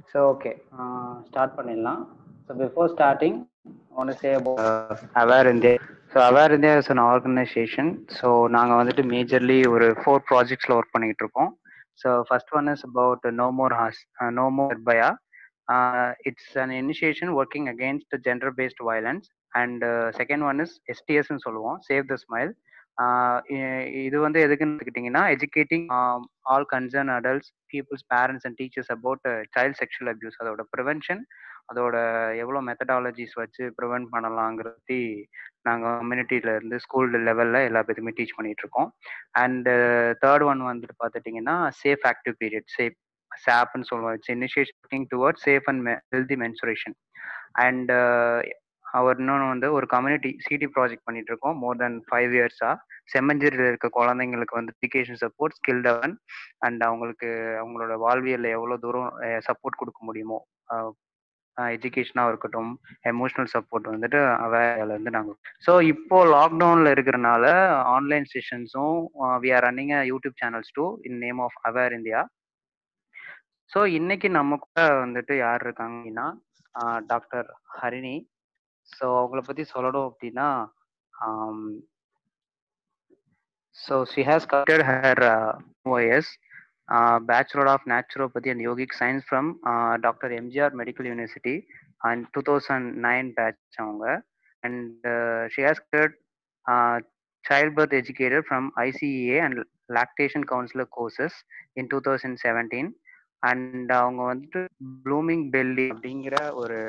So okay start பண்ணிடலாம் so before starting ஒன்று say Aware India so Aware India is an organisation so நாங்கள் வந்துட்டு majorly ஒரு four ப்ராஜெக்ட்ஸில் ஒர்க் பண்ணிகிட்டு இருக்கோம் so first one is about no more has no more Nirbhaya it's an initiation working against gender based violence and second one is எஸ்டிஎஸ்ன்னு சொல்லுவோம் save the smile இது வந்து எதுக்குன்னு எடுத்துக்கிட்டிங்கன்னா educating all concern adults peoples parents and teachers about child sexual abuse அதோட prevention அதோட எவ்வளோ methodologies வச்சு ப்ரிவென்ட் பண்ணலாங்கிறத பற்றி நாங்கள் கம்யூனிட்டியில இருந்து ஸ்கூல் லெவலில் எல்லா பேருக்குமே டீச் பண்ணிட்டு இருக்கோம் அண்ட் தேர்ட் ஒன் வந்துட்டு பார்த்துட்டிங்கன்னா சேஃப் ஆக்டிவ் பீரியட் சேஃப் சாப்னு சொல்லுவோம் it's initiating toward safe and healthy menstruation and our இன்னொன்று வந்து ஒரு கம்யூனிட்டி சிடி ப்ராஜெக்ட் பண்ணிட்டு இருக்கோம் மோர் தென் ஃபைவ் இயர்ஸாக செம்மஞ்சேரியில் இருக்க குழந்தைங்களுக்கு வந்து எஜுகேஷன் சப்போர்ட் ஸ்கில் டெவன் அண்ட் அவங்களுக்கு அவங்களோட வாழ்வியலில் எவ்வளோ தூரம் சப்போர்ட் கொடுக்க முடியுமோ எஜுகேஷனாக இருக்கட்டும் எமோஷ்னல் சப்போர்ட் வந்துட்டு அவேர்ல இருந்து நாங்கள் ஸோ இப்போ லாக்டவுனில் இருக்கிறனால ஆன்லைன் செஷன்ஸும் we are running a YouTube channels too in name of Aware India so இன்னைக்கு நம்ம கூட வந்துட்டு யார் இருக்காங்க அப்படின்னா டாக்டர் ஹரிணி ஸோ அவங்கள பற்றி சொல்லணும் அப்படின்னா so she has complete her OS bachelor of naturopathy and yogic science from doctor MGR medical university and two thousand nine batch அவங்க and she has got child birth educator from ICEA and lactation counsellor courses in two thousand seventeen and அவங்க வந்துட்டு blooming belly அப்படிங்கிற ஒரு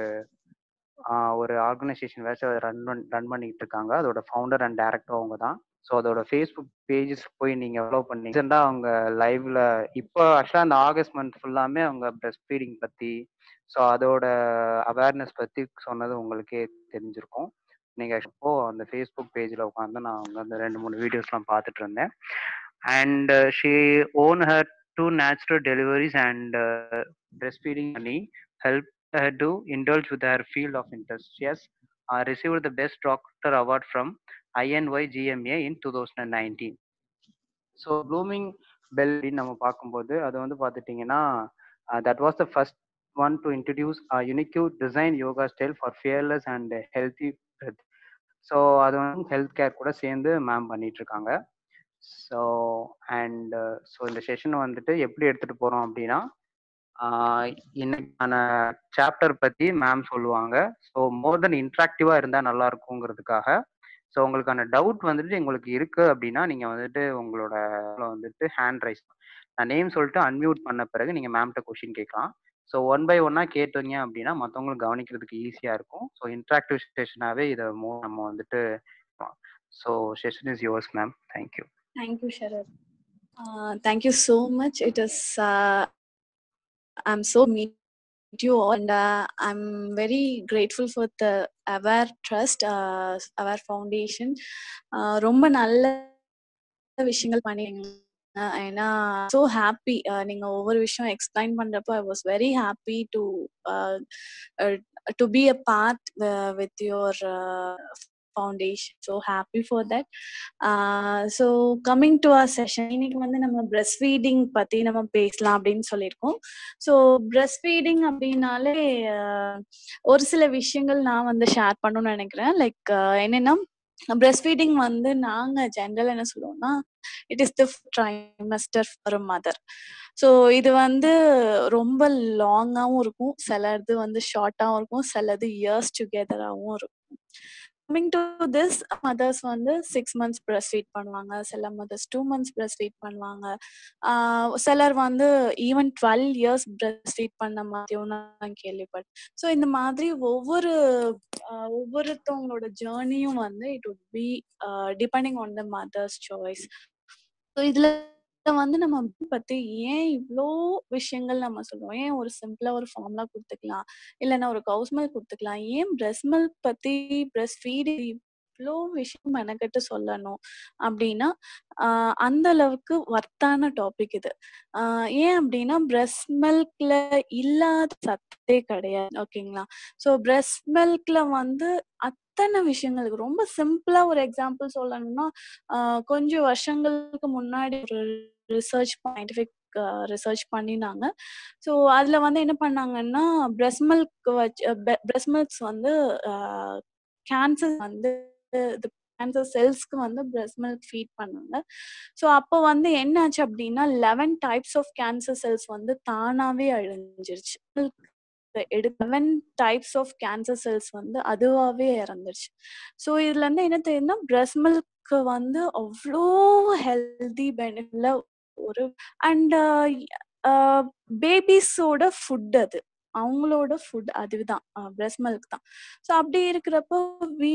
ஒரு organisation வேற run run பண்ணிட்டு இருக்காங்க அதோட ஃபவுண்டர் அண்ட் டேரக்டர் அவங்க தான் ஸோ அதோட ஃபேஸ்புக் பேஜஸ் போய் நீங்கள் ஃபாலோ பண்ணி ரீசெண்டாக அவங்க லைவ்ல இப்போ ஆக்சுவலாக அந்த ஆகஸ்ட் மந்த் ஃபுல்லாமே அவங்க பிரஸ்ட் ஃபீடிங் பற்றி ஸோ அதோட அவேர்னஸ் பற்றி சொன்னது உங்களுக்கே தெரிஞ்சிருக்கும் நீங்கள் இப்போ அந்த ஃபேஸ்புக் பேஜில் உட்காந்து நான் அவங்க அந்த ரெண்டு மூணு வீடியோஸ்லாம் பார்த்துட்டு இருந்தேன் and she own her two natural deliveries and breast feeding பண்ணி help her to indulge with her field of interest. She has uh, received the Best Doctor Award from INY GMA in 2019. So blooming bell நம்ம பார்க்கும்போது அது வந்து பார்த்துட்டிங்கன்னா that was the first one to introduce unique design yoga style for fearless and healthy breath so அது வந்து health care கூட சேர்ந்து ma'am பண்ணிட்டு இருக்காங்க ஸோ அண்ட் ஸோ இந்த செஷன் வந்துட்டு எப்படி எடுத்துகிட்டு போகிறோம் அப்படின்னா இன்னைக்கான சாப்டர் பத்தி மேம் சொல்லுவாங்க ஸோ மோர் தென் இன்ட்ராக்டிவா இருந்தா நல்லா இருக்குங்கிறதுக்காக ஸோ உங்களுக்கான டவுட் வந்துட்டு உங்களுக்கு இருக்கு அப்படின்னா நீங்க வந்துட்டு உங்களோட வந்துட்டு ஹேண்ட் ரைஸ் நான் நேம் சொல்லிட்டு அன்மியூட் பண்ண பிறகு நீங்க மேம்கிட்ட கொஷின் கேட்கலாம் ஸோ ஒன் பை ஒன்னா கேட்டீங்க அப்படின்னா மற்றவங்களுக்கு கவனிக்கிறதுக்கு ஈஸியா இருக்கும் ஸோ இன்ட்ராக்டிவ் செஷனாவே இதை மோ நம்ம வந்துட்டு so session is yours ma'am thank you thank you Sharath thank you so much it is I'm so meet you all and uh, I'm very grateful for the Aware Trust, uh, Aware Foundation. Uh, ரொம்ப நல்ல விஷயங்கள் பண்ணிருங்க ஏன்னா so happy நீங்க ஒவ்வொரு விஷயம் explain பண்றப்போ I was very happy to to be a part with your foundation so happy for that so coming to a session இன்னைக்கு வந்து நம்ம பிரெஸ்ட் ஃபீடிங் பத்தி நம்ம பேசலாம் அப்படின்னு சொல்லியிருக்கோம் ஸோ பிரெஸ்ட் ஃபீடிங் அப்படின்னாலே ஒரு சில விஷயங்கள் நான் வந்து ஷேர் பண்ணணும்னு நினைக்கிறேன் லைக் என்னன்னா பிரெஸ்ட் ஃபீடிங் வந்து நாங்க ஜென்ரல் என்ன சொல்லுவோம்னா it is the trimester for mother so இது வந்து ரொம்ப லாங்காகவும் இருக்கும் சிலது வந்து ஷார்ட்டாகவும் இருக்கும் சிலது இயர்ஸ் டுகெதராகவும் இருக்கும் கம்மிங் டு திஸ் மதர்ஸ் வந்து சிக்ஸ் மந்த்ஸ் பிரஸ்ட் ஃபீட் பண்ணுவாங்க சில mothers two months breast feed பண்ணுவாங்க சிலர் வந்து even twelve years breast feed பண்ண மாதிரியும் நான் கேள்விப்பட்டேன் ஸோ இந்த மாதிரி ஒவ்வொரு ஒவ்வொருத்தவங்களோட ஜேர்னியும் வந்து it would be depending on the mother's choice so இதுல வந்து நம்ம பத்தி ஏன் இவ்வளோ விஷயங்கள் நம்ம சொல்லுவோம் ஏன் ஒரு சிம்பிளா ஒரு ஃபார்முலா கொடுத்துக்கலாம் இல்லைன்னா ஒரு கவுஸ் மில்க் கொடுத்துக்கலாம் ஏன் பிரெஸ்ட் மில்க் பத்தி பிரெஸ்ட் ஃபீடு இவ்வளோ விஷயம் மெனக்கெட்டு சொல்லணும் அப்படின்னா அந்த அளவுக்கு வர்த்தான டாபிக் இது ஏன் அப்படின்னா பிரெஸ்ட் மில்க்ல இல்லாத சத்தே கிடையாது ஓகேங்களா ஸோ பிரெஸ்ட் மில்க்ல வந்து அத்தனை விஷயங்களுக்கு ரொம்ப சிம்பிளா ஒரு எக்ஸாம்பிள் சொல்லணும்னா கொஞ்சம் வருஷங்களுக்கு முன்னாடி ஒரு ரிசர்ச் சயின்டிஃபிக் ரிசர்ச் பண்ணினாங்க ஸோ அதில் வந்து என்ன பண்ணாங்கன்னா பிரஸ்ட் மில்க் வச்சு பிரஸ்ட் மில்க்ஸ் வந்து கேன்சர் வந்து இது கேன்சர் செல்ஸ்க்கு வந்து பிரஸ்ட் மில்க் ஃபீட் பண்ணாங்க ஸோ அப்போ வந்து என்னாச்சு அப்படின்னா eleven types of cancer cells வந்து தானாவே அழிஞ்சிருச்சு எடு eleven types of cancer cells வந்து அதுவாகவே இறந்துருச்சு ஸோ இதுல இருந்து என்ன தெரியுதுன்னா பிரஸ்ட் மில்க் வந்து அவ்வளோ ஹெல்தி பெனிஃபிட்ல ஒரு அண்ட் பேபிஸோட ஃபுட் அது அவங்களோட ஃபுட் அதுதான் பிரஸ்ட் மில்க் தான் ஸோ அப்படி இருக்கிறப்போ we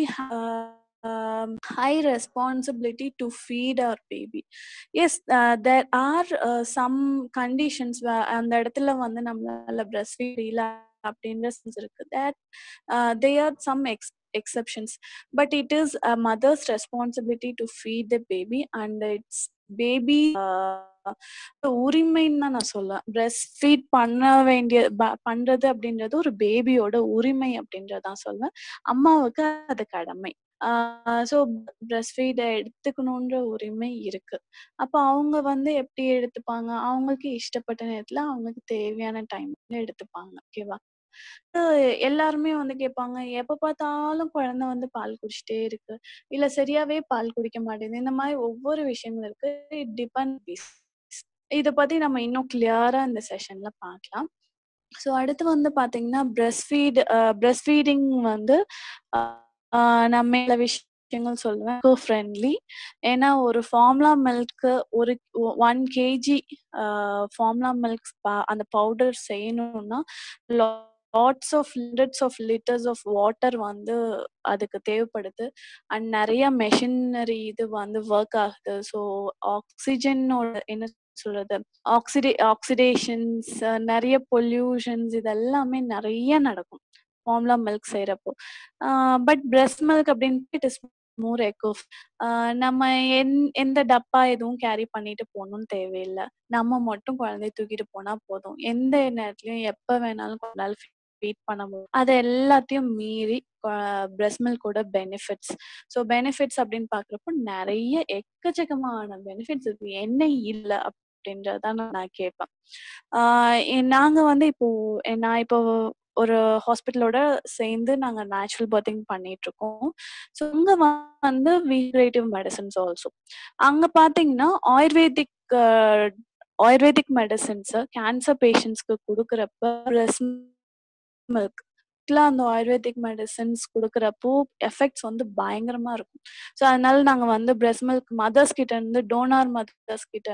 high responsibility to feed our baby as there are some conditions அந்த இடத்துல வந்து நம்மளால பிரஸ்ட் ஃபீட் இல்லை அப்படின்ற சென்ஸ் இருக்கு that they are some ex exceptions but it is a mother's responsibility to feed the baby and it's baby உரிமைன்னு தான் நான் சொல்லுவேன் பிரஸ்ட் ஃபீட் பண்ண வேண்டிய பண்றது அப்படின்றது ஒரு பேபியோட உரிமை அப்படின்றதான் சொல்லுவேன் அம்மாவுக்கு அது கடமை ஸோ பிரஸ்ட் ஃபீடை எடுத்துக்கணுன்ற உரிமை இருக்கு அப்போ அவங்க வந்து எப்படி எடுத்துப்பாங்க அவங்களுக்கு இஷ்டப்பட்ட நேரத்துல அவங்களுக்கு தேவையான டைம்ல எடுத்துப்பாங்க ஓகேவா எல்லாருமே வந்து கேட்பாங்க எப்ப பார்த்தாலும் குழந்தை வந்து பால் குடிச்சிட்டே இருக்கு இல்ல சரியாவே பால் குடிக்க மாட்டேங்குது இந்த மாதிரி ஒவ்வொரு விஷயங்கள் இருக்கு இட் டிபெண்ட் இத பத்தி நம்ம இன்னும் கிளியரா இந்த செஷன்ல பார்க்கலாம் ஸோ அடுத்து வந்து பாத்தீங்கன்னா பிரஸ்ட் ஃபீட் பிரஸ்ட் ஃபீடிங் வந்து நம்ம எல்லா விஷயங்கள் சொல்லுவேன் கோ ஃப்ரெண்ட்லி ஏன்னா ஒரு ஃபார்முலா மில்க் ஒரு ஒன் கேஜி ஃபார்முலா மில்க் அந்த பவுடர் செய்யணும்னா lots of hundreds of litres of water வந்து அதுக்கு தேவைப்படுது அண்ட் நிறைய மெஷினரி இது வந்து ஒர்க் ஆகுது ஸோ ஆக்சிஜனோட என்ன சொல்றது ஆக்சிடே ஆக்சிடேஷன்ஸ் நிறைய பொல்யூஷன்ஸ் இதெல்லாமே நிறைய நடக்கும் ஃபார்முலா மில்க் செய்யறப்போ பட் பிரஸ்ட் மில்க் அப்படின்னு இட் இஸ் மோர் எக்கோ நம்ம என் எந்த டப்பா எதுவும் கேரி பண்ணிட்டு போகணும்னு தேவையில்லை நம்ம மட்டும் குழந்தைய தூக்கிட்டு போனா போதும் எந்த நேரத்துலயும் எப்ப வேணாலும் கொண்டாலும் ஃபீட் பண்ண முடியும் அது எல்லாத்தையும் மீறி பிரஸ்ட் மில்கோட பெனிஃபிட்ஸ் ஸோ பெனிஃபிட்ஸ் அப்படின்னு பாக்குறப்போ நிறைய எக்கச்சக்கமான பெனிஃபிட்ஸ் இருக்கு என்ன இல்லை அப்படின்றதான் நான் கேட்பேன் நாங்க வந்து இப்போ நான் இப்போ ஒரு ஹாஸ்பிட்டலோட சேர்ந்து நாங்க நேச்சுரல் பர்த்திங் பண்ணிட்டு இருக்கோம் ஸோ அங்க வந்து வீக்ரேட்டிவ் மெடிசன்ஸ் ஆல்சோ அங்க பாத்தீங்கன்னா ஆயுர்வேதிக் ஆயுர்வேதிக் மெடிசன்ஸ் கேன்சர் பேஷண்ட்ஸ்க்கு கொடுக்குறப்ப பிரஸ்ட் மில்க் அந்த ஆயுர்வேதிக் மெடிசன்ஸ் கொடுக்குறப்போ எஃபெக்ட்ஸ் வந்து பயங்கரமா இருக்கும் ஸோ அதனால நாங்க வந்து பிரஸ்ட் மில்க் மதர்ஸ் கிட்ட இருந்து டோனார் மதர்ஸ் கிட்ட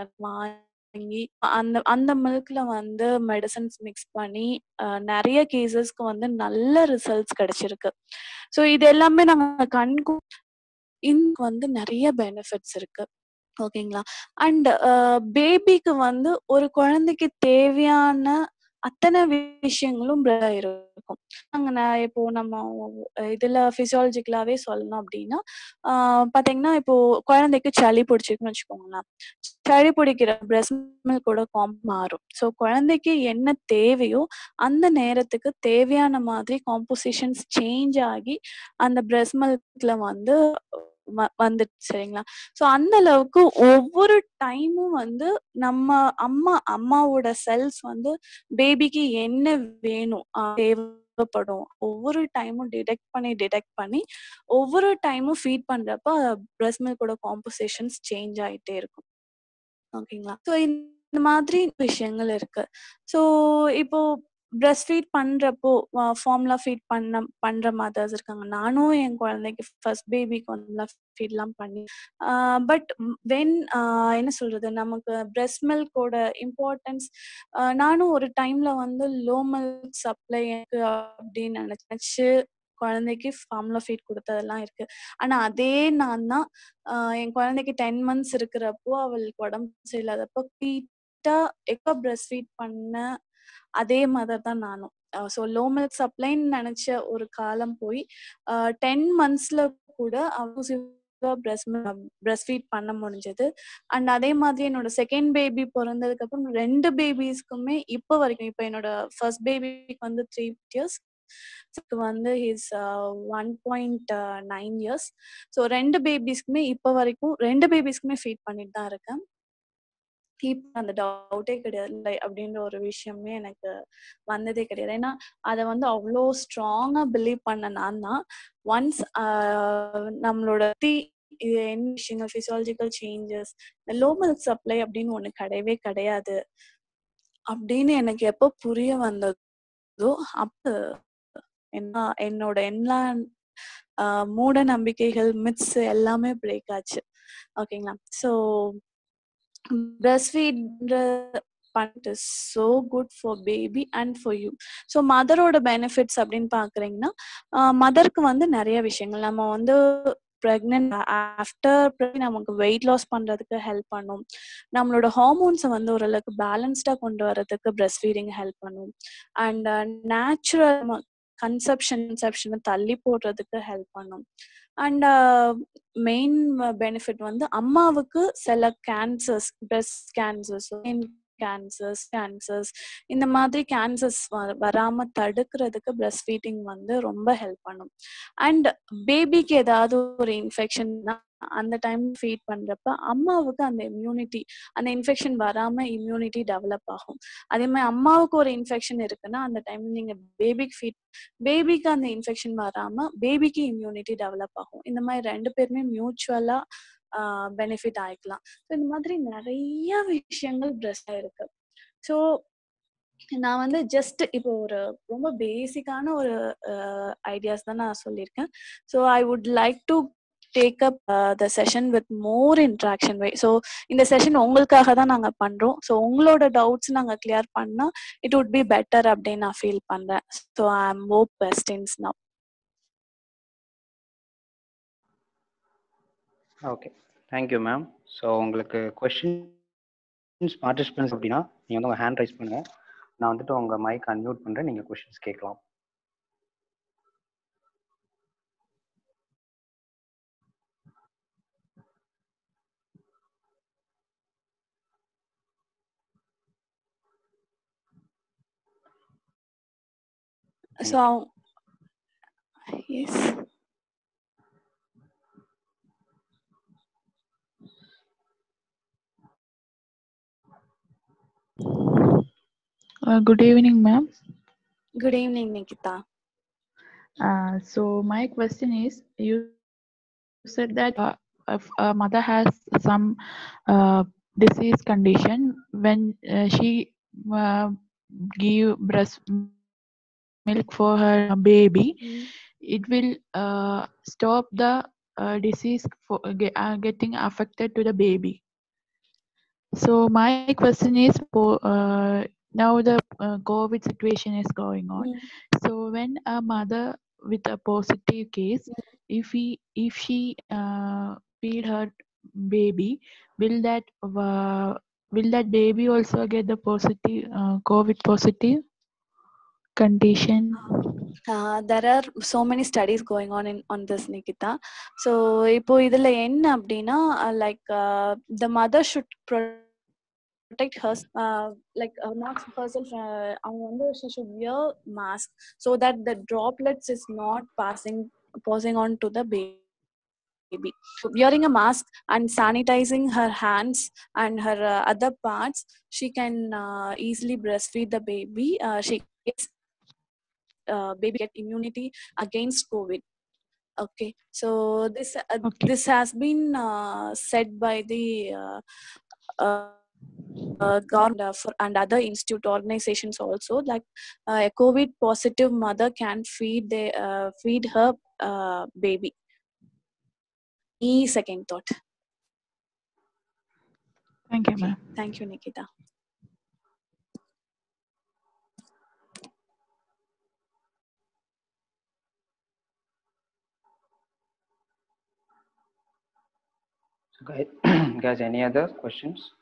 வாங்கி அந்த அந்த மில்க்ல வந்து மெடிசன்ஸ் மிக்ஸ் பண்ணி நிறைய கேசஸ்க்கு வந்து நல்ல ரிசல்ட்ஸ் கிடைச்சிருக்கு ஸோ இது எல்லாமே நாங்க கண்கு இன்னும் வந்து நிறைய பெனிஃபிட்ஸ் இருக்கு ஓகேங்களா அண்ட் பேபிக்கு வந்து ஒரு குழந்தைக்கு தேவையான அத்தனை விஷயங்களும் இருக்கும் அங்க நான் இப்போ நம்ம இதுல பிசியாலஜிக்கலாவே சொல்லணும் அப்படின்னா பாத்தீங்கன்னா இப்போ குழந்தைக்கு சளி பிடிச்சிருக்குன்னு வச்சுக்கோங்களேன் சளி பிடிக்கிற பிரஸ்ட் மில்கோட காம்ப் மாறும் ஸோ குழந்தைக்கு என்ன தேவையோ அந்த நேரத்துக்கு தேவையான மாதிரி காம்போசிஷன்ஸ் சேஞ்ச் ஆகி அந்த பிரஸ்ட் மில்க்ல வந்து வந்துட்டு சரிங்களா ஸோ அந்த அளவுக்கு ஒவ்வொரு டைமும் வந்து நம்ம அம்மா அம்மாவோட செல்ஸ் வந்து பேபிக்கு என்ன வேணும் தேவைப்படும் ஒவ்வொரு டைமும் டிடெக்ட் பண்ணி டிடெக்ட் பண்ணி ஒவ்வொரு டைமும் ஃபீட் பண்றப்ப பிரஸ்ட் மில்கோட காம்போசிஷன்ஸ் சேஞ்ச் ஆயிட்டே இருக்கும் ஓகேங்களா ஸோ இந்த மாதிரி விஷயங்கள் இருக்கு ஸோ இப்போ பிரஸ்ட் ஃபீட் பண்றப்போ ஃபார்ம்லா ஃபீட் பண்ண பண்ற மதர்ஸ் இருக்காங்க நானும் என் குழந்தைக்கு ஃபர்ஸ்ட் பேபிக்கு ஃபார்ம்லா ஃபீட்லாம் பண்ணி பட் வென் என்ன சொல்றது நமக்கு பிரஸ்ட் மில்கோட இம்பார்ட்டன்ஸ் நானும் ஒரு டைம்ல வந்து லோ மில்க் சப்ளை எனக்கு அப்படின்னு நினைச்சு குழந்தைக்கு ஃபார்ம்ல ஃபீட் கொடுத்ததெல்லாம் இருக்கு ஆனா அதே நான் தான் என் குழந்தைக்கு டென் மந்த்ஸ் இருக்கிறப்போ அவளுக்கு உடம்பு சரியில்லாதப்போ ஃபீட்டா எப்போ பிரஸ்ட் ஃபீட் பண்ண அதே மதர் தான் நானும் ஸோ லோ மில்க் சப்ளைன்னு நினைச்ச ஒரு காலம் போய் டென் மந்த்ஸ்ல கூட பிரஸ்ட் பிரஸ்ட் ஃபீட் பண்ண முடிஞ்சது அண்ட் அதே மாதிரி என்னோட செகண்ட் பேபி பிறந்ததுக்கு அப்புறம் ரெண்டு பேபிஸ்க்குமே இப்போ வரைக்கும் இப்போ என்னோட ஃபர்ஸ்ட் பேபிக்கு வந்து த்ரீ இயர்ஸ் வந்து his one point nine years so ரெண்டு பேபிஸ்க்குமே இப்போ வரைக்கும் ரெண்டு பேபிஸ்க்குமே ஃபீட் பண்ணிட்டு தான் இருக்கேன் கீப் அந்த டவுட்டே கிடையாது இல்லை அப்படின்ற ஒரு விஷயமே எனக்கு வந்ததே கிடையாது ஏன்னா அதை வந்து அவ்வளோ ஸ்ட்ராங்கா பிலீவ் பண்ண நான் தான் ஒன்ஸ் நம்மளோட தி இது என்ன விஷயங்கள் physiological changes low milk supply அப்படின்னு ஒண்ணு கிடையவே கிடையாது அப்படின்னு எனக்கு எப்போ புரிய வந்ததோ அப்ப என்ன என்னோட எல்லா ஆஹ் மூட நம்பிக்கைகள் மித்ஸ் எல்லாமே பிரேக் ஆச்சு ஓகேங்களா ஸோ பிரஸ்ட் ஃபீட்ன்ற பண்ணிட்டு so good for baby and for you so மதரோட பெனிஃபிட்ஸ் அப்படின்னு பாக்குறீங்கன்னா மதருக்கு வந்து நிறைய விஷயங்கள் நம்ம வந்து ப்ரெக்னென்ட் ஆஃப்டர் நமக்கு வெயிட் லாஸ் பண்றதுக்கு ஹெல்ப் பண்ணும் நம்மளோட ஹார்மோன்ஸை வந்து ஓரளவுக்கு பேலன்ஸ்டா கொண்டு வரதுக்கு பிரஸ்ட் ஃபீடிங் ஹெல்ப் பண்ணும் அண்ட் நேச்சுரல் கன்செப்ஷன் கன்செப்ஷனை தள்ளி போடுறதுக்கு ஹெல்ப் பண்ணும் அண்ட் மெயின் பெனிஃபிட் வந்து அம்மாவுக்கு சில cancers breast cancers cancers cancers இந்த மாதிரி கேன்சர்ஸ் வராம தடுக்கிறதுக்கு பிரஸ்ட் ஃபீடிங் வந்து ரொம்ப ஹெல்ப் பண்ணும் அண்ட் பேபிக்கு ஏதாவது ஒரு இன்ஃபெக்ஷன்னா அந்த டைம் ஃபீட் பண்றப்ப அம்மாவுக்கு அந்த இம்யூனிட்டி அந்த இன்ஃபெக்ஷன் வராம இம்யூனிட்டி டெவலப் ஆகும் அதே மாதிரி அம்மாவுக்கு ஒரு இன்ஃபெக்ஷன் இருக்குன்னா அந்த டைம் நீங்க பேபிக்கு ஃபீட் பேபிக்கு அந்த இன்ஃபெக்ஷன் வராம பேபிக்கு இம்யூனிட்டி டெவலப் ஆகும் இந்த மாதிரி ரெண்டு பேருமே மியூச்சுவலா பெனிஃபிட் ஆயிக்கலாம் ஸோ இந்த மாதிரி நிறைய விஷயங்கள் பிரெஸ்டா இருக்கு ஸோ நான் வந்து ஜஸ்ட் இப்போ ஒரு ரொம்ப பேசிக்கான ஒரு ஐடியாஸ் தான் நான் சொல்லியிருக்கேன் so I would like to take up the session with more interaction way so இந்த செஷன் உங்களுக்காக தான் நாங்கள் பண்ணுறோம் ஸோ உங்களோட டவுட்ஸ் நாங்கள் கிளியர் பண்ணால் இட் வுட் பி பெட்டர் அப்படின்னு நான் ஃபீல் பண்ணுறேன் so I am more questions now okay thank you ma'am so உங்களுக்கு கொஷின்ஸ் பார்ட்டிசிபென்ட்ஸ் அப்படின்னா நீங்கள் வந்து உங்கள் ஹேண்ட் ரைஸ் பண்ணுங்கள் நான் வந்துட்டு உங்கள் மைக் அன்மியூட் பண்ணுறேன் நீங்கள் கொஷின்ஸ் கேட்கலாம் So, yes. Uh, good evening, ma'am. Good evening, Nikita. Uh, so my question is, you said that uh, if a mother has some uh, disease condition, when uh, she uh, give breast milk for her baby, Mm. it will uh, stop the uh, disease for ge- uh, getting affected to the baby. So my question is, for uh, now the uh, COVID situation is going on. Mm. So when a mother with a positive case, if he if she uh, feed her baby, will that uh, will that baby also get the positive uh, COVID positive condition? Uh, there are so many studies going on in on this Nikita. So இப்போ இதுல என்ன அப்படின்னா like the mother should protect her uh, like uh, not herself uh, அவங்க வந்து she should wear mask so that the droplets is not passing passing on to the baby so wearing a mask and sanitizing her hands and her uh, other parts she can uh, easily breastfeed the baby uh, she gets uh, baby get immunity against covid okay so this uh, Okay. this has been uh, said by the uh, uh, uh, government uh, for, and other institute organizations also like uh, a covid positive mother can feed the uh, feed her uh, baby e second thought Thank you, ma'am. thank you nikita So guys, guys, any other questions?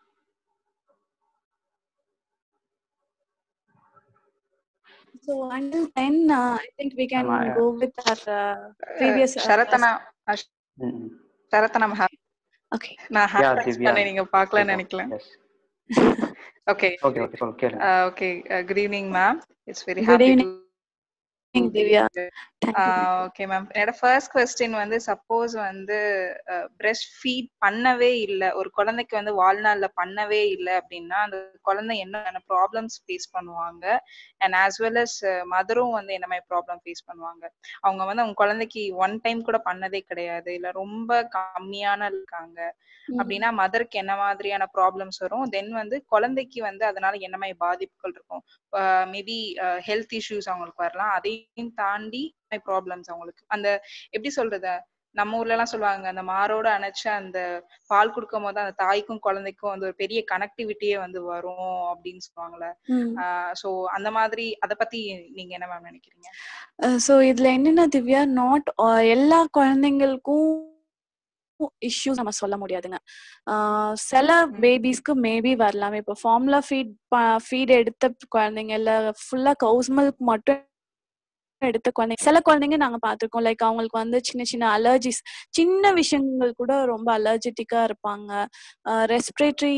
so until then uh, i think we can Am I- go with our uh, previous uh, சரத்தனா Mm-mm. சரத்தனா ma'am okay நான் Yeah, hand raise Divya. பண்ண நீங்க பார்க்கலன்னு நினைக்கல Yes. Okay Okay, okay, சொல்லுங்க கேளுங்க. Okay good evening ma'am it's very Good happy evening, Divya. Thank you okay ma'am என்னோட ஃபர்ஸ்ட் கொஸ்டின் வந்து சப்போஸ் வந்து பிரஸ்ட் ஃபீட் பண்ணவே இல்லை ஒரு குழந்தைக்கு வந்து வாழ்நாள்ல பண்ணவே இல்லை அப்படின்னா அந்த குழந்தை என்னென்ன ப்ராப்ளம்ஸ் ஃபேஸ் பண்ணுவாங்க அண்ட் ஆஸ் வெல் அஸ் மதரும் வந்து என்ன மாதிரி ப்ராப்ளம் ஃபேஸ் பண்ணுவாங்க அவங்க வந்து அவங்க குழந்தைக்கு ஒன் டைம் கூட பண்ணதே கிடையாது இல்ல ரொம்ப கம்மியான இருக்காங்க அப்படின்னா மதருக்கு என்ன மாதிரியான ப்ராப்ளம்ஸ் வரும் தென் வந்து குழந்தைக்கு வந்து அதனால என்ன மாதிரி பாதிப்புகள் இருக்கும் மேபி ஹெல்த் இஷ்யூஸ் அவங்களுக்கு வரலாம் அதையும் தாண்டி ப்ராப்ளம்ஸ் அவங்களுக்கு அந்த எப்படி சொல்றது நம்ம ஊர்ல எல்லாம் சொல்லுவாங்க அந்த மாரோட அணைச்ச அந்த பால் கொடுக்கும் போது அந்த தாய்க்கும் குழந்தைக்கும் வந்து ஒரு பெரிய கனெக்டிவிட்டியே வந்து வரும் அப்படின்னு சொல்லுவாங்கல்ல சோ அந்த மாதிரி அத பத்தி நீங்க என்ன மேம் நினைக்கிறீங்க ஸோ இதுல என்னன்னா திவ்யா நாட் எல்லா குழந்தைங்களுக்கும் இஷ்யூஸ் நம்ம சொல்ல முடியாதுங்க ஆஹ் சில பேபிஸ்க்கு மேபி வரலாம் இப்போ ஃபார்முலா ஃபீட் ஃபீட் எடுத்த குழந்தைங்க இல்ல ஃபுல்லா கவுஸ் மில்க் மட்டும் எடுத்த குழந்தைங்க சில குழந்தைங்க நாங்க பார்த்திருக்கோம் லைக் அவங்களுக்கு வந்து சின்ன சின்ன அலர்ஜிஸ் சின்ன விஷயங்கள் கூட ரொம்ப அலர்ஜெட்டிக்கா இருப்பாங்க ரெஸ்பிரேட்டரி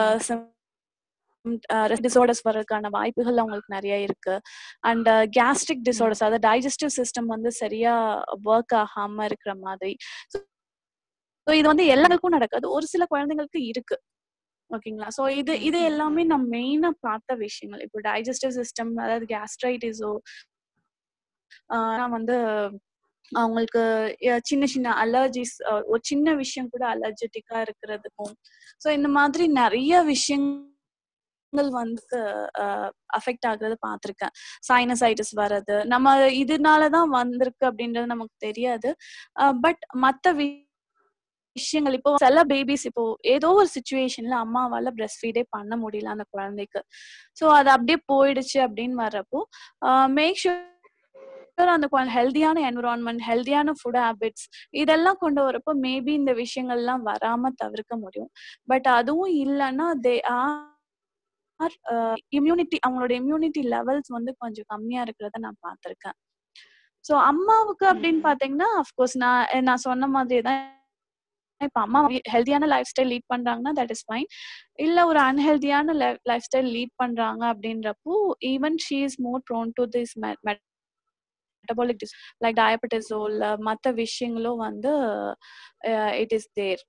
டிசார்டர்ஸ் வர்றதுக்கான வாய்ப்புகள் அவங்களுக்கு நிறைய இருக்கு அண்ட் கேஸ்ட்ரிக் டிசார்டர்ஸ் அதாவது டைஜஸ்டிவ் சிஸ்டம் வந்து சரியா ஒர்க் ஆகாம இருக்கிற மாதிரி ஸோ இது வந்து எல்லாருக்கும் நடக்காது ஒரு சில குழந்தைங்களுக்கு இருக்கு ஓகேங்களா ஸோ இது இது எல்லாமே நம்ம மெயினா பார்த்த விஷயங்கள் இப்போ டைஜஸ்டிவ் சிஸ்டம் அதாவது கேஸ்ட்ரைட்டிஸோ வந்து அவங்களுக்கு சின்ன சின்ன அலர்ஜிஸ் ஒரு சின்ன விஷயம் கூட அலர்ஜெட்டிக்கா இருக்கிறதுக்கும் ஸோ இந்த மாதிரி நிறைய விஷயங்கள் வந்து அஃபெக்ட் ஆகுறது பார்த்துருக்கேன் சைனசைட்டிஸ் வர்றது நம்ம இதனாலதான் வந்திருக்கு அப்படின்றது நமக்கு தெரியாது பட் மற்ற விஷயங்கள் இப்போ சில பேபிஸ் இப்போ ஏதோ ஒரு சுச்சுவேஷன்ல அம்மாவால பிரஸ்ட் ஃபீடே பண்ண முடியல அந்த குழந்தைக்கு ஸோ அது அப்படியே போயிடுச்சு அப்படின்னு வர்றப்போ மேக் ஷூர் அந்த ஹெல்தியான என்விரான்மெண்ட் ஹெல்தியான ஃபுட் ஹேபிட்ஸ் இதெல்லாம் கொண்டு வரப்போ மேபி இந்த விஷயங்கள்லாம் வராம தவிர்க்க முடியும் பட் அதுவும் இல்லைன்னா தே ஆர் இம்யூனிட்டி அவங்களோட இம்யூனிட்டி லெவல்ஸ் வந்து கொஞ்சம் கம்மியா இருக்கிறத நான் பார்த்திருக்கேன் ஸோ அம்மாவுக்கு அப்படின்னு பாத்தீங்கன்னா அஃப்கோர்ஸ் நான் நான் சொன்ன மாதிரி தான் இப்ப அம்மா ஹெல்தியான லைஃப் ஸ்டைல் லீட் பண்றாங்கன்னா தட் இஸ் ஃபைன் இல்ல ஒரு அன்ஹெல்தியான லைஃப் ஸ்டைல் லீட் பண்றாங்க அப்படின்றப்போ even she is more prone to this metabolic dis like டயபெட்டிஸோ இல்ல மற்ற விஷயங்களும் வந்து it is there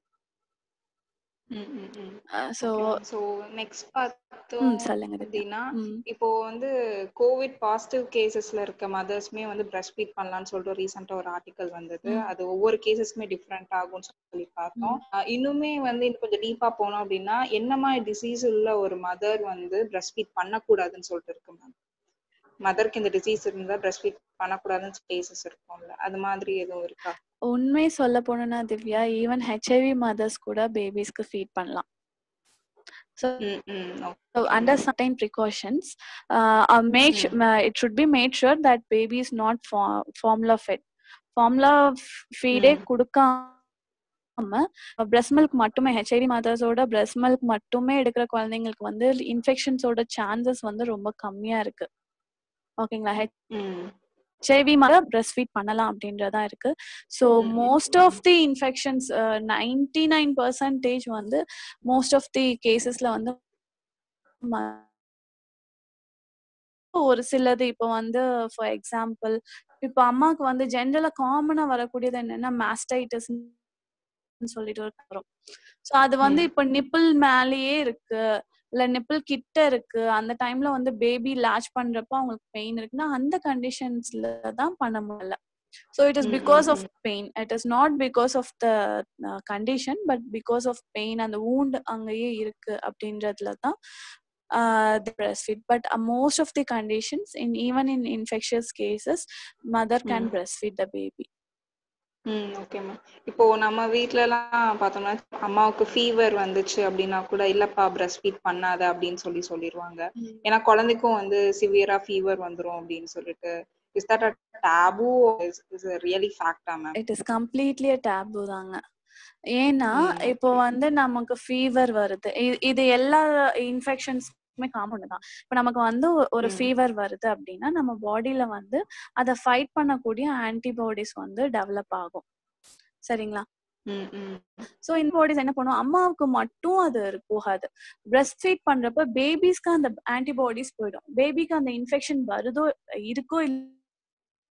so so next பார்த்தோம் சொல்லுங்க அப்படின்னா இப்போ வந்து கோவிட் பாசிட்டிவ் கேசஸ்ல இருக்க மதர்ஸ்மே வந்து பிரஸ்ட் ஃபீட் பண்ணலாம்னு சொல்லிட்டு ரீசெண்டா ஒரு ஆர்டிக்கல் வந்தது அது ஒவ்வொரு கேசஸ்மே டிஃப்ரெண்ட் ஆகும்னு சொல்லி பார்த்தோம் இன்னுமே வந்து இன்னும் கொஞ்சம் டீப்பா போனோம் அப்படின்னா என்ன மாதிரி டிசீஸ் உள்ள ஒரு மதர் வந்து பிரஸ்ட் ஃபீட் பண்ணக்கூடாதுன்னு சொல்லிட்டு இருக்கு மேம் மதருக்கு இந்த டிசீஸ் இருந்தா பிரஸ்ட் ஃபீட் பண்ணக்கூடாதுன்னு கேசஸ் இருக்கும்ல அது மாதிரி எதுவும் இருக்கா உண்மை சொல்ல போனா திவ்யா ஈவன் ஹெச்ஐவி மதர்ஸ் கூட பேபிஸ்க்கு ஃபீட் பண்ணலாம் So, so under certain precautions, uh, uh, make mm. uh, it should be made sure that baby is not for- formula fed. Formula feed கொடுக்காம பிரஸ்ட் மில்க் மட்டுமே ஹெச்ஐவி மதர்ஸோட breast milk மட்டுமே எடுக்கிற குழந்தைங்களுக்கு வந்து இன்ஃபெக்ஷன்ஸோட சான்சஸ் வந்து ரொம்ப கம்மியா இருக்கு ஓகேங்களா ஹெச்ஐவி மதர் பிரஸ்ட் ஃபீட் பண்ணலாம் அப்படின்றதா இருக்கு so most of the infections ninety nine percentage வந்து மோஸ்ட் ஆஃப் தி கேசஸ்ல வந்து ஒரு சிலது இப்போ வந்து ஃபார் எக்ஸாம்பிள் இப்போ அம்மாவுக்கு வந்து ஜென்ரலா காமனா வரக்கூடியது என்னன்னா மாஸ்டைட்டிஸ் சொல்லிட்டு வரும் ஸோ அது வந்து இப்போ நிப்பிள் மேலேயே இருக்கு இல்ல நிப்பிள் கிட்ட இருக்கு அந்த டைம்ல வந்து பேபி லாச் பண்றப்போ அவங்களுக்கு பெயின் இருக்குன்னா அந்த கண்டிஷன்ஸ்ல தான் பண்ண முடியல so it is because of pain it is not because of the condition but because of pain அந்த ஊண்ட் அங்கேயே இருக்கு அப்படின்றதுல தான் the breastfeed but uh, most of the conditions in even in infectious cases mother can mm. breastfeed the baby ம் okay ma'am இப்போ நம்ம வீட்ல எல்லாம் பார்த்தோம்னா அம்மாவுக்கு ஃபீவர் வந்துச்சு அப்படின்னா கூட இல்லப்பா பிரஸ்ட் ஃபீட் பண்ணாத அப்படின்னு சொல்லி சொல்லிடுவாங்க ஏன்னா குழந்தைக்கும் வந்து சிவியரா ஃபீவர் வந்துரும் அப்படின்னு சொல்லிட்டு is that a taboo is really ஃபேக்டா ma'am it is completely a taboo தாங்க ஏன்னா இப்போ வந்து நமக்கு ஃபீவர் வருது இது எல்லா இன்ஃபெக்ஷன்ஸ் காமன் தான் இப்ப நமக்கு வந்து ஒரு ஃபீவர் வருது அப்படின்னா நம்ம பாடியில வந்து அதை ஃபைட் பண்ணக்கூடிய ஆன்டிபாடிஸ் வந்து டெவலப் ஆகும் சரிங்களா சோ இந்த பாடிஸ் என்ன பண்ணும் அம்மாவுக்கு மட்டும் அது போகாது பிரஸ்ட் ஃபீட் பண்றப்ப பேபிஸ்க்கு அந்த ஆன்டிபாடிஸ் போயிடும் பேபிக்கு அந்த இன்ஃபெக்ஷன் வருதோ இருக்கோ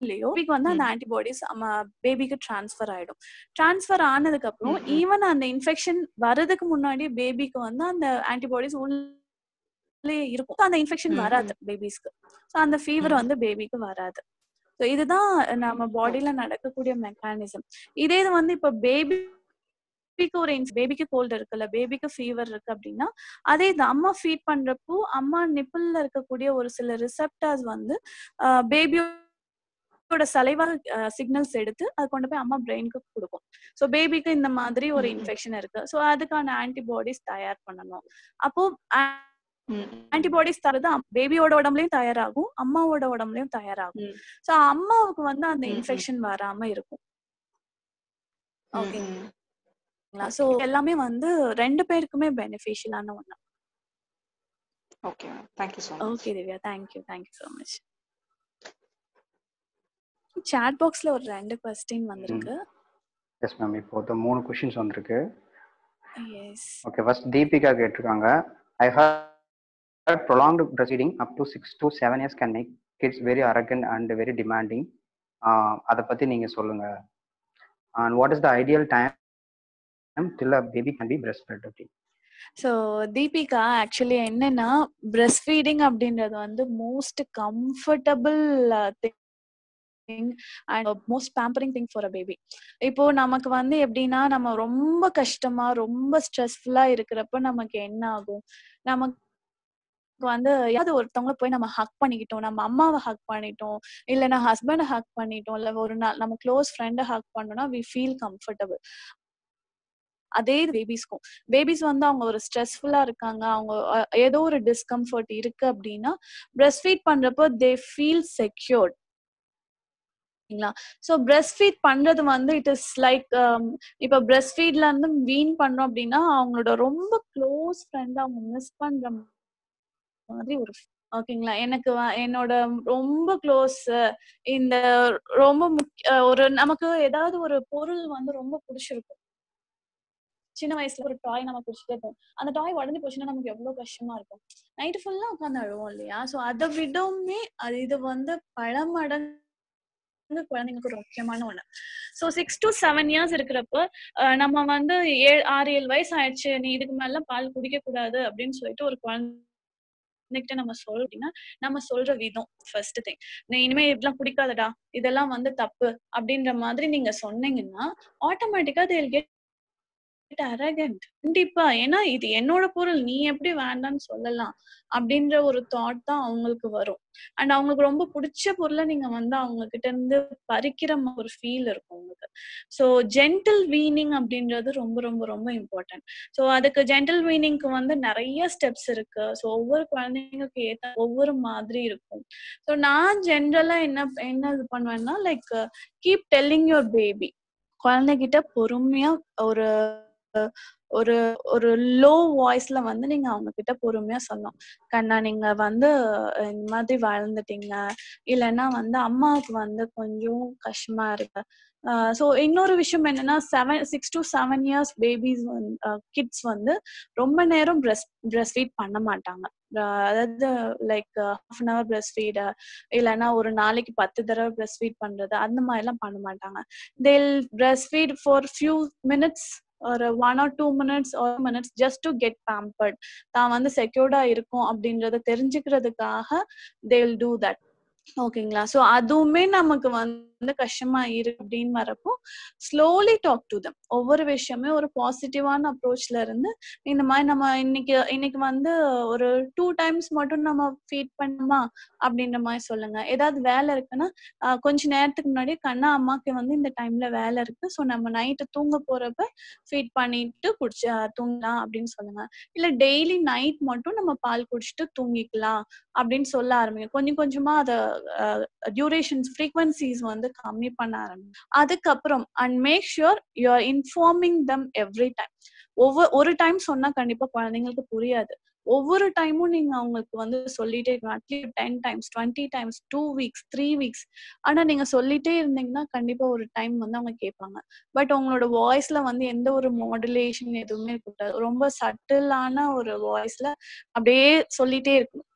இல்லையோ பேபிக்கு வந்து அந்த ம். ஆன்டிபாடிஸ் நம்ம பேபிக்கு ட்ரான்ஸ்ஃபர் ஆயிடும் ட்ரான்ஸ்ஃபர் ஆனதுக்கு அப்புறம் ம், ம். ஈவன் அந்த இன்ஃபெக்ஷன் வர்றதுக்கு முன்னாடி பேபிக்கு வந்து அந்த ஆன்டிபாடிஸ் உள்ளே இருக்கும் So, அந்த இன்ஃபெக்ஷன் ம், ம். வராது பேபிஸ்க்கு ஸோ அந்த ஃபீவர் ம். வந்து பேபிக்கு வராது ஸோ இதுதான் நம்ம பாடியில நடக்கக்கூடிய மெக்கானிசம் இதே இது வந்து இப்ப பேபி பேபிக்கு ஒரு பேபிக்கு கோல்டு இருக்குல்ல பேபிக்கு ஃபீவர் இருக்கு அப்படின்னா அதே இது அம்மா ஃபீட் பண்றப்போ அம்மா நிப்பிள்ல இருக்கக்கூடிய ஒரு சில ரிசெப்டார்ஸ் வந்து பேபியோட சலைவா சிக்னல்ஸ் எடுத்து அது கொண்டு போய் அம்மா பிரெயினுக்கு கொடுக்கும் ஸோ பேபிக்கு இந்த மாதிரி ஒரு ம், ம். இன்ஃபெக்ஷன் இருக்கு ஸோ அதுக்கான ஆன்டிபாடிஸ் தயார் பண்ணணும் அப்போ ம், ம். ஆன்டிபாடிஸ் தரது பேபியோட உடம்புலயும் தயாராகும் அம்மாவோட உடம்புலயும் தயாராகும் ம். ஸோ அம்மாவுக்கு வந்து அந்த ம், ம். இன்ஃபெக்ஷன் வராம இருக்கும் ம், ஓகேங்களா ம். ஸோ எல்லாமே வந்து ரெண்டு பேருக்குமே பெனிஃபிஷியலான ஒண்ணு okay ma'am thank you so much okay Divya thank you thank you so much chat பாக்ஸ்ல ஒரு ரெண்டு கொஸ்டின் வந்திருக்கு எஸ் மேம் இப்போ ஒரு மூணு கொஷின்ஸ் வந்திருக்கு எஸ் ஓகே ஃபர்ஸ்ட் தீபிகா கேட்டிருக்காங்க I heard prolonged proceeding up to six to seven years can make kids very arrogant and very demanding அதை பற்றி நீங்கள் சொல்லுங்கள் and what is the ideal time till a baby can be breast fed அப்படி so Deepika actually என்னன்னா breast feeding அப்படின்றது வந்து most comfortable thing and most pampering thing for a baby இப்போ நமக்கு வந்து எப்படின்னா நம்ம ரொம்ப கஷ்டமா ரொம்ப ஸ்ட்ரெஸ்ஃபுல்லா இருக்கிறப்ப நமக்கு என்ன ஆகும் நமக்கு வந்து யாராவது ஒருத்தவங்கள போய் நம்ம ஹக் பண்ணிக்கிட்டோம் நம்ம அம்மாவை ஹக் பண்ணிட்டோம் இல்லைன்னா ஹஸ்பண்டை ஹக் பண்ணிட்டோம் இல்ல ஒரு நாள் நம்ம க்ளோஸ் ஃப்ரெண்டை ஹக் பண்ணோம்னா வி ஃபீல் கம்ஃபர்டபுள் அதே பேபிஸ்க்கும் பேபிஸ் வந்து அவங்க ஒரு ஸ்ட்ரெஸ்ஃபுல்லா இருக்காங்க அவங்க அஹ், ஏதோ ஒரு டிஸ்கம்ஃபர்ட் இருக்கு அப்படின்னா பிரஸ்ட் ஃபீட் பண்றப்போ தே ஃபீல் செக்யூர்ட் சரிங்களா ஸோ பிரஸ்ட் ஃபீட் பண்றது வந்து இட் இஸ் லைக் இப்போ பிரஸ்ட் ஃபீட்ல இருந்து வீன் பண்றோம் அப்படின்னா அவங்களோட ரொம்ப க்ளோஸ் ஃப்ரெண்ட் அவங்க மிஸ் பண்ற மாதிரி ஒரு ஓகேங்களா எனக்கு வ- என்னோட ரொம்ப க்ளோஸ் இந்த ரொம்ப முக்கிய ஒரு நமக்கு ஏதாவது ஒரு பொருள் வந்து ரொம்ப பிடிச்சிருக்கும் சின்ன வயசுல ஒரு டாய் நம்ம பிடிச்சிட்டே இருப்போம் அந்த டாய் உடஞ்சு போச்சுன்னா நமக்கு எவ்வளவு கஷ்டமா இருக்கும் நைட்டு ஃபுல்லா உட்காந்து அழுவோம் இல்லையா சோ அதை விடவுமே அது இது வந்து பல மடங்கு குழந்தைங்களுக்கு ஒரு முக்கியமான ஒண்ணு so six to seven years இருக்கிறப்ப அஹ், நம்ம வந்து ஏழு ஆறு ஏழு வயசு ஆயிடுச்சு நீ இதுக்கு மேல பால் குடிக்க கூடாது அப்படின்னு சொல்லிட்டு ஒரு குழந்தைகிட்ட நம்ம சொல்றோம் அப்படின்னா நம்ம சொல்ற விதம் ஃபர்ஸ்ட் திங் நீ இனிமே இதெல்லாம் குடிக்காதடா இதெல்லாம் வந்து தப்பு அப்படின்ற மாதிரி நீங்க சொன்னீங்கன்னா ஆட்டோமேட்டிக்கா தேல் கெட் அரகண்ட் கண்டிப்பா ஏன்னா இது என்னோட பொருள் நீ எப்படி வேண்டாம்னு சொல்லலாம் அப்படின்ற ஒரு தாட் தான் அவங்களுக்கு வரும் அண்ட் அவங்களுக்கு ரொம்ப பிடிச்ச பொருளை நீங்க வந்து அவங்க கிட்ட இருந்து பறிக்கிற ம- ஒரு ஃபீல் இருக்கும் உங்களுக்கு ஸோ ஜென்டில் வீனிங் அப்படின்றது ரொம்ப ரொம்ப ரொம்ப இம்பார்ட்டன்ட் ஸோ அதுக்கு ஜென்டில் வீனிங்க்கு வந்து நிறைய ஸ்டெப்ஸ் இருக்கு ஸோ ஒவ்வொரு குழந்தைங்களுக்கு ஏத்த ஒவ்வொரு மாதிரி இருக்கும் ஸோ நான் ஜென்ரலா என்ன என்ன இது பண்ணுவேன்னா like keep telling your baby குழந்தைகிட்ட பொறுமையா ஒரு ஒரு ஒரு லோ வாய்ஸ்ல வந்து நீங்க அவங்க கிட்ட பொறுமையா சொல்லணும் கண்ணா நீங்க வந்து அஹ், இந்த மாதிரி வளர்ந்துட்டீங்க இல்லைன்னா வந்து அம்மாவுக்கு வந்து கொஞ்சம் கஷ்டமா இருக்கு ஸோ இன்னொரு விஷயம் என்னன்னா seven six to seven years babies வந்து கிட்ஸ் வந்து ரொம்ப நேரம் பிரஸ்ட் பிரஸ்ட் ஃபீட் பண்ண மாட்டாங்க அஹ் அதாவது like half an hour breast feed இல்லைன்னா ஒரு நாளைக்கு பத்து தடவை பிரஸ்ட் ஃபீட் பண்றது அந்த மாதிரிலாம் பண்ண மாட்டாங்க they'll breast feed for few minutes ஒரு ஒன் ஆர் டூ மினிட்ஸ் ஒரு minutes just to get pampered தான் வந்து செக்யூர்டா இருக்கும் அப்படின்றத தெரிஞ்சுக்கிறதுக்காக தே வில் டூ தட் ஓகேங்களா ஸோ அதுவுமே நமக்கு வந்து கஷ்டமா இருக்கு அப்படின்னு வரப்போ ஸ்லோலி டாக் டு தம் ஒவ்வொரு விஷயமே ஒரு பாசிட்டிவான அப்ரோச்ல இருந்து இந்த மாதிரி நம்ம இன்னைக்கு இன்னைக்கு வந்து ஒரு டூ டைம்ஸ் மட்டும் நம்ம ஃபீட் பண்ணுமா அப்படின்ற மாதிரி சொல்லுங்க ஏதாவது வேலை இருக்குன்னா ஆஹ் கொஞ்ச நேரத்துக்கு முன்னாடி கண்ணா அம்மாக்கு வந்து இந்த டைம்ல வேலை இருக்கு ஸோ நம்ம நைட்டு தூங்க போறப்ப ஃபீட் பண்ணிட்டு குடிச்சு ஆஹ் தூங்கலாம் அப்படின்னு சொல்லுங்க இல்ல டெய்லி நைட் மட்டும் நம்ம பால் குடிச்சிட்டு தூங்கிக்கலாம் அப்படின்னு சொல்ல ஆரம்பிங்க கொஞ்சம் கொஞ்சமா அத டியூரேஷன்ஸ் ஃப்ரீக்வன்சிஸ் வந்து கம்மி பண்ண ஆரம்பிங்க அதுக்கப்புறம் and make sure you are informing them every time ஒவ்வொரு ஒரு டைம் சொன்னா கண்டிப்பா குழந்தைங்களுக்கு புரியாது ஒவ்வொரு டைமும் நீங்க அவங்களுக்கு வந்து சொல்லிட்டே இருக்கணும் at least ten times twenty times two weeks three weeks ஆனா நீங்க சொல்லிட்டே இருந்தீங்கன்னா கண்டிப்பா ஒரு டைம் வந்து அவங்க கேட்பாங்க பட் உங்களோட வாய்ஸ்ல வந்து எந்த ஒரு மாடுலேஷன் எதுவுமே இருக்கக்கூடாது ரொம்ப சட்டிலான ஒரு வாய்ஸ்ல அப்படியே சொல்லிட்டே இருக்கணும்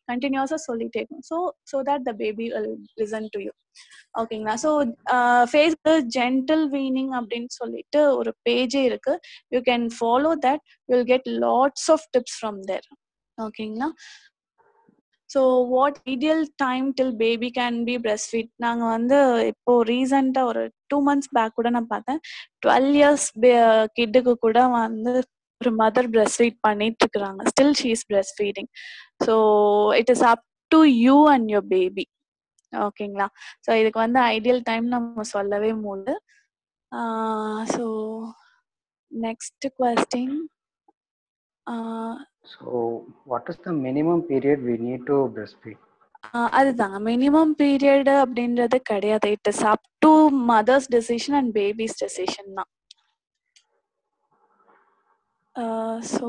கண்டினியூஸா சொல்லிட்டே இருக்கணும் so so that the baby will listen to you ஓகேங்களா ஸோ ஃபேஸ்புக் ஜென்டல் வீனிங் அப்படின்னு சொல்லிட்டு ஒரு பேஜே இருக்கு you can follow that will get lots of tips from there ஓகேங்களா so what ideal time till baby can be breast feed நாங்கள் வந்து இப்போ ரீசெண்டாக ஒரு டூ மந்த்ஸ் பேக் கூட நான் பார்த்தேன் டுவெல் இயர்ஸ் கிட்டுக்கு கூட வந்து ஒரு மதர் பிரஸ்ட் ஃபீட் பண்ணிட்டு இருக்கிறாங்க still she is breast feeding so it is up to you and your baby ஓகேங்களா ஸோ இதுக்கு வந்து ஐடியல் டைம் நம்ம சொல்லவே முடியாது so next question So, what is the minimum period we need to breastfeed? அதுதாங்க minimum period அப்படின்றது கிடையாது it is up to mother's decision and baby's decision தான் so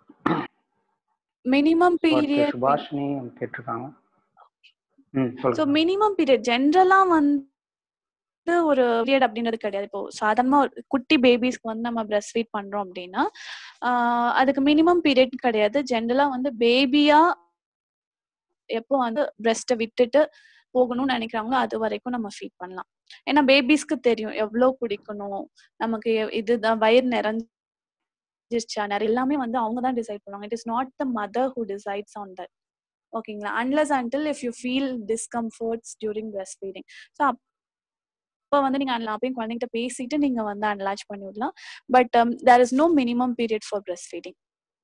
minimum What period Subhashini கேட்டிருக்காங்க ம் ஸோ சொல்லுங்க மினிமம் பீரியட் ஜென்ரலா வந்து ஒரு பீரியட் அப்படின்றது கிடையாது இப்போ சாதாரணமா ஒரு குட்டி பேபிஸ்க்கு வந்து நம்ம பிரஸ்ட் ஃபீட் பண்றோம் அப்படின்னா ஆஹ் அதுக்கு மினிமம் பீரியட் கிடையாது ஜென்ரலா வந்து பேபியா எப்போ வந்து பிரஸ்ட்டை விட்டுட்டு போகணும்னு நினைக்கிறாங்களோ அது வரைக்கும் நம்ம ஃபீட் பண்ணலாம் ஏன்னா பேபிஸ்க்கு தெரியும் எவ்வளவு குடிக்கணும் நமக்கு எ- இதுதான் வயிறு நிறைஞ்சிருச்சா நிறைய எல்லாமே வந்து அவங்க தான் டிசைட் பண்ணுவாங்க it is not the mother who decides on that ஓகேங்களா unless until if you feel discomforts during breast feeding so அப்போ வந்து நீங்க அன்ல அப்பயும் குழந்தைகிட்ட பேசிட்டு நீங்க வந்து அன்லாச் பண்ணி விடலாம் but there is no minimum period for breast feeding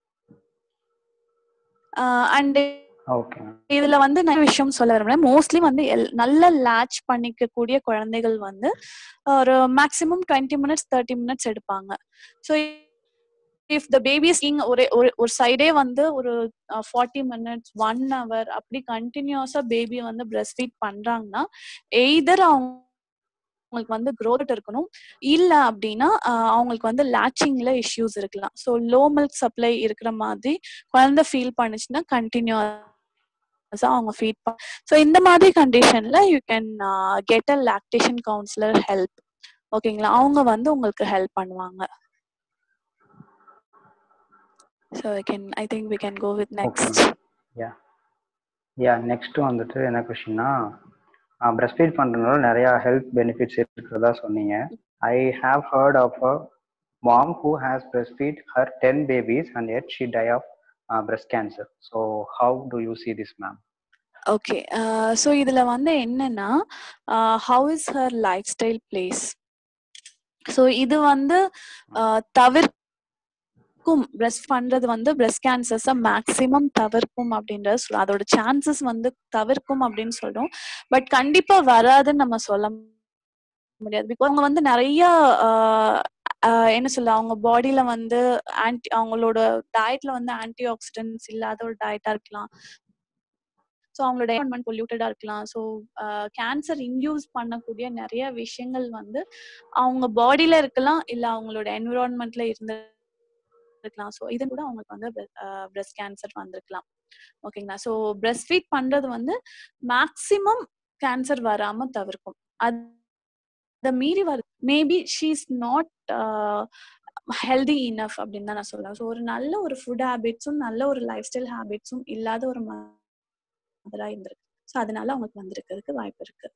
and okay இதுல வந்து நிறைய விஷயம் சொல்ல விரும்புறேன் மோஸ்ட்லி வந்து எல்- நல்ல லேட்ச் பண்ணிக்க கூடிய குழந்தைகள் வந்து ஒரு maximum twenty minutes thirty minutes எடுப்பாங்க ஸோ இஃப் த பேபிஸ் ஒரு ஒரு ஒரு சைடே வந்து ஒரு ஃபார்ட்டி மினிட்ஸ் ஒன் ஹவர் அப்படி கண்டினியூஸா பேபி வந்து பிரஸ்ட் ஃபீட் பண்றாங்கன்னா எய்தர் அவங்க அவங்களுக்கு வந்து growth இருக்கணும் இல்ல அப்படின்னா ஆஹ் அவங்களுக்கு வந்து லேச்சிங்ல இஷ்யூஸ் இருக்கலாம் ஸோ லோ மில்க் சப்ளை இருக்கிற மாதிரி குழந்தை ஃபீல் பண்ணுச்சுன்னா கண்டினியூஸா அவங்க ஃபீட் பண்ண ஸோ இந்த மாதிரி கண்டிஷன்ல you can get a lactation counsellor help ஓகேங்களா அவங்க வந்து உங்களுக்கு ஹெல்ப் பண்ணுவாங்க so I can I think we can go with next yeah yeah next வந்துட்டு என்ன கொஷின்னா பிரஸ்ட் ஃபீட் பண்ணுறதுனால நிறையா ஹெல்த் பெனிஃபிட்ஸ் இருக்கிறதா சொன்னீங்க I have heard of a mom who has breast feed her ten babies and yet she die of breast cancer so how do you see this ma'am okay so இதுல வந்து என்னன்னா how is her lifestyle plays so இது வந்து ஆஹ் தவிர்க்கும் breast பண்றது வந்து breast கேன்சர்ஸை maximum தவிர்க்கும் அப்படின்றது சொல்ல அதோட சான்சஸ் வந்து தவிர்க்கும் அப்படின்னு சொல்றோம் பட் கண்டிப்பா வராதுன்னு நம்ம சொல்ல முடியாது பிகாஸ் அவங்க வந்து நிறைய ஆஹ் ஆஹ் என்ன சொல்ல அவங்க பாடியில வந்து ஆன்டி அவங்களோட டயட்ல வந்து ஆன்டி ஆக்சிடென்ட்ஸ் இல்லாத ஒரு டயட்டா இருக்கலாம் ஸோ அவங்களோட என்வரன்மெண்ட் பொல்யூட்டடா இருக்கலாம் ஸோ கேன்சர் இன்டியூஸ் பண்ணக்கூடிய நிறைய விஷயங்கள் வந்து அவங்க பாடியில இருக்கலாம் இல்ல அவங்களோட என்விரான்மெண்ட்ல இருந்து இருக்கலாம் ஸோ இது கூட அவங்களுக்கு வந்து பிரஸ்ட் கேன்சர் வந்திருக்கலாம் ஓகேங்களா ஸோ பிரஸ்ட் ஃபீட் பண்றது வந்து மேக்சிமம் கேன்சர் வராம தவிர்க்கும் அதை மீறி வரு maybe she is not healthy enough அப்படின்னு தான் நான் சொல்றேன் ஸோ ஒரு நல்ல ஒரு ஃபுட் ஹேபிட்ஸும் நல்ல ஒரு லைஃப் ஸ்டைல் ஹேபிட்ஸும் இல்லாத ஒரு மதரா இருந்திருக்கு ஸோ அதனால அவங்களுக்கு வந்திருக்கிறதுக்கு வாய்ப்பு இருக்கு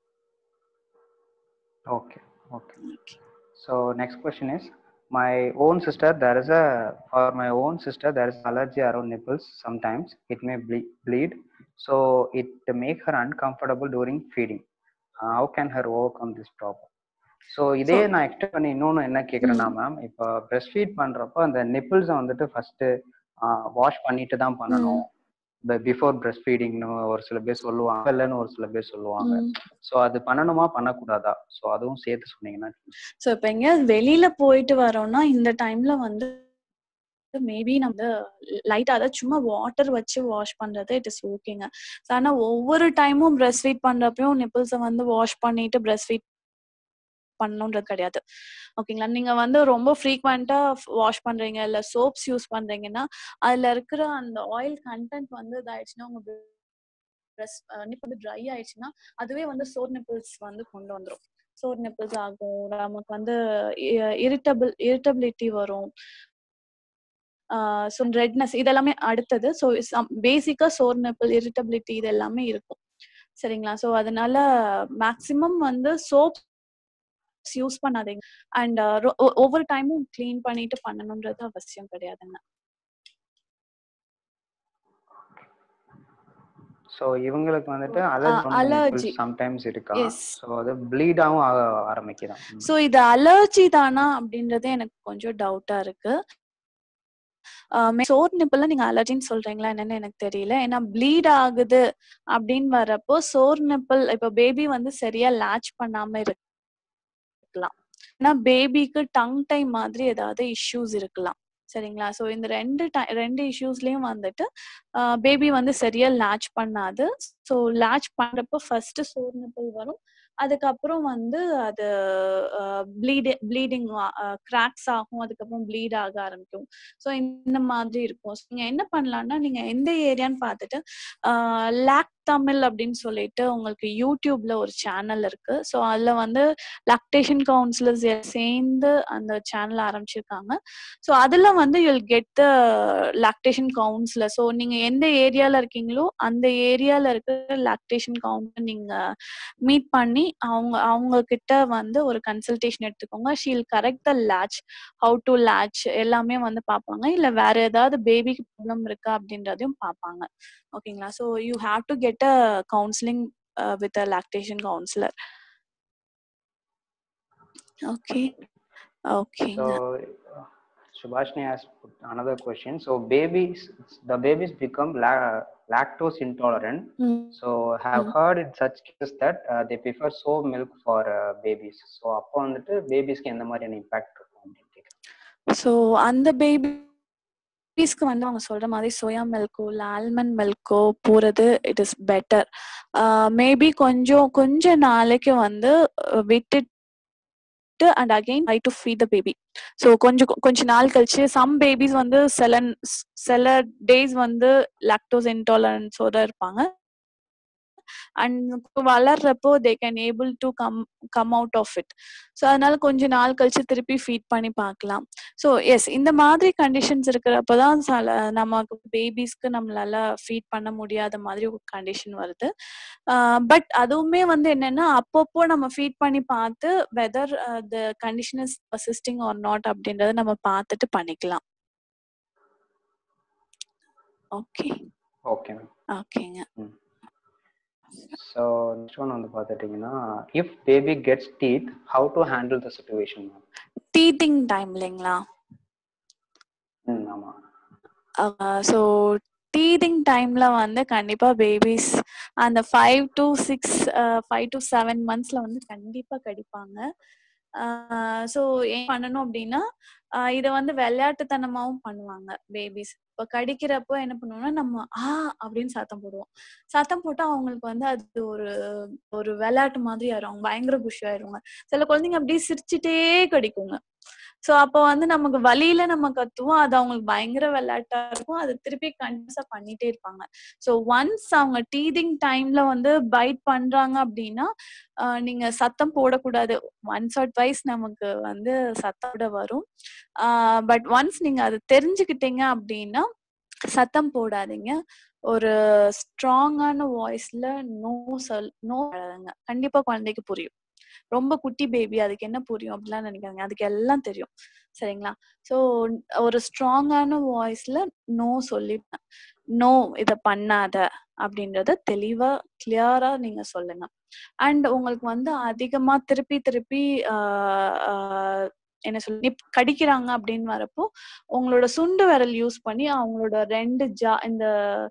Okay, okay. So next question is, my own sister, there is a, for my own sister, there is allergy around nipples. Sometimes it may ble- bleed. So it make her uncomfortable during feeding. Uh, how can her overcome this problem? So இதே So- நான் extra பண்ணி இன்னொன்று என்ன கேட்குறேன்னா ma'am இப்போ breast feet பண்ணுறப்போ அந்த நிப்பிள்ஸை வந்துட்டு ஃபர்ஸ்ட் வாஷ் பண்ணிட்டு தான் பண்ணணும் பிஃபோர் பிரஸ்ட் ஃபீடிங்னு ஒரு சில பேர் சொல்லுவாங்க இல்லைன்னு ஒரு சில பேர் சொல்லுவாங்க ஸோ அது பண்ணணுமா பண்ணக்கூடாதா ஸோ அதுவும் சேர்த்து சொன்னீங்கன்னா ஸோ இப்போ எங்கேயாவது வெளியில போயிட்டு வரோம்னா இந்த டைம்ல வந்து மேபி நம்ம லைட்டா அதாவது சும்மா வாட்டர் வச்சு வாஷ் பண்றது இட் இஸ் ஓகேங்க ஆனா ஒவ்வொரு டைமும் பிரஸ்ட் ஃபீட் பண்றப்பயும் நிப்பிள்ஸை வந்து வாஷ் பண்ணிட்டு பிரஸ்ட் ஃபீட் பண்ணணுன்றது கிடையாது ஓகேங்களா நீங்க வந்து ரொம்ப ஃப்ரீக்வெண்டா வாஷ் பண்றீங்க இல்ல சோப்ஸ் யூஸ் பண்றீங்கன்னா அதுல இருக்கிற அந்த ஆயில் கண்டென்ட் வந்து இதாயிடுச்சுன்னா உங்க பிரஸ்ட் நிப் வந்து ட்ரை ஆயிடுச்சுன்னா அதுவே வந்து சோர் நிப்பிள்ஸ் வந்து கொண்டு வந்துரும் சோர் நிப்பிள்ஸ் ஆகும் நமக்கு வந்து இரிட்டபிள் இரிட்டபிலிட்டி வரும் ஸோ ரெட்னஸ் இதெல்லாமே அடுத்தது ஸோ பேசிக்கா சோர் நிப்பிள் இரிட்டபிலிட்டி இது எல்லாமே இருக்கும் சரிங்களா ஸோ அதனால மேக்சிமம் வந்து சோப் யூஸ் பண்ணாதீங்க அண்ட் ஒவ்வொரு டைமும் க்ளீன் பண்ணிட்டு பண்ணணும்ன்றது அவசியம் கிடையாதுங்க ஸோ இவங்களுக்கு வந்துட்டு allergy. அலர்ஜி சம்டைம்ஸ் இருக்கா Yes. ஸோ அது ப்ளீடாகவும் ஆக ஆரம்பிக்குதான் ம். ஸோ இது அலர்ஜி தானா அப்படின்றது எனக்கு கொஞ்சம் டவுட்டா இருக்கு சோர் நிப்பிள்ல நீங்க அலர்ஜின்னு சொல்றீங்களா என்னன்னு எனக்கு தெரியல ஏன்னா ப்ளீட் ஆகுது அப்படின்னு வரப்போ சோர் நிப்பிள் இப்ப பேபி வந்து சரியா லேட்ச் பண்ணாம இருக்கலாம் ஏன்னா பேபிக்கு டங் டைம் மாதிரி ஏதாவது இஷ்யூஸ் இருக்கலாம் சரிங்களா ஸோ இந்த ரெண்டு ti- ரெண்டு இஷ்யூஸ்லயும் வந்துட்டு பேபி வந்து சரியா லேட்ச் பண்ணாது ஸோ லேட்ச் பண்றப்போ ஃபர்ஸ்ட் சோர் நிப்பிள் வரும் அதுக்கப்புறம் வந்து அது ப்ளீட் ப்ளீடிங் கிராக்ஸ் ஆகும் அதுக்கப்புறம் ப்ளீட் ஆக ஆரம்பிக்கும் ஸோ இந்த மாதிரி இருக்கும் So, நீங்க என்ன பண்ணலாம்னா நீங்க எந்த ஏரியான்னு பார்த்துட்டு லேக் தமிழ் அப்படின்னு சொல்லிட்டு உங்களுக்கு யூடியூப்ல ஒரு சேனல் இருக்கு ஸோ அதுல வந்து லாக்டேஷன் கவுன்சிலர்ஸ் சேர்ந்து அந்த சேனல் ஆரம்பிச்சிருக்காங்க ஸோ அதுல வந்து you'll get the lactation counsellor so நீங்க எந்த ஏரியால இருக்கீங்களோ அந்த ஏரியால இருக்கிற லாக்டேஷன் கவுன்சிலர் நீங்க மீட் பண்ணி அவங்க அவங்க கிட்ட வந்து ஒரு கன்சல்டேஷன் எடுத்துக்கோங்க she'll correct the latch how to latch எல்லாமே வந்து பார்ப்பாங்க இல்ல வேற ஏதாவது பேபிக்கு ப்ராப்ளம் இருக்கா அப்படின்றதையும் பார்ப்பாங்க ஓகேங்களா so you have to get a counselling with a lactation counsellor okay ஓகேங்க So, uh, Subhashni has put another question. So, babies, the babies become la- lactose intolerant. ம் So, have Mm. heard in such cases that uh, they prefer soy milk for uh, babies. So, அப்போ வந்துட்டு பேபிஸ்க்கு எந்த மாதிரியான impact இருக்கும் அப்படின்னு கேட்குறேன் so அந்த பேபிஸ்க்கு வந்து அவங்க சொல்ற மாதிரி சோயா மில்கோ இல்லை ஆல்மண்ட் மில்கோ போறது இட் இஸ் பெட்டர் மேபி கொஞ்சம் கொஞ்ச நாளைக்கு வந்து அஹ், விட்டுட்டு and again try to feed the baby so கொஞ்சம் கொ- கொஞ்ச நாள் கழிச்சு சம் பேபிஸ் வந்து சில சில டேஸ் வந்து லாக்டோஸ் இன்டாலரன்ஸோட இருப்பாங்க அண்ட் வளர்றப்போ they can able to come come out of it so அதனால கொஞ்ச நாள் கழிச்சு திருப்பி ஃபீட் பண்ணி பார்க்கலாம் ஸோ எஸ் இந்த மாதிரி கண்டிஷன்ஸ் இருக்கிறப்ப தான் சில நமக்கு பேபிஸ்க்கு நம்மளால ஃபீட் பண்ண முடியாத மாதிரி ஒரு கண்டிஷன் வருது பட் அதுவுமே வந்து என்னன்னா அப்பப்போ நம்ம ஃபீட் பண்ணி பார்த்து whether the condition is assisting or not அப்படின்றத நம்ம பார்த்துட்டு பண்ணிக்கலாம் ஓகே ஓகே மேம் ஓகேங்க ஸோ நெக்ஸ்ட் ஒன் வந்து பார்த்துட்டிங்கன்னா if baby gets teeth how to handle the situation ma'am teething time இல்லைங்களா ம் ஆமாம் ஸோ டீதிங் டைம்ல வந்து கண்டிப்பா பேபிஸ் அந்த five to six five to seven மந்த்ஸ்ல வந்து கண்டிப்பா கடிப்பாங்க ஸோ ஏன் பண்ணணும் அப்படின்னா ஆஹ் இதை வந்து விளையாட்டுத்தனமாவும் பண்ணுவாங்க பேபிஸ் இப்போ கடிக்கிறப்போ என்ன பண்ணுவோம்னா நம்ம ஆ அப்படின்னு சத்தம் போடுவோம் சத்தம் போட்டா அவங்களுக்கு வந்து அது ஒரு ஒரு விளையாட்டு மாதிரி ஆயிரும் அவங்க பயங்கர குஷி ஆயிருவாங்க சில குழந்தைங்க அப்படியே சிரிச்சுட்டே கடிக்குங்க சோ அப்போ வந்து நமக்கு வழியில நம்ம கத்துவோம் அது அவங்களுக்கு பயங்கர விளையாட்டா இருக்கும் அது திருப்பி கண்டினியூஸா பண்ணிட்டே இருப்பாங்க சோ ஒன்ஸ் அவங்க டீதிங் டைம்ல வந்து பைட் பண்றாங்க அப்படின்னா ஆஹ் நீங்க சத்தம் போடக்கூடாது ஒன்ஸ் ஆர் ட்வைஸ் நமக்கு வந்து சத்தம் போட வரும் பட் ஒன்ஸ் நீங்க அது தெரிஞ்சுக்கிட்டீங்க அப்படின்னா சத்தம் போடாதீங்க ஒரு ஸ்ட்ராங்கான வாய்ஸ்ல நோ சொல் நோ கண்டிப்பா குழந்தைக்கு புரியும் ரொம்ப குட்டி பேபி அதுக்கு என்ன புரியும் அப்படிலாம் நினைக்காதீங்க அதுக்கு எல்லாம் தெரியும் சரிங்களா சோ ஒரு ஸ்ட்ராங்கான வாய்ஸ்ல நோ சொல்லிட்டேன் நோ இத பண்ணாத அப்படின்றத தெளிவா கிளியரா நீங்க சொல்லுங்க அண்ட் உங்களுக்கு வந்து அதிகமா திருப்பி திருப்பி ஆஹ் ஆஹ் என்ன சொல்லி நிப் கடிக்கிறாங்க அப்படின்னு வரப்போ உங்களோட சுண்டு விரல் யூஸ் பண்ணி அவங்களோட ரெண்டு ஜா இந்த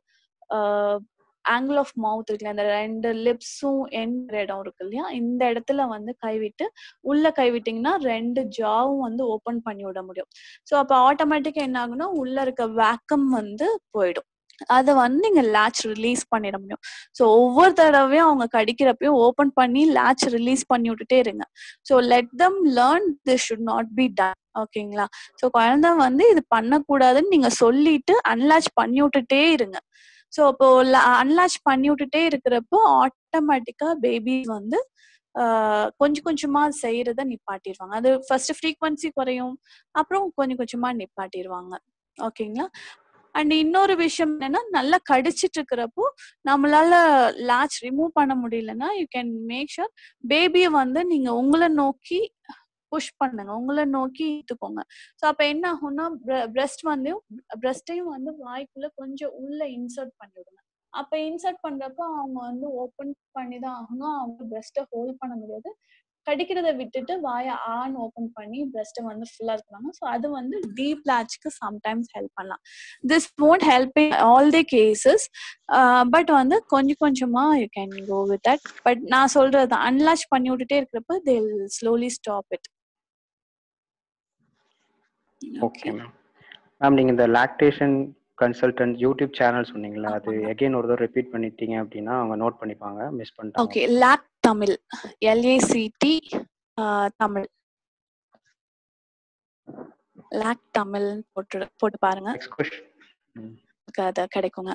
ஆங்கிள் ஆஃப் மவுத் இருக்குல்ல இந்த ரெண்டு லிப்ஸும் எண்ட் இடம் இருக்கு இல்லையா இந்த இடத்துல வந்து கைவிட்டு உள்ள கைவிட்டீங்கன்னா ரெண்டு ஜாவும் வந்து ஓபன் பண்ணி விட முடியும் ஸோ அப்போ ஆட்டோமேட்டிக்கா என்ன ஆகும்னா உள்ள இருக்க வேக்கம் வந்து போயிடும் அதை வந்து நீங்க லேட்ச் ரிலீஸ் பண்ணிட முடியும் ஸோ ஒவ்வொரு தடவையும் அவங்க கடிக்கிறப்பையும் ஓபன் பண்ணி லேட்ச் ரிலீஸ் பண்ணி விட்டுட்டே இருங்க so let them learn this should not be done ஓகேங்களா ஸோ குழந்தை வந்து இது பண்ணக்கூடாதுன்னு நீங்க சொல்லிட்டு அன்லாச் பண்ணி விட்டுட்டே இருங்க ஸோ அப்போ அன்லாச் பண்ணி விட்டுட்டே இருக்கிறப்போ ஆட்டோமேட்டிக்கா பேபி வந்து ஆஹ் கொஞ்சம் கொஞ்சமா செய்யறத நிப்பாட்டிடுவாங்க அது ஃபர்ஸ்ட் ஃப்ரீக்வன்சி குறையும் அப்புறம் கொஞ்சம் கொஞ்சமா நிப்பாட்டிடுவாங்க ஓகேங்களா அண்ட் இன்னொரு விஷயம் என்னன்னா நல்லா கடிச்சிட்டு இருக்கிறப்போ நம்மளால லாச் ரிமூவ் பண்ண முடியலன்னா யூ கேன் மேக் ஷூர் பேபியை வந்து நீங்க உங்களை நோக்கி புஷ் பண்ணுங்க உங்களை நோக்கி இழுத்துக்கோங்க ஸோ அப்ப என்ன ஆகும்னா பிரஸ்ட் வந்து பிரஸ்டையும் வந்து வாய்க்குள்ள கொஞ்சம் உள்ள இன்சர்ட் பண்ணிவிடுங்க அப்ப இன்சர்ட் பண்றப்போ அவங்க வந்து ஓப்பன் பண்ணி தான் ஆகணும் அவங்க பிரஸ்ட்டை ஹோல்ட் பண்ண முடியாது கடிக்கிறத விட்டுட்டு வாயை ஆன் ஓப்பன் பண்ணி பிரஸ்ட்டை வந்து ஃபுல்லா இருக்கிறாங்க ஸோ அது வந்து டீப் லாச்சுக்கு சம்டைம்ஸ் ஹெல்ப் பண்ணலாம் this won't help in all the cases but வந்து கொஞ்சம் கொஞ்சமா you can go with that but நான் சொல்றது அன்லாச் பண்ணி விட்டுட்டே இருக்கிறப்ப they slowly stop it okay ma'am ma'am நீங்கள் இந்த லாக்டேஷன் கன்சல்டன்ட் யூடியூப் சேனல் சொன்னீங்களா அது ஆமாங்க. எகைன் ஒரு தடவை ரிப்பீட் பண்ணிட்டீங்க அப்படின்னா அவங்க நோட் பண்ணிப்பாங்க மிஸ் பண்ணிட்டாங்க ஓகே லாக் தமிழ் எல்ஏசிடி தமிழ் லாக் தமிழ் போட்டு போட்டு பாருங்க நெக்ஸ்ட் கொஸ்டின் உங்களுக்கு அது கிடைக்குங்க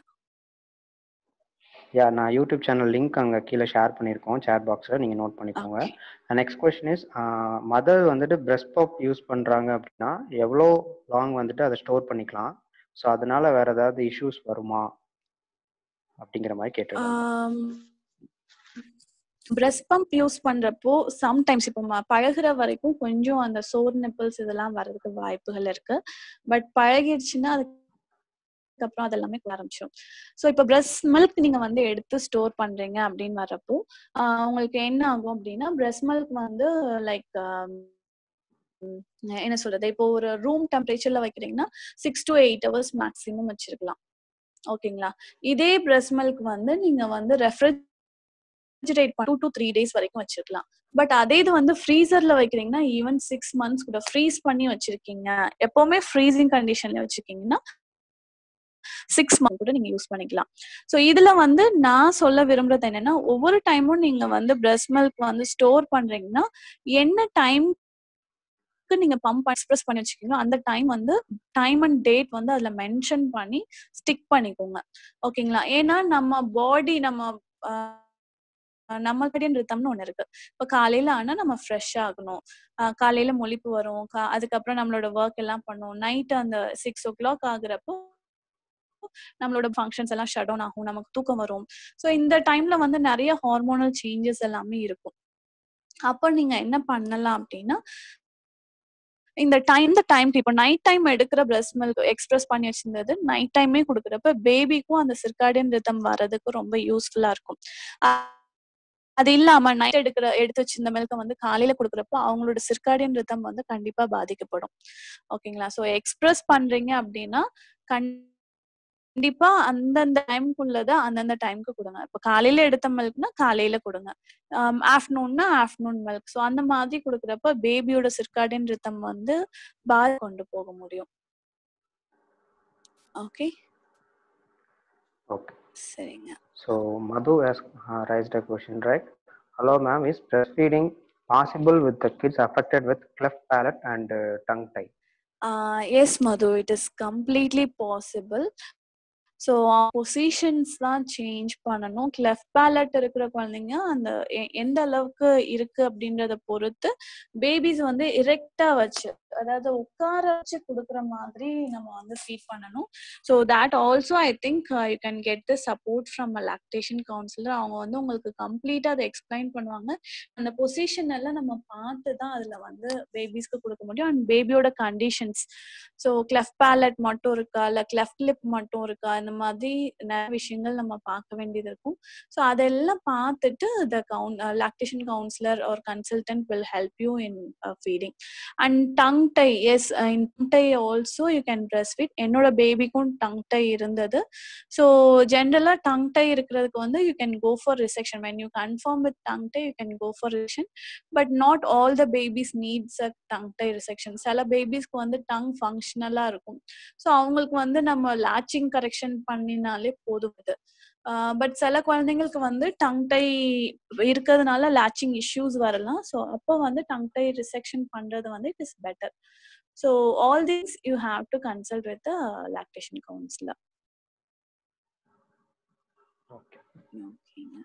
யா நான் யூடியூப் சேனல் லிங்க் அங்கே கீழே ஷேர் பண்ணியிருக்கோம் சேட் பாக்ஸில் நீங்கள் நோட் பண்ணிக்கோங்க நெக்ஸ்ட் கொஸ்டின் இஸ் மதர் வந்துட்டு பிரஸ்ட் பம்ப் யூஸ் பண்ணுறாங்க அப்படின்னா எவ்வளோ லாங் வந்துட்டு அதை ஸ்டோர் பண்ணிக்கலாம் ஸோ அதனால வேற ஏதாவது இஷ்யூஸ் வருமா அப்படிங்கிற மாதிரி கேட்டிருக்காங்க பிரஸ்ட் பம்ப் யூஸ் பண்றப்போ சம்டைம்ஸ் இப்போ ம- பழகுற வரைக்கும் கொஞ்சம் அந்த சோர் நிப்பிள்ஸ் இதெல்லாம் வர்றதுக்கு வாய்ப்புகள் இருக்கு பட் பழகிடுச்சுன்னா அதுக்கப்புறம் அது எல்லாமே குறைய ஆரம்பிச்சிடும் ஸோ இப்போ பிரஸ்ட் மில்க் நீங்க வந்து எடுத்து ஸ்டோர் பண்றீங்க அப்படின்னு வர்றப்போ ஆஹ் உங்களுக்கு என்ன ஆகும் அப்படின்னா பிரஸ்ட் மில்க் வந்து லைக் என்ன சொல்றது இப்போ ஒரு ரூம் டெம்பரேச்சர்ல வைக்கிறீங்கன்னா six to eight hours maximum வச்சிருக்கலாம் ஓகேங்களா இதே பிரஸ்ட் மில்க் வந்து நீங்க வந்து refrigerate two to three days வரைக்கும் வச்சிருக்கலாம் பட் அதே இது வந்து ஃப்ரீசர்ல வைக்கிறீங்கன்னா ஈவன் சிக்ஸ் மந்த்ஸ் கூட ஃப்ரீஸ் பண்ணி வச்சிருக்கீங்க எப்பவுமே ஃப்ரீசிங் கண்டிஷன்ல வச்சிருக்கீங்கன்னா சிக்ஸ் மந்த் கூட நீங்க யூஸ் பண்ணிக்கலாம் ஸோ இதுல வந்து நான் சொல்ல விரும்புறது என்னன்னா ஒவ்வொரு டைமும் நீங்க வந்து பிரஸ்ட் மில்க் வந்து ஸ்டோர் பண்றீங்கன்னா என்ன டைம் நீங்க பம்ப் எக்ஸ்பிரஸ் பண்ணி வச்சுக்கீங்களோ அந்த டைம் வந்து டைம் அண்ட் டேட் வந்து அதுல மென்ஷன் பண்ணி ஸ்டிக் பண்ணிக்கோங்க ஓகேங்களா ஏன்னா நம்ம பாடி நம்ம ஆஹ் நம்ம கடியன் ரித்தம்னு ஒண்ணு இருக்கு இப்ப காலையில ஆனா நம்ம ஃப்ரெஷ் ஆகணும் ஆஹ் காலையில மொழிப்பு வரும் கா- அதுக்கப்புறம் நம்மளோட ஒர்க் எல்லாம் பண்ணும் நைட் அந்த சிக்ஸ் ஓ கிளாக் ஆகுறப்போ நம்மளோட ஃபங்க்ஷன்ஸ் எல்லாம் ஷட் டவுன் ஆகும் நமக்கு தூக்கம் வரும் ஸோ இந்த டைம்ல வந்து நிறைய ஹார்மோனல் சேஞ்சஸ் எல்லாமே இருக்கும் அப்போ நீங்க என்ன பண்ணலாம் அப்படின்னா இந்த டைம் இந்த டைம் இப்போ நைட் டைம் எடுக்கிற பிரஸ்ட் மில்க் எக்ஸ்பிரஸ் பண்ணி வச்சிருந்தது நைட் டைமே கொடுக்குறப்ப பேபிக்கும் அந்த சிர்காடியன் ரிதம் வர்றதுக்கு ரொம்ப யூஸ்ஃபுல்லா இருக்கும் அ- அது இல்லாம நைட் எடுக்கிற எடுத்து வச்சிருந்த மில்க வந்து காலையில கொடுக்குறப்போ அவங்களோட சிர்காடியன் ரிதம் வந்து கண்டிப்பா பாதிக்கப்படும் ஓகேங்களா ஸோ எக்ஸ்பிரஸ் பண்றீங்க அப்படின்னா கண்டிப்பா அந்தந்த டைம்க்குள்ளத அந்தந்த டைம்க்கு கொடுங்க இப்போ காலையில எடுத்த மில்க்னா காலையில கொடுங்க ஆஃப்டர்நூன்னா ஆஃப்டர்நூன் மில்க் ஸோ அந்த மாதிரி கொடுக்குறப்ப பேபியோட சிர்காடியன் ரித்தம் வந்து பால் கொண்டு போக முடியும் ஓகே ஓகே சரிங்க So Madhu has uh, raised a question, right? Hello, ma'am. Is breastfeeding possible with the kids affected with cleft palate and uh, tongue tie? Yes Madhu it is completely possible so positions தான் change பண்ணணும் cleft palate இருக்கிற குழந்தைங்க அந்த எ- எந்த அளவுக்கு இருக்கு அப்படின்றத பொறுத்து பேபிஸ் வந்து இரெக்டா வச்சு அதாவது உட்கார வச்சு கொடுக்குற மாதிரி நம்ம வந்து ஃபீட் பண்ணணும் so that also I think you can get the support from a lactation counsellor அவங்க வந்து உங்களுக்கு கம்ப்ளீட்டா அதை எக்ஸ்பிளைன் பண்ணுவாங்க அந்த பொசிஷன் எல்லாம் நம்ம பார்த்து தான் அதுல வந்து பேபிஸ்க்கு கொடுக்க முடியும் அண்ட் பேபியோட கண்டிஷன்ஸ் ஸோ கிளெஃப்ட் பேலட் மட்டும் இருக்கா இல்ல கிளெஃப்ட் லிப் மட்டும் இருக்கா இந்த மாதிரி நிறைய விஷயங்கள் நம்ம பார்க்க வேண்டியது இருக்கும் ஸோ அதெல்லாம் பார்த்துட்டு த கவுன் லாக்டேஷன் கவுன்சிலர் ஒரு consultant will help you in feeding and tongue tie yes in tongue tie also you can breast feed என்னோட பேபிக்கும் டங் டை இருந்தது ஸோ ஜென்ரலாக டங் டை இருக்கிறதுக்கு வந்து you can go for resection when you confirm with tongue tie you can go for resection but not all the babies needs a tongue tie resection சில பேபிஸ்க்கு வந்து tongue ஃபங்க்ஷனலாக இருக்கும் so அவங்களுக்கு வந்து நம்ம லாச்சிங் கரெக்ஷன் பண்ணினாலே போதும் இது பட் சில குழந்தைங்களுக்கு வந்து டங் டை இருக்கிறதுனால லாச்சிங் இஷ்யூஸ் வரலாம் ஸோ அப்போ வந்து டங் டை ரிசெக்ஷன் பண்றது வந்து it is better so all these you have to consult with lactation counsellor Okay. ஓகேங்க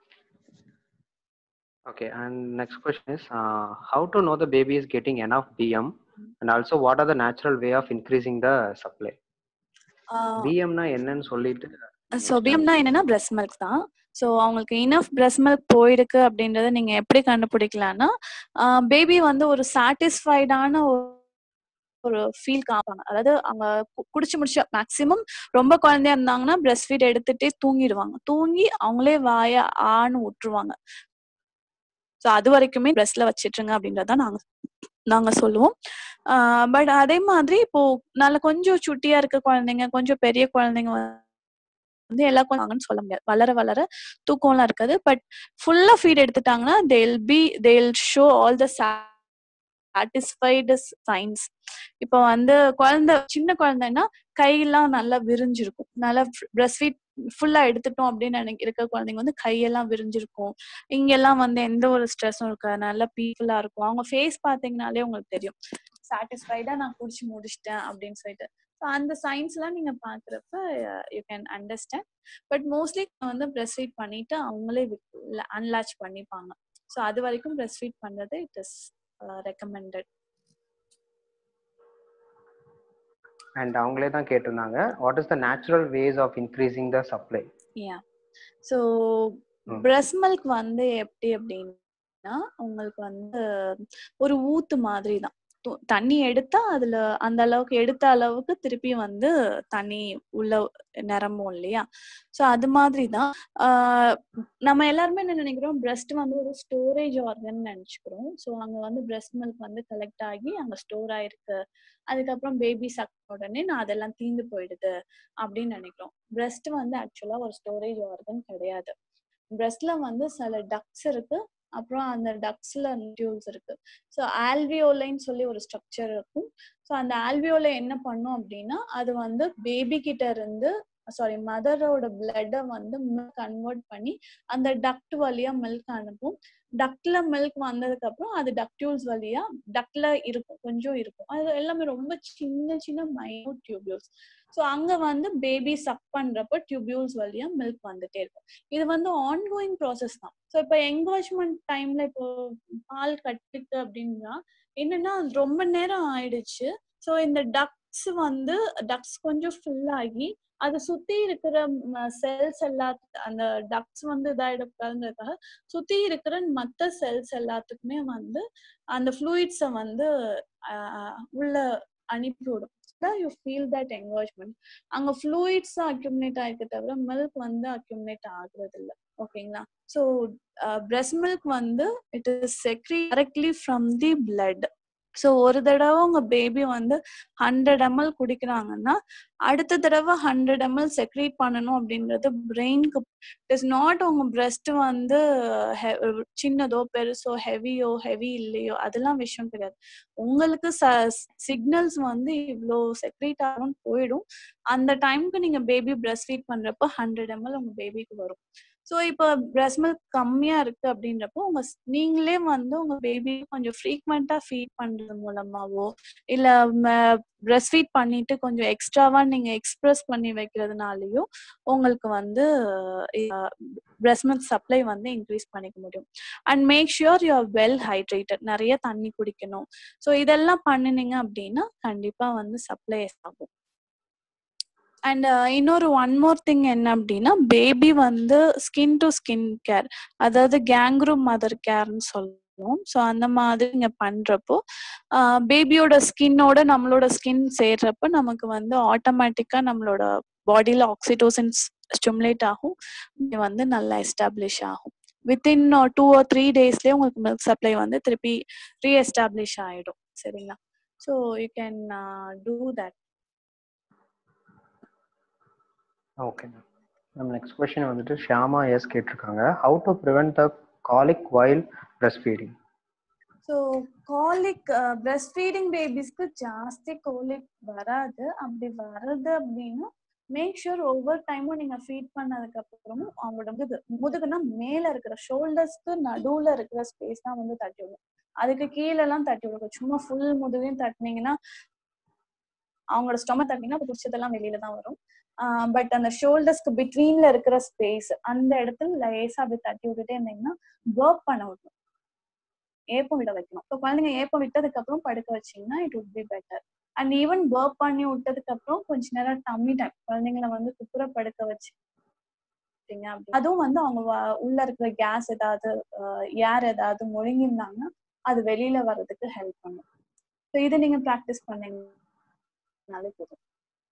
Okay. And next question is uh, how to know the baby is getting enough DM and also what are the natural way of increasing the supply? பிஎம்னா என்னன்னு சொல்லிட்டு so பிஎம்னா என்னன்னா breast milk தான் so அவங்களுக்கு enough breast milk போயிருக்கு அப்படின்றத நீங்க எப்படி கண்டுபிடிக்கலாம்னா பேபி வந்து ஒரு சாட்டிஸ்ஃபைடான ஒரு ஃபீல் காப்பாங்க அதாவது அவங்க கு- குடிச்சு முடிச்ச மேக்சிமம் ரொம்ப குழந்தையா இருந்தாங்கன்னா பிரஸ்ட் ஃபீட் எடுத்துட்டே தூங்கிடுவாங்க தூங்கி அவங்களே வாய ஆன்னு விட்டுருவாங்க ஸோ அது வரைக்குமே பிரஸ்ட்ல வச்சிட்டுருங்க அப்படின்றத நாங்க நாங்க சொல்லுவோம் பட் அதே மாதிரி இப்போ நல்ல கொஞ்சம் சுட்டியா இருக்க குழந்தைங்க கொஞ்சம் பெரிய குழந்தைங்க வந்து எல்லா குழந்தைங்கன்னு சொல்ல முடியாது வளர வளர தூக்கம்லாம் இருக்காது பட் ஃபுல்லா feet எடுத்துட்டாங்கன்னா they'll be they'll show all the satisfied signs இப்போ வந்து குழந்தை சின்ன குழந்தைன்னா கையெல்லாம் நல்லா விரிஞ்சிருக்கும் நல்லா பிரஸ்ட் ஃபீட் ஃபுல்லா எடுத்துட்டோம் அப்படின்னு நினைக்க இருக்க குழந்தைங்க வந்து கையெல்லாம் விரிஞ்சிருக்கும் இங்கெல்லாம் வந்து எந்த ஒரு ஸ்ட்ரெஸ்ஸும் இருக்காது நல்லா பீஸ்ஃபுல்லா இருக்கும் அவங்க ஃபேஸ் பாத்தீங்கன்னாலே உங்களுக்கு தெரியும் சாட்டிஸ்ஃபைடா நான் குடிச்சு முடிச்சிட்டேன் அப்படின்னு சொல்லிட்டு ஸோ அந்த சயின்ஸ் எல்லாம் நீங்க பாக்குறப்ப you can understand but mostly வந்து பிரஸ்ட் ஃபீட் பண்ணிட்டு அவங்களே அன்லாச் பண்ணிப்பாங்க ஸோ அது வரைக்கும் பிரஸ்ட் ஃபீட் பண்றது இட் இஸ் ரெக்கமெண்டட் அண்ட் அவங்களே தான் கேட்டிருந்தாங்க what is the natural ways of increasing the supply yeah so hmm. Breast milk வந்து எப்படி அப்படின்னா உங்களுக்கு வந்து ஒரு ஊத்து மாதிரி தான் து- தண்ணி எடுத்தா அதுல அந்த அளவுக்கு எடுத்த அளவுக்கு திருப்பி வந்து தண்ணி உள்ள நிரம்பும் இல்லையா ஸோ அது மாதிரி தான் ஆஹ் நம்ம எல்லாருமே என்ன நினைக்கிறோம் பிரஸ்ட் வந்து ஒரு ஸ்டோரேஜ் ஆர்கன் நினைச்சுக்கிறோம் ஸோ அங்க வந்து பிரஸ்ட் மில்க் வந்து கலெக்ட் ஆகி அங்க ஸ்டோர் ஆயிருக்கு அதுக்கப்புறம் பேபி சக் உடனே நான் அதெல்லாம் தீந்து போயிடுது அப்படின்னு நினைக்கிறோம் பிரஸ்ட் வந்து ஆக்சுவலா ஒரு ஸ்டோரேஜ் ஆர்கன் கிடையாது பிரஸ்ட்ல வந்து சில டக்ஸ் இருக்கு அப்புறம் அந்த டக்ஸ்ல டியூல்ஸ் இருக்கு ஸோ ஆல்வியோலைன்னு சொல்லி ஒரு ஸ்ட்ரக்சர் இருக்கும் ஸோ அந்த ஆல்வியோலை என்ன பண்ணும் அப்படின்னா அது வந்து பேபி கிட்ட இருந்து சாரி மதரோட பிளட்டை வந்து கன்வெர்ட் பண்ணி அந்த டக்ட் வழியா மில்க் அனுப்பும் டக்ட்ல மில்க் வந்ததுக்கு அப்புறம் அது டக்டியூல்ஸ் வழியா டக்ட்ல இருக்கும் கொஞ்சம் இருக்கும் அது எல்லாமே ரொம்ப சின்ன சின்ன மைனூட் டியூபியூல்ஸ் ஸோ அங்க வந்து பேபி சக் பண்றப்ப டியூபியூல்ஸ் வழியா மில்க் வந்துட்டே இருக்கும் இது வந்து ஆன்கோயிங் ப்ராசஸ் தான் ஸோ இப்போ என்கரேஜ்மெண்ட் டைம்ல இப்போ பால் கட்டுக்கு அப்படின்னா என்னன்னா அது ரொம்ப நேரம் ஆயிடுச்சு ஸோ இந்த டக்ஸ் வந்து டக்ஸ் கொஞ்சம் ஃபில் ஆகி அதை சுத்தி இருக்கிற செல்ஸ் எல்லா அந்த டக்ஸ் வந்து இதாயிடக்கூடாதுன்றதுக்காக சுத்தி இருக்கிற மத்த செல்ஸ் எல்லாத்துக்குமே வந்து அந்த ஃப்ளூயிட்ஸை வந்து ஆஹ் உள்ள அனுப்பி விடும் யூ ஃபீல் தட் என்கரேஜ்மெண்ட் அங்க ஃப்ளூயிட்ஸ் அக்யூமினேட் ஆயிருக்கு தவிர மில்க் வந்து அக்யூமினேட் ஆகுறது இல்ல ஓகேங்களா ஸோ பிரஸ்ட் மில்க் வந்து it is secreted directly from the blood so ஒரு தடவை உங்க பேபி வந்து ஹண்ட்ரட் எம்எல் குடிக்கிறாங்கன்னா அடுத்த தடவை ஹண்ட்ரட் எம்எல் செக்ரீட் பண்ணணும் அப்படின்றது பிரெயினுக்கு இட் இஸ் நாட் உங்க பிரஸ்ட் வந்து he- சின்னதோ பெருசோ ஹெவியோ ஹெவி இல்லையோ அதெல்லாம் விஷயம் கிடையாது உங்களுக்கு சிக்னல்ஸ் வந்து இவ்வளோ செக்ரீட் ஆகும் போயிடும் அந்த டைம்க்கு நீங்க பேபி பிரஸ்ட் ஃபீட் பண்றப்போ ஹண்ட்ரட் எம்எல் உங்க பேபிக்கு வரும் ஸோ இப்போ பிரஸ்ட் மில்க் கம்மியா இருக்கு அப்படின்றப்போ உங்க ஸ்- நீங்களே வந்து உங்க பேபி கொஞ்சம் ஃப்ரீக்வெண்டா ஃபீட் பண்றது மூலமாவோ இல்ல பிரஸ்ட் ஃபீட் பண்ணிட்டு கொஞ்சம் எக்ஸ்ட்ராவா நீங்க எக்ஸ்பிரஸ் பண்ணி வைக்கிறதுனாலயோ உங்களுக்கு வந்து பிரஸ்ட் மில்க் சப்ளை வந்து இன்க்ரீஸ் பண்ணிக்க முடியும் and make sure you are well hydrated நிறைய தண்ணி குடிக்கணும் ஸோ இதெல்லாம் பண்ணினீங்க அப்படின்னா கண்டிப்பா வந்து சப்ளை ஆகும் அண்ட் இன்னொரு ஒன் மோர் திங் என்ன அப்படின்னா பேபி வந்து ஸ்கின் டு ஸ்கின் கேர் அதாவது கேங்க்ரூ மதர் கேர்னு சொல்லுவோம் ஸோ அந்த மாதிரி நீங்க பண்றப்போ பேபியோட ஸ்கின்னோட நம்மளோட ஸ்கின் சேர்றப்ப நமக்கு வந்து ஆட்டோமேட்டிக்கா நம்மளோட பாடியில ஆக்சிடோசின் ஸ்டிமுலேட் ஆகும் இது வந்து நல்லா எஸ்டாப்ளிஷ் ஆகும் வித்தின் டூ ஆர் த்ரீ டேஸ்லயே உங்களுக்கு மில்க் சப்ளை வந்து திருப்பி ரீஎஸ்டாப்ளிஷ் ஆயிடும் சரிங்களா so you can do that okay நம்ம நெக்ஸ்ட் கொஸ்டின் வந்துட்டு ஷியாமா எஸ் கேட்டிருக்காங்க how to prevent the colic while breast feeding so colic breast feeding பேபிஸ்க்கு ஜாஸ்தி கோலிக் வராது அப்படி வர்றது அப்படின்னா மேக் ஷூர் ஒவ்வொரு டைமும் நீங்க ஃபீட் பண்ணதுக்கு அப்புறமும் அவங்களோட முதுகு முதுகுனா மேல இருக்கிற ஷோல்டர்ஸ்க்கு நடுவுல இருக்கிற ஸ்பேஸ் தான் வந்து தட்டி விடும் அதுக்கு கீழே எல்லாம் தட்டி விடும் சும்மா ஃபுல் முதுகையும் தட்டினீங்கன்னா அவங்களோட ஸ்டொம தட்டினீங்கன்னா பிடிச்சதெல்லாம் வெளியில தான் வரும் பட் அந்த ஷோல்டர்ஸ்க்கு பிட்வீன்ல இருக்கிற ஸ்பேஸ் அந்த இடத்துல லேசா அப்படி தட்டி விட்டுட்டே இருந்தீங்கன்னா ஒர்க் பண்ண விடணும் ஏப்பம் விட வைக்கணும் இப்போ குழந்தைங்க ஏப்பம் விட்டதுக்கு அப்புறம் படுக்க வச்சீங்கன்னா it would be better and even burp பண்ணி விட்டதுக்கு அப்புறம் கொஞ்ச நேரம் டம்மி டைம் குழந்தைங்கள வந்து குப்புற படுக்க வச்சு அதுவும் வந்து அவங்க வ- உள்ள இருக்கிற கேஸ் ஏதாவது ஏர் ஏதாவது முழுங்கிருந்தாங்கன்னா அது வெளியில வர்றதுக்கு ஹெல்ப் பண்ணும் ஸோ இதை நீங்க ப்ராக்டிஸ் பண்ணீங்கனாலே போதும்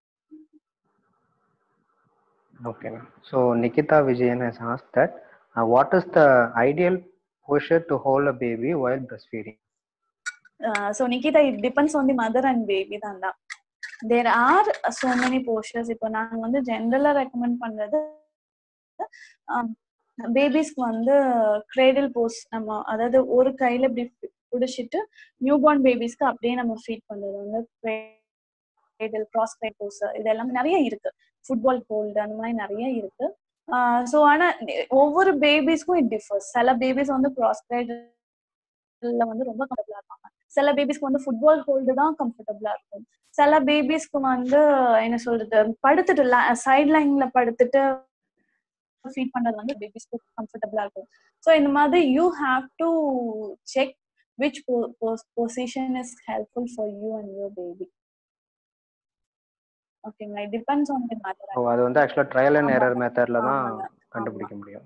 Okay. ma'am. So Nikita Vijayan has asked that uh, what is the ideal posture to hold a baby while breastfeeding? So Nikitha it depends on the mother and baby தான் தான் there are so many postures இப்போ நாங்க வந்து ஜென்ரலா recommend பண்றது பேபிஸ்க்கு வந்து கிரேடில் போஸ் நம்ம அதாவது ஒரு கையில இப்படி பிடிச்சிட்டு நியூ பார்ன் பேபிஸ்க்கு அப்படியே நம்ம ஃபீட் பண்றது வந்து கிரேடில் கிராஸ் கிரைட் போஸ் இதெல்லாம் நிறைய இருக்கு ஃபுட்பால் ஹோல்டு அந்த மாதிரி நிறைய இருக்கு ஸோ ஆனா ஒவ்வொரு பேபிஸ்க்கும் இட் டிஃபர்ஸ் சில பேபிஸ் வந்து கிராஸ் கிரைடில் வந்து ரொம்ப கம்ஃபர்டபுளா இருப்பாங்க சில பேபிஸ்க்கு வந்து ஃபுட்பால் ஹோல்டு தான் கம்ஃபர்டபுளா இருக்கும் சில பேபிஸ்க்கு வந்து என்ன சொல்றது படுத்துட்டு சைட் லைன்ல படுத்துட்டு ஃபீட் பண்றது வந்து பேபிஸ்க்கு கம்ஃபர்டபுளா இருக்கும் ஸோ இந்த மாதிரி you have to check which position is helpful for you and your baby ஓகேங்களா it depends on the mother ஓ அது வந்து ஆக்சுவலாக ட்ரையல் அண்ட் ஆமா. எரர் மெத்தட்ல தான் ஆமாங்க. கண்டுபிடிக்க முடியும்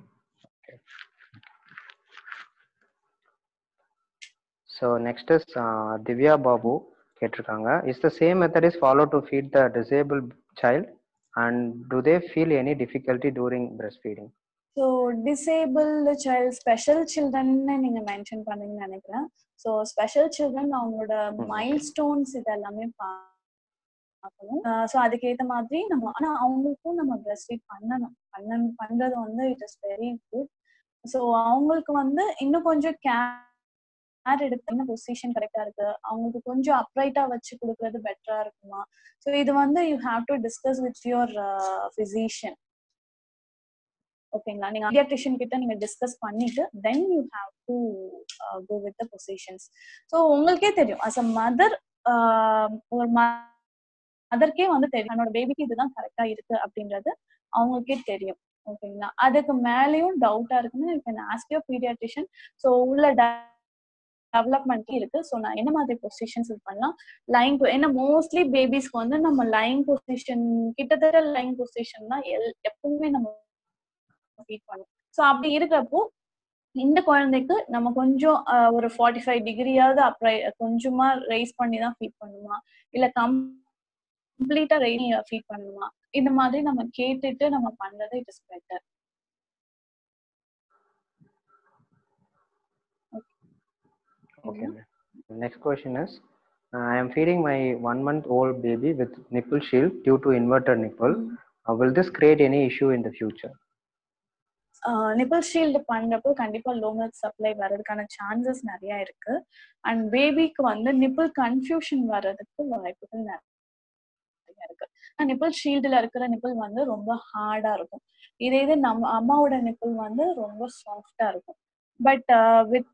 so next is Divya Babu கேட்டிருக்காங்க is the same method is follow to feed the disable child and do they feel any difficulty during breast feeding so disabled child special சில்ட்ரன்னு நீங்க மென்ஷன் பண்ணீங்கன்னு நினைக்கிறேன் ஸோ ஸ்பெஷல் சில்ட்ரன் அவங்களோட milestones இதெல்லாமே பார்க்கணும் so அதுக்கேற்ற மாதிரி நம்ம ஆனா அவங்களுக்கும் நம்ம பிரஸ்ட் ஃபீட் பண்ணணும் பண்ண பண்றது வந்து it is very good so அவங்களுக்கு வந்து இன்னும் கொஞ்சம் கேர் எடுத்து என்ன பொசிஷன் கரெக்டா இருக்கு அவங்களுக்கு கொஞ்சம் அப்ரைட்டா வச்சு கொடுக்கறது பெட்டரா இருக்குமா ஸோ இது வந்து you have to discuss with your physician ஓகேங்களா நீங்க பீடியாட்ரிஷியன் கிட்ட நீங்க டிஸ்கஸ் பண்ணிட்டு then you have to go with the positions so உங்களுக்கே தெரியும் அஸ் அ மதர் ஒரு மதர்க்கே வந்து தெரியும் என்னோட பேபிக்கு இதுதான் கரெக்டா இருக்கு அப்படின்றது அவங்களுக்கே தெரியும் ஓகேங்களா அதுக்கு மேலேயும் டவுட்டா இருக்குன்னு you can ask your paediatrician so உள்ள டெவலப்மெண்ட் இருக்கு ஸோ நான் என்ன மாதிரி பொசிஷன்ஸ் இது பண்ணலாம் லைன் ஏன்னா மோஸ்ட்லி பேபிஸ்க்கு வந்து நம்ம லைன் பொசிஷன் கிட்டத்தட்ட லைன் பொசிஷன் தான் எல் எப்பவுமே நம்ம ஃபீட் பண்ணும் ஸோ அப்படி இருக்கிறப்போ இந்த குழந்தைக்கு நம்ம கொஞ்சம் ஒரு ஃபார்ட்டி ஃபைவ் டிகிரியாவது அப்ரை கொஞ்சமா ரைஸ் பண்ணி தான் ஃபீட் பண்ணுமா இல்ல கம்ப்ளீட்டா ரெய்னி ஃபீட் பண்ணுமா இந்த மாதிரி நம்ம கேட்டுட்டு நம்ம பண்றது it is better Okay. ma'am. Next question is uh, I am feeding my one month old baby with nipple shield due to inverted nipple. Uh, will this create any issue in the future? Nipple shield பண்றப்போ கண்டிப்பா low milk supply வர்றதுக்கான chances நிறைய இருக்கு and பேபிக்கு வந்து nibble confusion வர்றதுக்கு வாய்ப்புகள் நிறைய இருக்கு நிப்பிள் ஷீல்டுல இருக்கிற நிப்பிள் வந்து ரொம்ப ஹார்டா இருக்கும் இதே இது நம்ம அம்மாவோட நிப்பிள் வந்து ரொம்ப சாஃப்டா இருக்கும் பட் வித்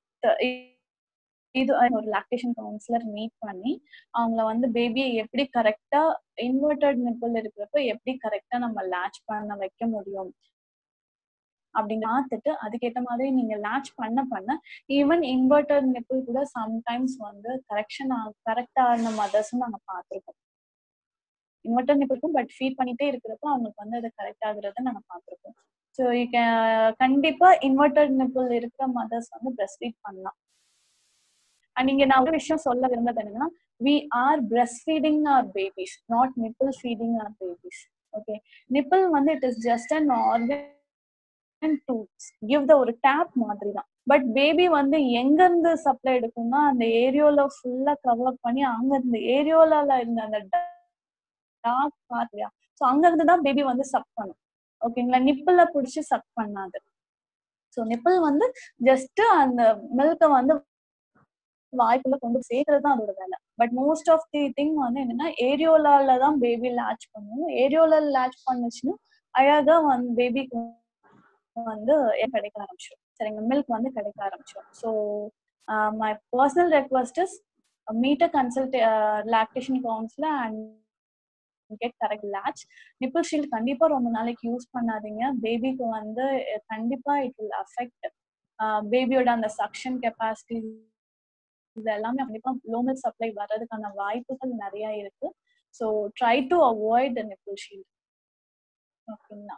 இது ஒரு லாக்டேஷன் கவுன்சிலர் மீட் பண்ணி அவங்கள வந்து பேபியை எப்படி கரெக்டா இன்வெர்டட் நிப்பிள் இருக்கிறப்ப எப்படி கரெக்டா நம்ம லேட்ச் பண்ண வைக்க முடியும் அப்படின்னு பார்த்துட்டு அதுக்கேற்ற மாதிரி நீங்க லேட்ச் பண்ண பண்ண ஈவன் இன்வெர்டர் நிப்பிள் கூட சம்டைம்ஸ் வந்து கரெக்ஷன் கரெக்டான மதர்ஸும் நாங்க பார்த்துருக்கோம் இன்வெர்டர் நிப்பிள்க்கும் பட் ஃபீட் பண்ணிட்டே இருக்கிறப்போ அவங்களுக்கு வந்து அது கரெக்ட் ஆகுறத நாங்க பார்த்துருக்கோம் ஸோ கண்டிப்பா இன்வெர்டர் நிப்பிள் இருக்கிற மதர்ஸ் வந்து பிரஸ்ட் ஃபீட் பண்ணலாம் அண்ட் இங்க நான் ஒரு விஷயம் சொல்ல விரும்புறது என்னன்னா we are breast feeding our babies not nipple feeding our babies okay nipple வந்து it is just an organ to give the ஒரு டேப் மாதிரி தான் பட் பேபி வந்து எங்க இருந்து சப்ளை எடுக்கும்னா அந்த ஏரியோல ஃபுல்லா கவர் பண்ணி அங்க இருந்து ஏரியோலால இருந்த அந்த டார்க் பார்ட்லையா ஸோ அங்க இருந்து தான் பேபி வந்து சப் பண்ணும் ஓகேங்களா நிப்பிள பிடிச்சி சப் பண்ணாது ஸோ நிப்பிள் வந்து ஜஸ்ட் அந்த மில்கை வந்து வாய்க்குள்ள கொண்டு சேர்க்கறது தான் அதோட வேலை but most of the thing வந்து என்னன்னா ஏரியோலால தான் பேபி லேட்ச் பண்ணும் ஏரியோல லேட்ச் பண்ணுச்சுன்னா அழகா வந்து பேபிக்கு வந்து கிடைக்க ஆரம்பிச்சிடும் சரிங்க மில்க் வந்து கிடைக்க ஆரம்பிச்சிடும் so my personal request is meet a consult lactation council and get correct latch nipple shield கண்டிப்பா ரொம்ப நாளைக்கு யூஸ் பண்ணாதீங்க பேபிக்கு வந்து கண்டிப்பா இட் வில் அஃபெக்ட் பேபியோட அந்த சக்ஷன் கெப்பாசிட்டி இது எல்லாமே கண்டிப்பா லோ மில்க் சப்ளை வர்றதுக்கான வாய்ப்புகள் நிறைய இருக்கு so try to avoid the nipple shield ஓகேங்களா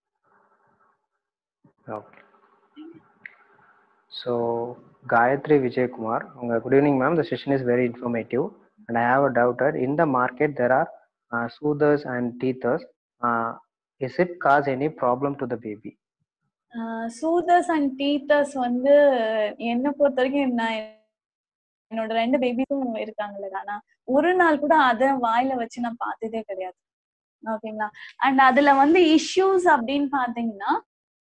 ஓகே ஸோ காயத்ரி விஜயகுமார் உங்க good evening ma'am the session is very informative and I have a doubted in the market there are soothers and teethers is it cause any problem to the baby soothers and teethers வந்து என்னை பொறுத்த வரைக்கும் நான் என்னோட ரெண்டு பேபிஸும் இருக்காங்கல்ல ஆனா ஒரு நாள் கூட அதை வாயில வச்சு நான் பார்த்ததே கிடையாது ஓகேங்களா அண்ட் அதுல வந்து இஷ்யூஸ் அப்படின்னு பாத்தீங்கன்னா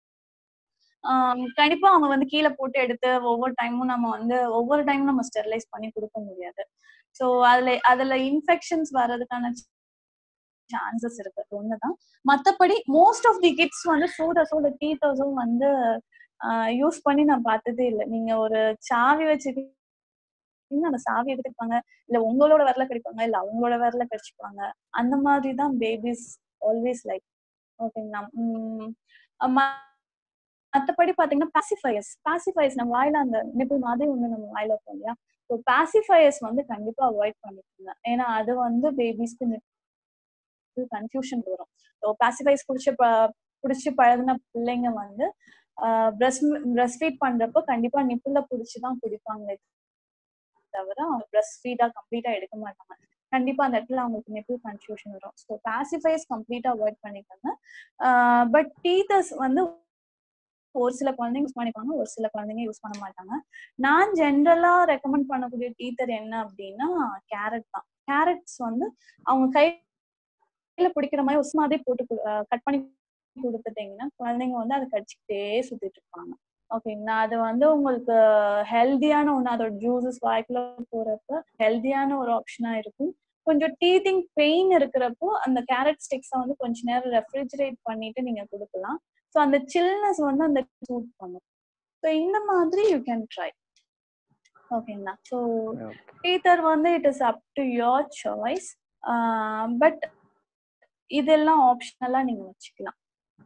ஆஹ் கண்டிப்பா அவங்க வந்து கீழே போட்டு எடுத்து ஒவ்வொரு டைமும் நம்ம வந்து ஒவ்வொரு டைமும் நம்ம ஸ்டெரிலைஸ் பண்ணி கொடுக்க முடியாது ஸோ அதுல அதுல இன்ஃபெக்ஷன்ஸ் வர்றதுக்கான சான்சஸ் இருக்கு அது ஒண்ணுதான் மத்தபடி மோஸ்ட் ஆஃப் தி கிட்ஸ் வந்து சூடஸோட டீத்தர்ஸும் வந்து யூஸ் பண்ணி நான் பார்த்ததே இல்லை நீங்க ஒரு சாவி வச்சுக்கிட்டீங்க அந்த சாவி எடுத்துப்பாங்க இல்ல உங்களோட விரல கடிப்பாங்க இல்ல அவங்களோட விரல கடிச்சுப்பாங்க அந்த மாதிரி தான் பேபிஸ் ஆல்வேஸ் லைக் ஓகேங்களா உம் ம- மத்தபடி பாத்தீங்கன்னா பாசிஃபயர்ஸ் பாசிஃபயர்ஸ் நம்ம வாயில அந்த நிப்பிள் மாதிரி ஒண்ணு நம்ம வாயில வைப்போம் இல்லையா ஸோ பாசிஃபயர்ஸ் வந்து கண்டிப்பா அவாய்ட் பண்ணிக்கோங்க ஏன்னா அது வந்து பேபிஸ்க்கு கன்ஃபியூஷன் வரும் ஸோ பாசிஃபைஸ் குடிச்சு ப- குடிச்சு பழகுன பிள்ளைங்க வந்து பிரஸ்ட் பிரஸ்ட் ஃபீட் பண்றப்போ கண்டிப்பா நிப்பிள்ல புடிச்சு தான் குடிப்பாங்களே தவிர அவங்க பிரஸ்ட் ஃபீடா கம்ப்ளீட்டா எடுக்க மாட்டாங்க கண்டிப்பா அந்த இடத்துல அவங்களுக்கு நிப்பிள் கன்ஃபியூஷன் வரும் ஸோ பாசிஃபைஸ் கம்ப்ளீட்டா அவாய்ட் பண்ணிக்கோங்க பட் டீத்தர்ஸ் வந்து ஒரு சில குழந்தைங்க யூஸ் பண்ணிப்பாங்க ஒரு சில குழந்தைங்க யூஸ் பண்ண மாட்டாங்க நான் ஜென்ரலா ரெக்கமெண்ட் பண்ணக்கூடிய டீத்தர் என்ன அப்படின்னா கேரட் தான் கேரட்ஸ் வந்து அவங்க கையில பிடிக்கிற மாதிரி ஒரு மாதிரி போட்டு கட் பண்ணி கொடுத்துட்டீங்கன்னா குழந்தைங்க வந்து அதை கடிச்சுக்கிட்டே சுத்திட்டு இருப்பாங்க ஓகேங்களா அது வந்து உங்களுக்கு ஹெல்தியான ஒண்ணு அதோட ஜூசஸ் வாய்க்குள்ள போறப்ப ஹெல்தியான ஒரு ஆப்ஷனா இருக்கும் கொஞ்சம் டீத்திங் பெயின் இருக்கிறப்போ அந்த கேரட் ஸ்டிக்ஸை வந்து கொஞ்ச நேரம் ரெஃப்ரிஜரேட் பண்ணிட்டு நீங்க கொடுக்கலாம் ஸோ அந்த சில்னஸ் வந்து அந்த சூட் பண்ணும் ஸோ இந்த மாதிரி யூ கேன் ட்ரை ஓகேங்களா ஸோ டீத்தர் வந்து it is up to your choice but இதெல்லாம் ஆப்ஷனலா நீங்க வச்சுக்கலாம்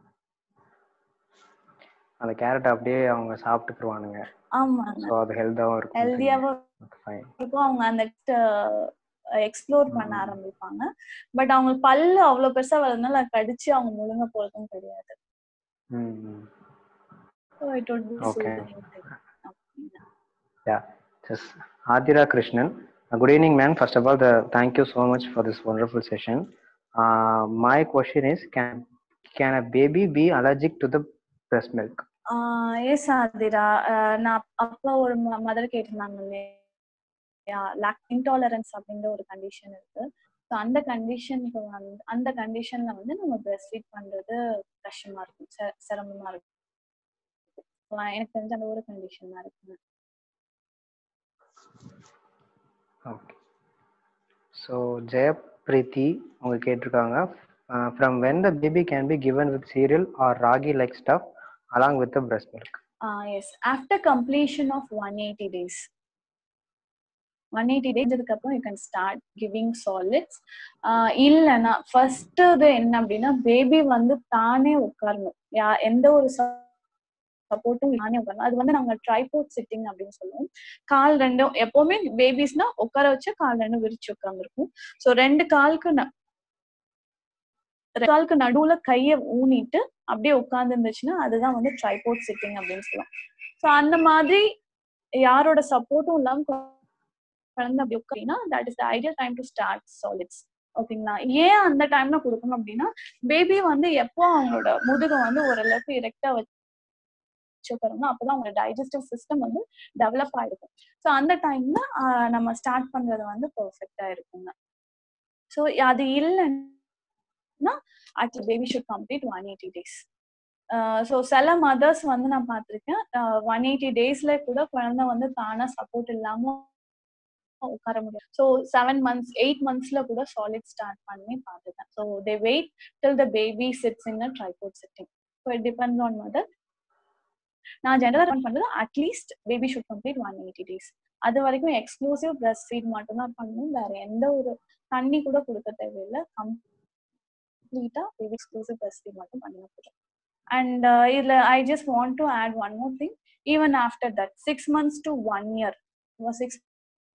அந்த கேரட் அப்படியே அவங்க சாப்பிட்டுக்குருவானுங்க ஆமாங்க ஸோ அது ஹெல்த்தாகவும் இருக்கும் ஹெல்தியாவும் ஃபைன் இருக்கும் அவங்க அந்த எக்ஸ்ப்ளோர் பண்ண ஆரம்பிப்பாங்க பட் அவங்க பல்லு அவ்வளவு பெருசா வரதுனால அது கடிச்சு அவங்க முழுங்க போறதும் கிடையாது ம் ம் so it would be Okay. soothing. Yeah, just Adira Krishnan. Uh, good evening, ma'am. First of all, the thank you so much for this wonderful session. Uh, my question is, can can a baby be allergic to the breast milk? Yes Athira ஆஹ் நான் அப்போ ஒரு mother கேட்டிருந்தாங்க இல்லையா lock intolerance அப்படின்ற ஒரு condition இருக்கு so அந்த கண்டிஷனுக்கு வந்து அந்த கண்டிஷன்ல வந்து நம்ம பிரஸ்ட் ஃபீட் பண்றது கஷ்டமா இருக்கும் சிர- சிரமமா இருக்கும் ஆஹ் எனக்கு தெரிஞ்ச அந்த ஒரு கண்டிஷன் தான் இருக்கு Okay. So Jayapriti அவங்க கேட்டிருக்காங்க uh, from when the baby can be given with cereal or ragi like stuff along with the breast milk? Yes after completion of one eighty days one eighty days அப்புறம் you can start giving solids இல்லைன்னா first இது என்ன அப்படின்னா baby வந்து தானே உட்காரணும் யா எந்த ஒரு சப்போர்ட்டும் தானே உட்காரணும் அது வந்து நாங்க ட்ரைபோர்ட் சிட்டிங் அப்படின்னு சொல்லுவோம் கால் ரெண்டும் எப்பவுமே பேபிஸ்னா உட்கார வச்சு கால் ரெண்டும் விரிச்சு உட்காந்துருக்கும் ஸோ ரெண்டு காலுக்கு ந- ரெண்டு காலுக்கு நடுவுல கைய ஊனிட்டு அப்படியே உட்கார்ந்து இருந்துச்சுன்னா அதுதான் வந்து ட்ரைபோர்ட் சிட்டிங் அப்படின்னு சொல்லுவோம் ஸோ அந்த மாதிரி யாரோட சப்போர்ட்டும் இல்லாம கு- குழந்தை அப்படி உட்காரினா that is the ideal time to start solids ஓகேங்களா ஏன் அந்த டைம்ல கொடுக்கணும் அப்படின்னா பேபி வந்து எப்போ அவங்களோட முதுகை வந்து ஓரளவுக்கு இரெக்டா வச்சு உட்காரணும் அப்பதான் அவங்களோட டைஜஸ்டிவ் சிஸ்டம் வந்து டெவலப் ஆயிருக்கும் ஸோ அந்த டைம்ல நம்ம ஸ்டார்ட் பண்றது வந்து பெர்ஃபெக்டா இருக்குங்க ஸோ அது இல்லைன்னா at least baby should complete one eighty days so சில மதர்ஸ் வந்து நான் பார்த்துருக்கேன் ஒன் எயிட்டி டேஸ்ல கூட குழந்தை வந்து தானா சப்போர்ட் இல்லாம உட்கார முடியும் ஸோ செவன் மந்த்ஸ் எயிட் மந்த்ஸ்ல கூட சாலிட் ஸ்டார்ட் பண்ணி பார்த்துட்டேன் so they wait till the baby sits in a tripod sitting so it depends on mother நான் ஜெனரல் ரெக்கமெண்ட் பண்றது at least baby should complete one eighty days அது வரைக்கும் exclusive breast feet மட்டும் தான் பண்ணணும் வேற எந்த ஒரு தண்ணி கூட கொடுக்க தேவையில்லை கம்ப்ளீட்டா பேபி எக்ஸ்க்ளூசிவ் பிரஸ்ட் ஃபீட் மட்டும் பண்ணினா போதும் அண்ட் இதுல I just want to add one more thing even after that six months to one year six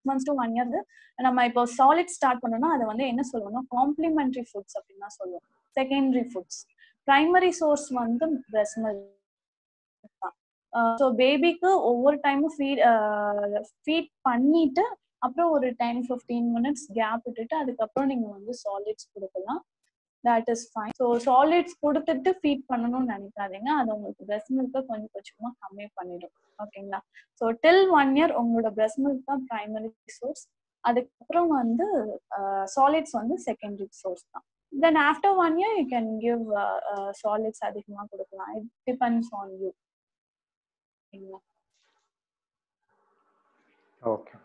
months to one year நம்ம இப்போ சாலிட் ஸ்டார்ட் பண்ணோம்னா அதை வந்து என்ன சொல்லுவோம்னா காம்ப்ளிமெண்டரி ஃபுட்ஸ் அப்படின்னு தான் சொல்லுவோம் செகண்டரி ஃபுட்ஸ் பிரைமரி சோர்ஸ் வந்து பிரஸ்ட் மில்க் தான் ஸோ பேபிக்கு ஒவ்வொரு டைமும் ஃபீட் ஃபீட் பண்ணிட்டு அப்புறம் ஒரு டென் ஃபிஃப்டீன் மினிட்ஸ் கேப் விட்டுட்டு அதுக்கப்புறம் நீங்க வந்து சாலிட்ஸ் கொடுக்கலாம் that is fine so solids கொடுத்துட்டு ஃபீட் பண்ணணும்னு நினைக்காதீங்க அது உங்களுக்கு பிரஸ்ட் மில்கை கொஞ்சம் கொஞ்சமா கம்மி பண்ணிடும் ஓகேங்களா ஸோ டில் ஒன் இயர் உங்களோட பிரஸ்ட் மில்க் தான் பிரைமரி சோர்ஸ் அதுக்கப்புறம் வந்து சாலிட்ஸ் வந்து செகண்டரி சோர்ஸ் தான் then after one year you can give solids அதிகமாக கொடுக்கலாம் இட் டிபெண்ட்ஸ் ஆன் யூ ஓகேங்களா Okay.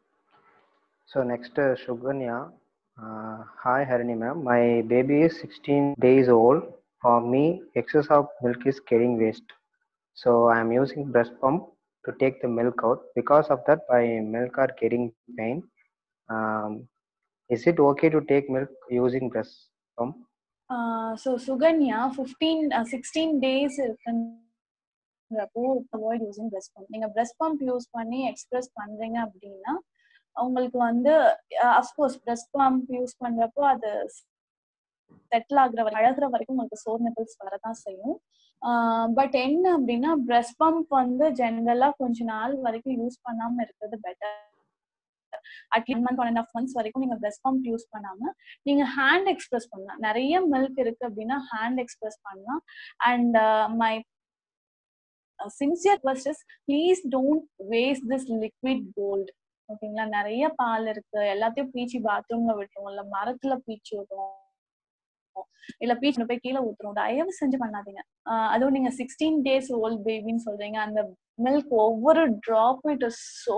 So next, uh, Shuganya. Uh, hi, Harini ma'am. My baby is 16 days old. For me, excess of milk is getting waste. So I am using breast pump to take the milk out. Because of that, my milk are getting pain. Um, is it okay to take milk using breast pump? So Sukanya fifteen sixteen days இருக்குன்றப்போ avoid using breast pump நீங்க breast pump use பண்ணி express பண்றீங்க அப்படின்னா உங்களுக்கு வந்து of course breast pump use பண்றப்போ அது settle ஆகுற வரை அழகுற வரைக்கும் உங்களுக்கு சோர் நிப்பிள்ஸ் வரதான் செய்யும் பட் என்ன அப்படின்னா பிரஸ்ட் பம்ப் வந்து ஜென்ரலா கொஞ்ச நாள் வரைக்கும் யூஸ் பண்ணாம இருக்கிறது better at least month one and half months வரைக்கும் நீங்க பிரஸ்ட் பம்ப் யூஸ் பண்ணாம நீங்க ஹேண்ட் எக்ஸ்பிரஸ் பண்ணலாம் நிறைய மில்க் இருக்கு அப்படின்னா ஹேண்ட் எக்ஸ்பிரஸ் பண்ணலாம் and my sincere request is please don't waste this liquid gold ஓகேங்களா நிறைய பால் இருக்கு எல்லாத்தையும் பீச்சி பாத்ரூம்ல விட்டுருவோம் இல்ல மரத்துல பீச்சி விட்டுருவோம் இல்ல பீச் போய் கீழே ஊத்துறோம் தயவு செஞ்சு பண்ணாதீங்க அதுவும் நீங்க சிக்ஸ்டீன் டேஸ் ஓல்ட் பேபின்னு சொல்றீங்க அந்த மில்க் ஒவ்வொரு ட்ராப்பும் இட் இஸ் சோ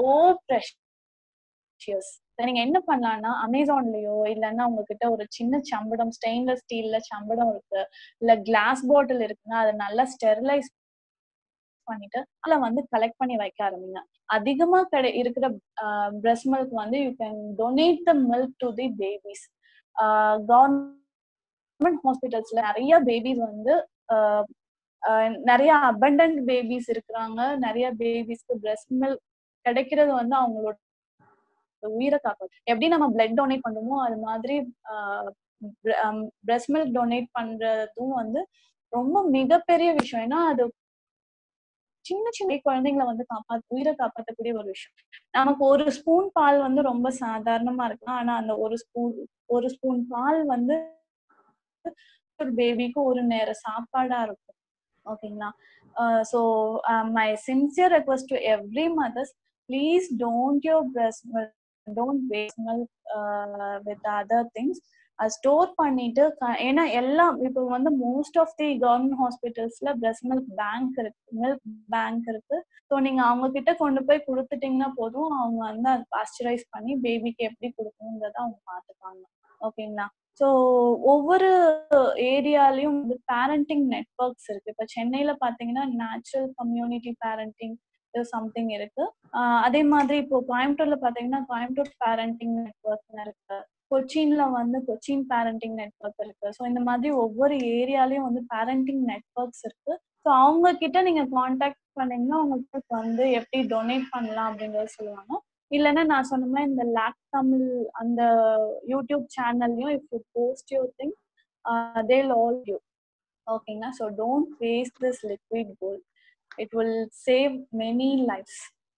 ப்ரெஷியஸ் நீங்க என்ன பண்ணலாம்னா அமேசான்லயோ இல்லைன்னா உங்ககிட்ட ஒரு சின்ன சம்படம் ஸ்டெயின்லெஸ் ஸ்டீல்ல சம்படம் இருக்கு இல்ல கிளாஸ் பாட்டில் இருக்குன்னா அதை நல்லா ஸ்டெரிலைஸ் பண்ணிட்டு அதுல வந்து கலெக்ட் பண்ணி வைக்க ஆரம்பிங்க அதிகமா கிடை இருக்கிற பிரஸ்ட் மில்க் வந்து you can donate the milk to the babies government ஹாஸ்பிட்டல்ஸ்ல நிறைய பேபிஸ் வந்து நிறைய அபண்டன்ட் பேபிஸ் இருக்கிறாங்க நிறைய பேபிஸ்க்கு பிரஸ்ட் மில்க் கிடைக்கிறது வந்து அவங்களோட உயிரை காப்பாற்று எப்படி நம்ம பிளட் டொனேட் பண்றோமோ அது மாதிரி பிரஸ்ட் மில்க் டொனேட் பண்றதும் வந்து ரொம்ப மிகப்பெரிய விஷயம் ஏன்னா அது சின்ன சின்ன குழந்தைங்களை வந்து காப்பாத்து உயிரை காப்பாற்றக்கூடிய ஒரு விஷயம் நமக்கு ஒரு ஸ்பூன் பால் வந்து ரொம்ப சாதாரணமா இருக்கலாம் ஆனா அந்த ஒரு ஸ்பூன் ஒரு ஸ்பூன் பால் வந்து ஒரு பேபிக்கு ஒரு நேர சாப்பாடா இருக்கும் ஓகேங்களா so my sincere request to every mothers please don't your breast don't waste milk with other things அது ஸ்டோர் பண்ணிட்டு ஏன்னா எல்லாம் இப்போ வந்து மோஸ்ட் ஆஃப் தி கவர்மெண்ட் ஹாஸ்பிட்டல்ஸ்ல பிரஸ்ட் மில்க் பேங்க் இருக்கு மில்க் பேங்க் இருக்கு ஸோ நீங்க அவங்க கிட்ட கொண்டு போய் கொடுத்துட்டீங்கன்னா போதும் அவங்க வந்து அதை பாஸ்டரைஸ் பண்ணி பேபிக்கு எப்படி கொடுக்கணுன்றத அவங்க பார்த்துப்பாங்க ஓகேங்களா ஸோ ஒவ்வொரு ஏரியாலையும் வந்து பேரண்டிங் நெட்ஒர்க்ஸ் இருக்கு இப்போ சென்னையில பாத்தீங்கன்னா நேச்சுரல் கம்யூனிட்டி பேரண்டிங் சம்திங் இருக்கு அதே மாதிரி இப்போ கோயம்புத்தூர்ல பாத்தீங்கன்னா கோயம்புத்தூர் பேரண்டிங் நெட்ஒர்க் இருக்கு கொச்சின்ல வந்து கொச்சின் பேரண்டிங் நெட்ஒர்க் இருக்கு ஸோ இந்த மாதிரி ஒவ்வொரு ஏரியாலையும் வந்து பேரண்டிங் நெட்ஒர்க்ஸ் இருக்கு ஸோ அவங்க கிட்ட நீங்க காண்டாக்ட் பண்ணீங்கன்னா உங்களுக்கு வந்து எப்படி டொனேட் பண்ணலாம் அப்படிங்கறத சொல்லுவாங்க இல்லைன்னா நான் சொன்ன மாதிரி இந்த லேக் தமிழ் அந்த யூடியூப் சேனல்லையும் if you post your thing tell all you ஓகேங்களா so don't waste this liquid gold it will save many lives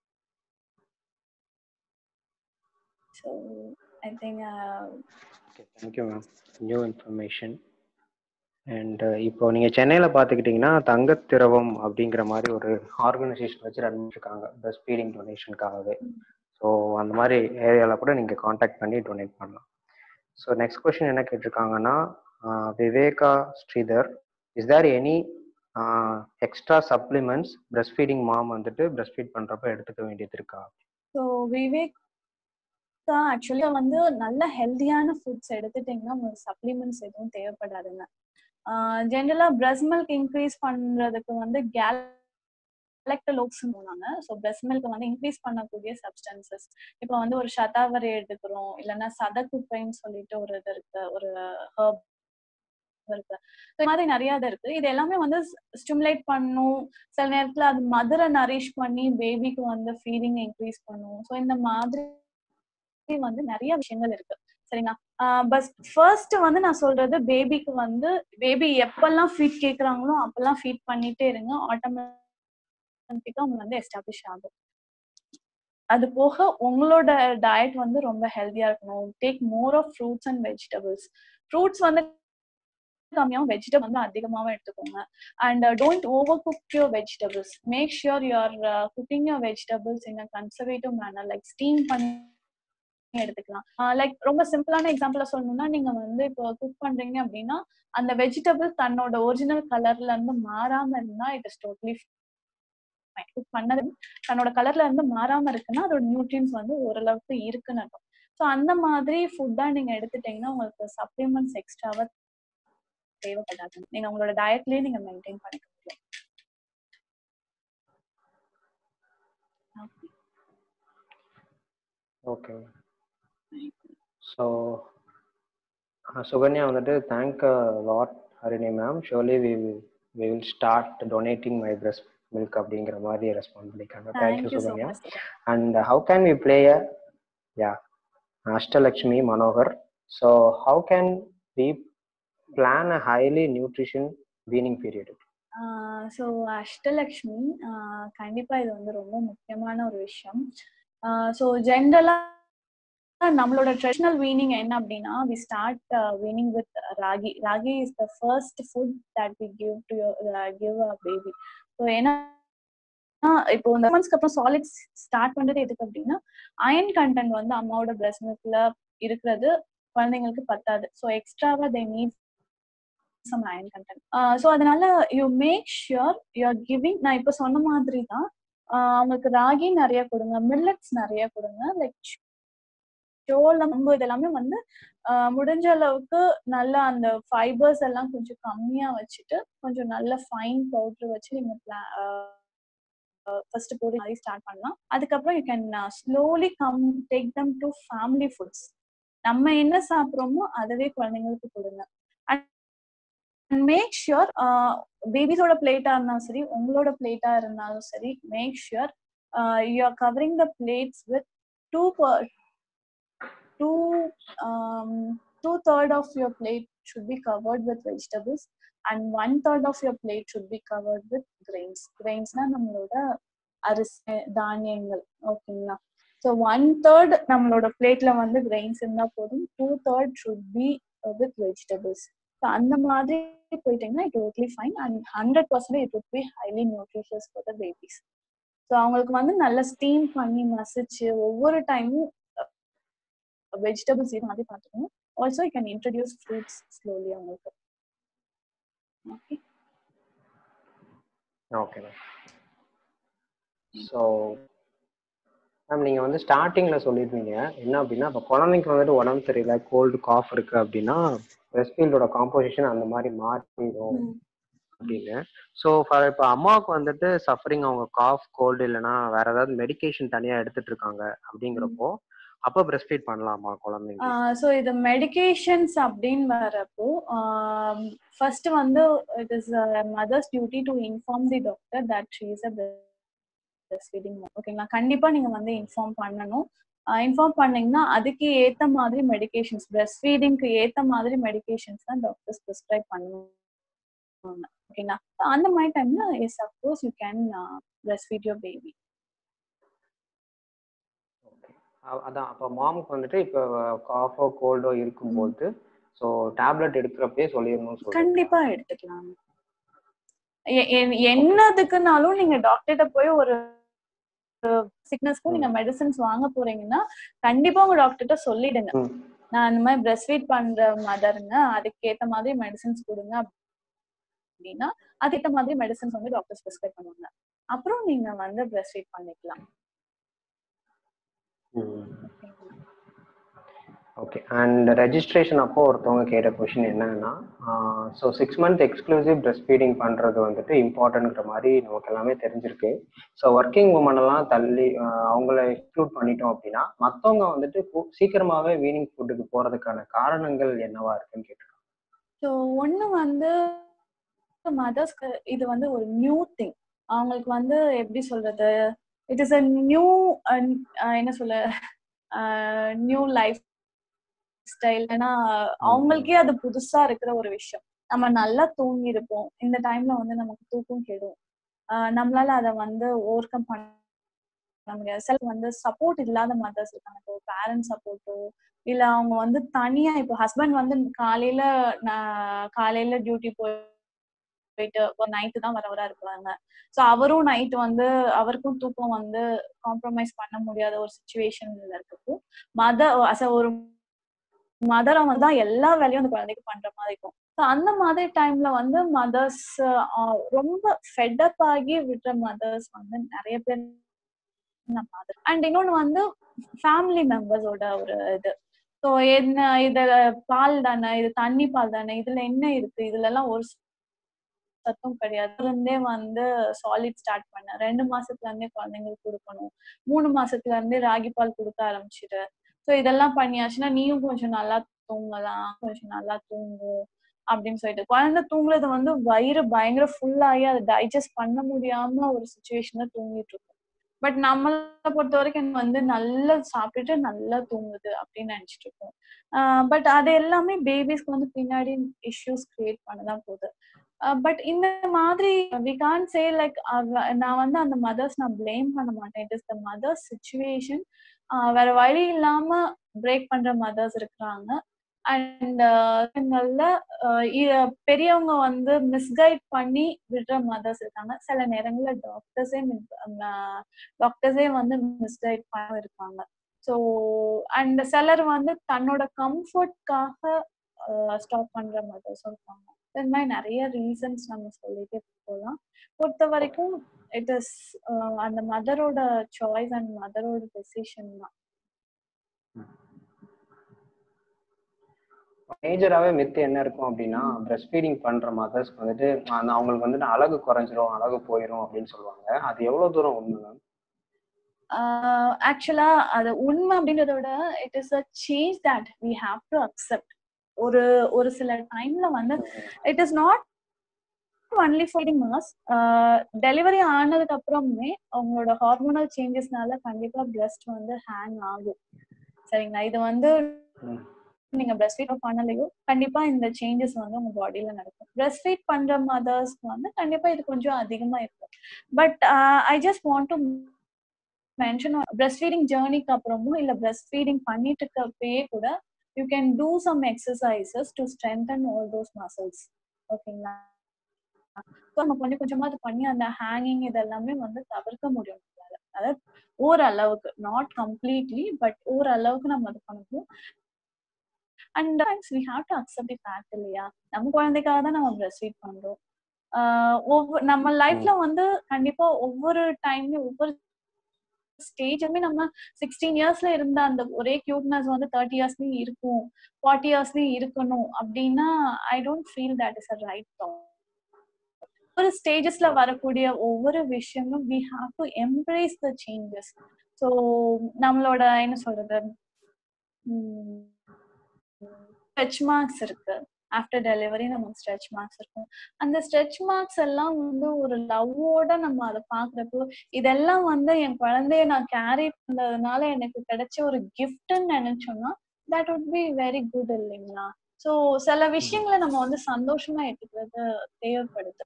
so i think uh, Okay, thank you ma'am new information and இப்போ நீங்கள் சென்னையில் பார்த்துக்கிட்டிங்கன்னா தங்கத்திரவம் அப்படிங்கிற மாதிரி ஒரு organisation வச்சு run பண்ணிருக்காங்க பிரஸ்ட் ஃபீடிங் டொனேஷனுக்காகவே ஸோ அந்த மாதிரி ஏரியாவில் கூட நீங்கள் காண்டாக்ட் பண்ணி டொனேட் பண்ணலாம் ஸோ நெக்ஸ்ட் கொஸ்டின் என்ன கேட்டிருக்காங்கன்னா Viveka Sridhar is there any extra supplements breast feeding mom வந்துட்டு பிரஸ்ட் ஃபீட் பண்ணுறப்ப எடுத்துக்க வேண்டியது இருக்கா ஸோ விவேக் ஆக்சுவலி வந்து நல்ல ஹெல்தியான ஃபுட்ஸ் எடுத்துட்டீங்கன்னா உங்களுக்கு சப்ளிமெண்ட்ஸ் எதுவும் தேவைப்படாதுங்க ஜென்ரலா பிரஸ்ட் மில்க் இன்க்ரீஸ் பண்றதுக்கு வந்து கேல் எலக்ட்ரோலோக்ஸ் போனாங்க ஸோ பிரஸ்ட் மில்க் வந்து இன்க்ரீஸ் பண்ணக்கூடிய சப்ஸ்டன்சஸ் இப்போ வந்து ஒரு சதாவரி எடுக்கிறோம் இல்லைன்னா சதக்குப்பைன்னு சொல்லிட்டு ஒரு இது இருக்கு ஒரு ஹர்ப் இருக்கு இந்த மாதிரி நிறைய இது இருக்கு இது எல்லாமே வந்து ஸ்டிமுலேட் பண்ணும் சில நேரத்துல அது மதுரை நரிஷ் பண்ணி பேபிக்கு வந்து ஃபீடிங் இன்க்ரீஸ் பண்ணும் ஸோ இந்த மாதிரி வந்து நிறைய விஷயங்கள் இருக்கு சரிங்களா பஸ் ஃபர்ஸ்ட் வந்து நான் சொல்றது பேபிக்கு வந்து பேபி எப்பெல்லாம் ஃபீட் கேக்குறாங்களோ அப்பெல்லாம் ஃபீட் பண்ணிட்டே இருங்க ஆட்டோமேட்டிக்கா அவங்க வந்து எஸ்டாப்ளிஷ் ஆகும் அது போக உங்களோட டயட் வந்து ரொம்ப ஹெல்த்தியா இருக்கணும் take more of fruits and vegetables fruits வந்து கம்மியாகவும் வெஜிடபிள் வந்து அதிகமாகவும் எடுத்துக்கோங்க and don't over cook your vegetables make sure you are cooking your vegetables in a conservative manner like steam பண்ணி எடுத்துக்கலாம் லைக் ரொம்ப சிம்பிளான எக்ஸாம்பிள சொல்லணும்னா நீங்க வந்து இப்போ குக் பண்றீங்க அப்படின்னா அந்த வெஜிடபிள் தன்னோட ஒரிஜினல் கலர்ல இருந்து மாறாம இருந்தா இட் இஸ் டோட்லி குக் பண்ணது தன்னோட கலர்ல இருந்து மாறாம இருக்குன்னா அதோட நியூட்ரியன்ஸ் வந்து ஓரளவுக்கு இருக்குன்னு அர்த்தம் ஸோ அந்த மாதிரி ஃபுட்டா நீங்க எடுத்துட்டீங்கன்னா உங்களுக்கு சப்ளிமெண்ட்ஸ் எக்ஸ்ட்ராவா தேவைப்படாது நீங்க உங்களோட டயட்லயே நீங்க மெயின்டைன் பண்ணிக்க முடியும் ஓகே ஸோ சுகன்யா வந்துட்டு thank lot Harini ma'am surely we we will start donating my breast milk அப்படிங்கிற மாதிரி ரெஸ்பாண்ட் பண்ணியிருக்காங்க thank you thank you so Sukanya much and how can we play a yeah Ashtalakshmi Manohar so how can we plan a highly nutrition weaning period so Ashtalakshmi ah கண்டிப்பா இது வந்து ரொம்ப முக்கியமான ஒரு விஷயம் ஸோ ஜென்ரலா நம்மளோட ட்ரெடிஷனல் வீனிங் என்ன அப்படின்னா we start weaning with ragi ragi is the first food that we give to give a baby so ஏன்னா இப்போ இந்த மந்த்ஸ்க்கு அப்புறம் சாலிட்ஸ் ஸ்டார்ட் பண்றது எதுக்கு அப்படின்னா அயன் கண்டென்ட் வந்து அம்மாவோட பிரெஸ்ட் மில்க்ல இருக்கிறது குழந்தைங்களுக்கு பத்தாது ஸோ எக்ஸ்ட்ராவா they need some iron content so அதனால you make sure you are giving நான் இப்போ சொன்ன மாதிரி தான் அவங்களுக்கு ராகி நிறைய கொடுங்க மில்லட்ஸ் நிறைய கொடுங்க லைக் சோளம் கம்பு இதெல்லாமே வந்து முடிஞ்ச அளவுக்கு நல்லா அந்த ஃபைபர்ஸ் எல்லாம் கொஞ்சம் கம்மியா வச்சுட்டு கொஞ்சம் நல்ல ஃபைன் பவுடர் வச்சு நீங்க ஃபர்ஸ்ட் போடு மாதிரி ஸ்டார்ட் பண்ணலாம் அதுக்கப்புறம் you can slowly come take them to family foods நம்ம என்ன சாப்பிட்றோமோ அதவே குழந்தைங்களுக்கு கொடுங்க அண்ட் மேக் ஷுர் பேபிஸோட பிளேட்டா இருந்தாலும் சரி உங்களோட பிளேட்டா இருந்தாலும் சரி make sure you are covering the plates with two two um, two third of your plate should be covered with vegetables and one third of your plate should be covered with grains grains-னா நம்மளோட அரிசி தானியங்கள் ஓகேங்களா so one third நம்மளோட பிளேட்ல வந்து grains இருந்தா போதும் two third should be with vegetables so அந்த மாதிரி போயிட்டீங்கன்னா it totally fine and hundred percent it would be highly nutritious for the babies so அவங்களுக்கு வந்து நல்லா ஸ்டீம் பண்ணி மசிச்சு ஒவ்வொரு டைமும் வெஜிடபிள்ஸ் இது மாதிரி பார்த்துக்கணும் also you can introduce fruits slowly அவங்களுக்கு okay okay ma'am so ma'am நீங்கள் வந்து ஸ்டார்டிங்கில் சொல்லியிருந்தீங்க என்ன அப்படின்னா இப்போ குழந்தைக்கு வந்துட்டு உடம்பு சரியில்லை கோல்டு காஃப் இருக்கு அப்படின்னா ரெஸ்பீல்டோட காம்போசிஷன் அந்த மாதிரி மாறிடும் அப்படின்னு ஸோ ஃபார் இப்போ அம்மாவுக்கு வந்துட்டு சஃபரிங் அவங்க காஃப் கோல்டு இல்லைன்னா வேற ஏதாவது மெடிகேஷன் தனியாக எடுத்துட்டு இருக்காங்க அப்படிங்கிறப்போ அப்போ பிரஸ்ட் ஃபீட் பண்ணலாமா குழந்தைங்க ஸோ இது மெடிகேஷன்ஸ் அப்படின்னு வரப்போ ஃபர்ஸ்ட் வந்து it is mothers duty to inform the doctor that she is a breast feeding ஓகேங்களா கண்டிப்பா நீங்க வந்து இன்ஃபார்ம் பண்ணணும் இன்ஃபார்ம் பண்ணீங்கன்னா அதுக்கு ஏத்த மாதிரி மெடிகேஷன்ஸ் பிரஸ்ட் ஃபீடிங்க்கு ஏத்த மாதிரி மெடிகேஷன்ஸ் தான் டாக்டர்ஸ் ப்ரிஸ்கிரைப் பண்ணுவாங்க ஓகேங்களா அந்த மாதிரி டைம்ல yes of course you can breast feed your baby அதான் அப்போ மாமுக்கு வந்துட்டு இப்போ காஃபோ கோல்டோ இருக்கும்போது ஸோ டேப்லெட் எடுக்கிறப்பே சொல்லிடணும்னு சொல்றீங்க கண்டிப்பா எடுத்துக்கலாம் எ- எ- என்னதுக்குனாலும் நீங்க டாக்டர்கிட்ட போய் ஒரு சிக்னஸ்க்கும் நீங்க மெடிசன்ஸ் வாங்க போறீங்கன்னா கண்டிப்பா உங்க டாக்டர்கிட்ட சொல்லிடுங்க ம். நான் இந்த மாதிரி பிரஸ்ட் ஃபீட் பண்ற மதருங்க அதுக்கு ஏத்த மாதிரி மெடிசன்ஸ் கொடுங்க அப்படின்னா அதுக்கேத்த மாதிரி மெடிசன்ஸ் வந்து டாக்டர்ஸ் ப்ரிஸ்கிரைப் பண்ணுவாங்க அப்புறம் நீங்க வந்து பிரஸ்ட் ஃபீட் பண்ணிக்கலாம் ஓகே அண்ட் ரெஜிஸ்ட்ரேஷன் அப்போ ஒருத்தவங்க கேட்ட கொஷின் என்னன்னா so six month exclusive breast feeding பண்ணுறது வந்துட்டு இம்பார்ட்டன்ட்ங்கிற மாதிரி நமக்கு எல்லாமே தெரிஞ்சிருக்கு ஸோ ஒர்க்கிங் உமன் எல்லாம் தள்ளி ஆஹ் அவங்கள எக்ஸ்க்ளூட் பண்ணிட்டோம் அப்படின்னா மற்றவங்க வந்துட்டு கு- சீக்கிரமாவே வீனிங் ஃபுட்டுக்கு போறதுக்கான காரணங்கள் என்னவா இருக்குன்னு கேட்டிருக்காங்க ஸோ ஒன்று வந்து மதர்ஸ்க்கு இது வந்து ஒரு நியூ திங் அவங்களுக்கு வந்து எப்படி சொல்றது இட் இஸ் அ நியூ என்ன சொல்ல நியூ லைஃப் ஸ்டைல் ஏன்னா அவங்களுக்கே அது புதுசா இருக்கிற ஒரு விஷயம் நம்ம நல்லா தூங்கி இருப்போம் இந்த டைம்ல வந்து நமக்கு தூக்கம் கெடும் ஆஹ் நம்மளால அதை வந்து ஓவர் கம் பண்ண முடியாது சில வந்து சப்போர்ட் இல்லாத மதர்ஸ் இருக்காங்க இப்போ பேரண்ட் சப்போர்ட்டோ இல்ல அவங்க வந்து தனியா இப்போ ஹஸ்பண்ட் வந்து காலையில நான் காலையில டியூட்டி போய் போயிட்டு ஒரு நைட்டு தான் வர வர இருப்பாங்க ஸோ அவரும் நைட் வந்து அவருக்கும் தூக்கம் வந்து காம்ப்ரமைஸ் பண்ண முடியாத ஒரு சுச்சுவேஷன்ல இருக்கப்போ மதர் அஸ் ஒரு மதரா வந்து தான் எல்லா வேலையும் அந்த குழந்தைக்கு பண்ற மாதிரி இருக்கும் ஸோ அந்த மாதிரி டைம்ல வந்து மதர்ஸ் ரொம்ப ஃபெட்டப் ஆகி விடுற மதர்ஸ் வந்து நிறைய பேர் அண்ட் இன்னொன்னு வந்து ஃபேமிலி மெம்பர்ஸோட ஒரு இது ஸோ என்ன இது பால் தானே இது தண்ணி பால் தானே இதுல என்ன இருக்கு இதுல எல்லாம் ஒரு சத்தம் கிடையாது இருந்தே வந்து சாலிட் ஸ்டார்ட் பண்ண ரெண்டு மாசத்துல இருந்தே குழந்தைங்களுக்கு கொடுக்கணும் மூணு மாசத்துல இருந்தே ராகி பால் கொடுக்க ஆரம்பிச்சிட்டு ஸோ இதெல்லாம் பண்ணியாச்சுன்னா நீயும் கொஞ்சம் நல்லா தூங்கலாம் கொஞ்சம் நல்லா தூங்கும் அப்படின்னு சொல்லிட்டு குழந்தை தூங்குறது வந்து வயிறு பயங்கர ஃபுல்லாகி அதை டைஜஸ்ட் பண்ண முடியாம ஒரு சுச்சுவேஷன்ல தூங்கிட்டு இருக்கும் பட் நம்மளை பொறுத்த வரைக்கும் வந்து நல்லா சாப்பிட்டுட்டு நல்லா தூங்குது அப்படின்னு நினைச்சிட்டு இருக்கோம் பட் அது எல்லாமே பேபிஸ்க்கு வந்து பின்னாடி இஷ்யூஸ் கிரியேட் பண்ணதான் போகுது பட் இந்த மாதிரி வி கான் சே லைக் நான் வந்து அந்த மதர்ஸ் நான் பிளேம் பண்ண மாட்டேன் it is the mothers situation வேற வழி இல்லாம பிரேக் பண்ற மதர்ஸ் இருக்கிறாங்க அண்ட் பெரியவங்க வந்து மிஸ்கைட் பண்ணி விடுற மதர்ஸ் இருக்காங்க சில நேரங்கள்ல டாக்டர்ஸே டாக்டர்ஸே வந்து மிஸ்கைட் பண்ண இருக்காங்க ஸோ அண்ட் சிலர் வந்து தன்னோட கம்ஃபர்ட்காக ஸ்டாப் பண்ற மதர்ஸும் இருக்காங்க இந்த மாதிரி நிறைய ரீசன்ஸ் நம்ம சொல்லிட்டே போகலாம் பொறுத்த வரைக்கும் இட் இஸ் அந்த மதரோட சாய்ஸ் அண்ட் மதரோட டெசிஷன் தான் மேஜராகவே மித்து என்ன இருக்கும் அப்படின்னா பிரஸ்ட் ஃபீடிங் பண்ற மதர்ஸ்க்கு வந்துட்டு அந்த அவங்களுக்கு வந்துட்டு அழகு குறைஞ்சிரும் அழகு போயிடும் அப்படின்னு சொல்லுவாங்க அது எவ்வளவு தூரம் உண்மை மேம் ஆக்சுவலா அது உண்மை அப்படின்றத விட it is a change that we have to accept ஒரு ஒரு சில டைம்ல வந்து it is not only feeding mass delivery ஆனதுக்கு அப்புறமே அவங்களோட ஹார்மோனல் சேஞ்சஸ்னால கண்டிப்பா பிரெஸ்ட் வந்து ஹேங் ஆகும் சரிங்களா இது வந்து நீங்க பிரஸ்ட் ஃபீட் பண்ணலையோ கண்டிப்பா இந்த சேஞ்சஸ் வந்து உங்க பாடியில நடக்கும் பிரஸ்ட் ஃபீட் பண்ற மதர்ஸ்க்கு வந்து கண்டிப்பா இது கொஞ்சம் அதிகமா இருக்கும் but I just want to mention breast feeding ஜேர்னிக்கு அப்புறமும் இல்ல பிரஸ்ட் ஃபீடிங் பண்ணிட்டு இருக்கப்பயே கூட you can do some exercises to strengthen all those muscles ஓகேங்களா நம்ம கொஞ்சம் கொஞ்சமா அது பண்ணி அந்த ஹேங்கிங் இதெல்லாமே வந்து தவிர்க்க முடியும் அதாவது ஓரளவுக்கு நாட் கம்ப்ளீட்லி பட் ஓரளவுக்கு நம்ம அது பண்ணணும் and we have to accept the fact இல்லையா நம்ம குழந்தைக்காக தான் நம்ம பிரஸ்ட் ஃபீட் பண்றோம் ஒவ்வொரு நம்ம லைஃப்ல வந்து கண்டிப்பா ஒவ்வொரு டைம்லயும் ஒவ்வொரு ஸ்டேஜுமே நம்ம சிக்ஸ்டீன் இயர்ஸ்ல இருந்த அந்த ஒரே கியூட்னஸ் வந்து தேர்ட்டி இயர்ஸ்லயும் இருக்கும் ஃபார்ட்டி இயர்ஸ்லயும் இருக்கணும் அப்படின்னா I don't feel that is a right thought ஒவ்வொரு ஸ்டேஜஸ்ல வரக்கூடிய ஒவ்வொரு விஷயமும் we have to embrace the changes so நம்மளோட என்ன சொல்றது ஸ்ட்ரெச் மார்க்ஸ் இருக்கு ஆஃப்டர் டெலிவரி நமக்கு ஸ்ட்ரெச் மார்க்ஸ் இருக்கும் அந்த ஸ்ட்ரெச் மார்க்ஸ் எல்லாம் வந்து ஒரு லவ்வோட நம்ம அதை பாக்குறப்போ இதெல்லாம் வந்து என் குழந்தைய நான் கேரி பண்ணதுனால எனக்கு கிடைச்ச ஒரு கிஃப்ட்னு நினைச்சோம்னா that would be very good இல்லைங்களா ஸோ சில விஷயங்களை நம்ம வந்து சந்தோஷமா எடுத்துக்கிறது தேவைப்படுது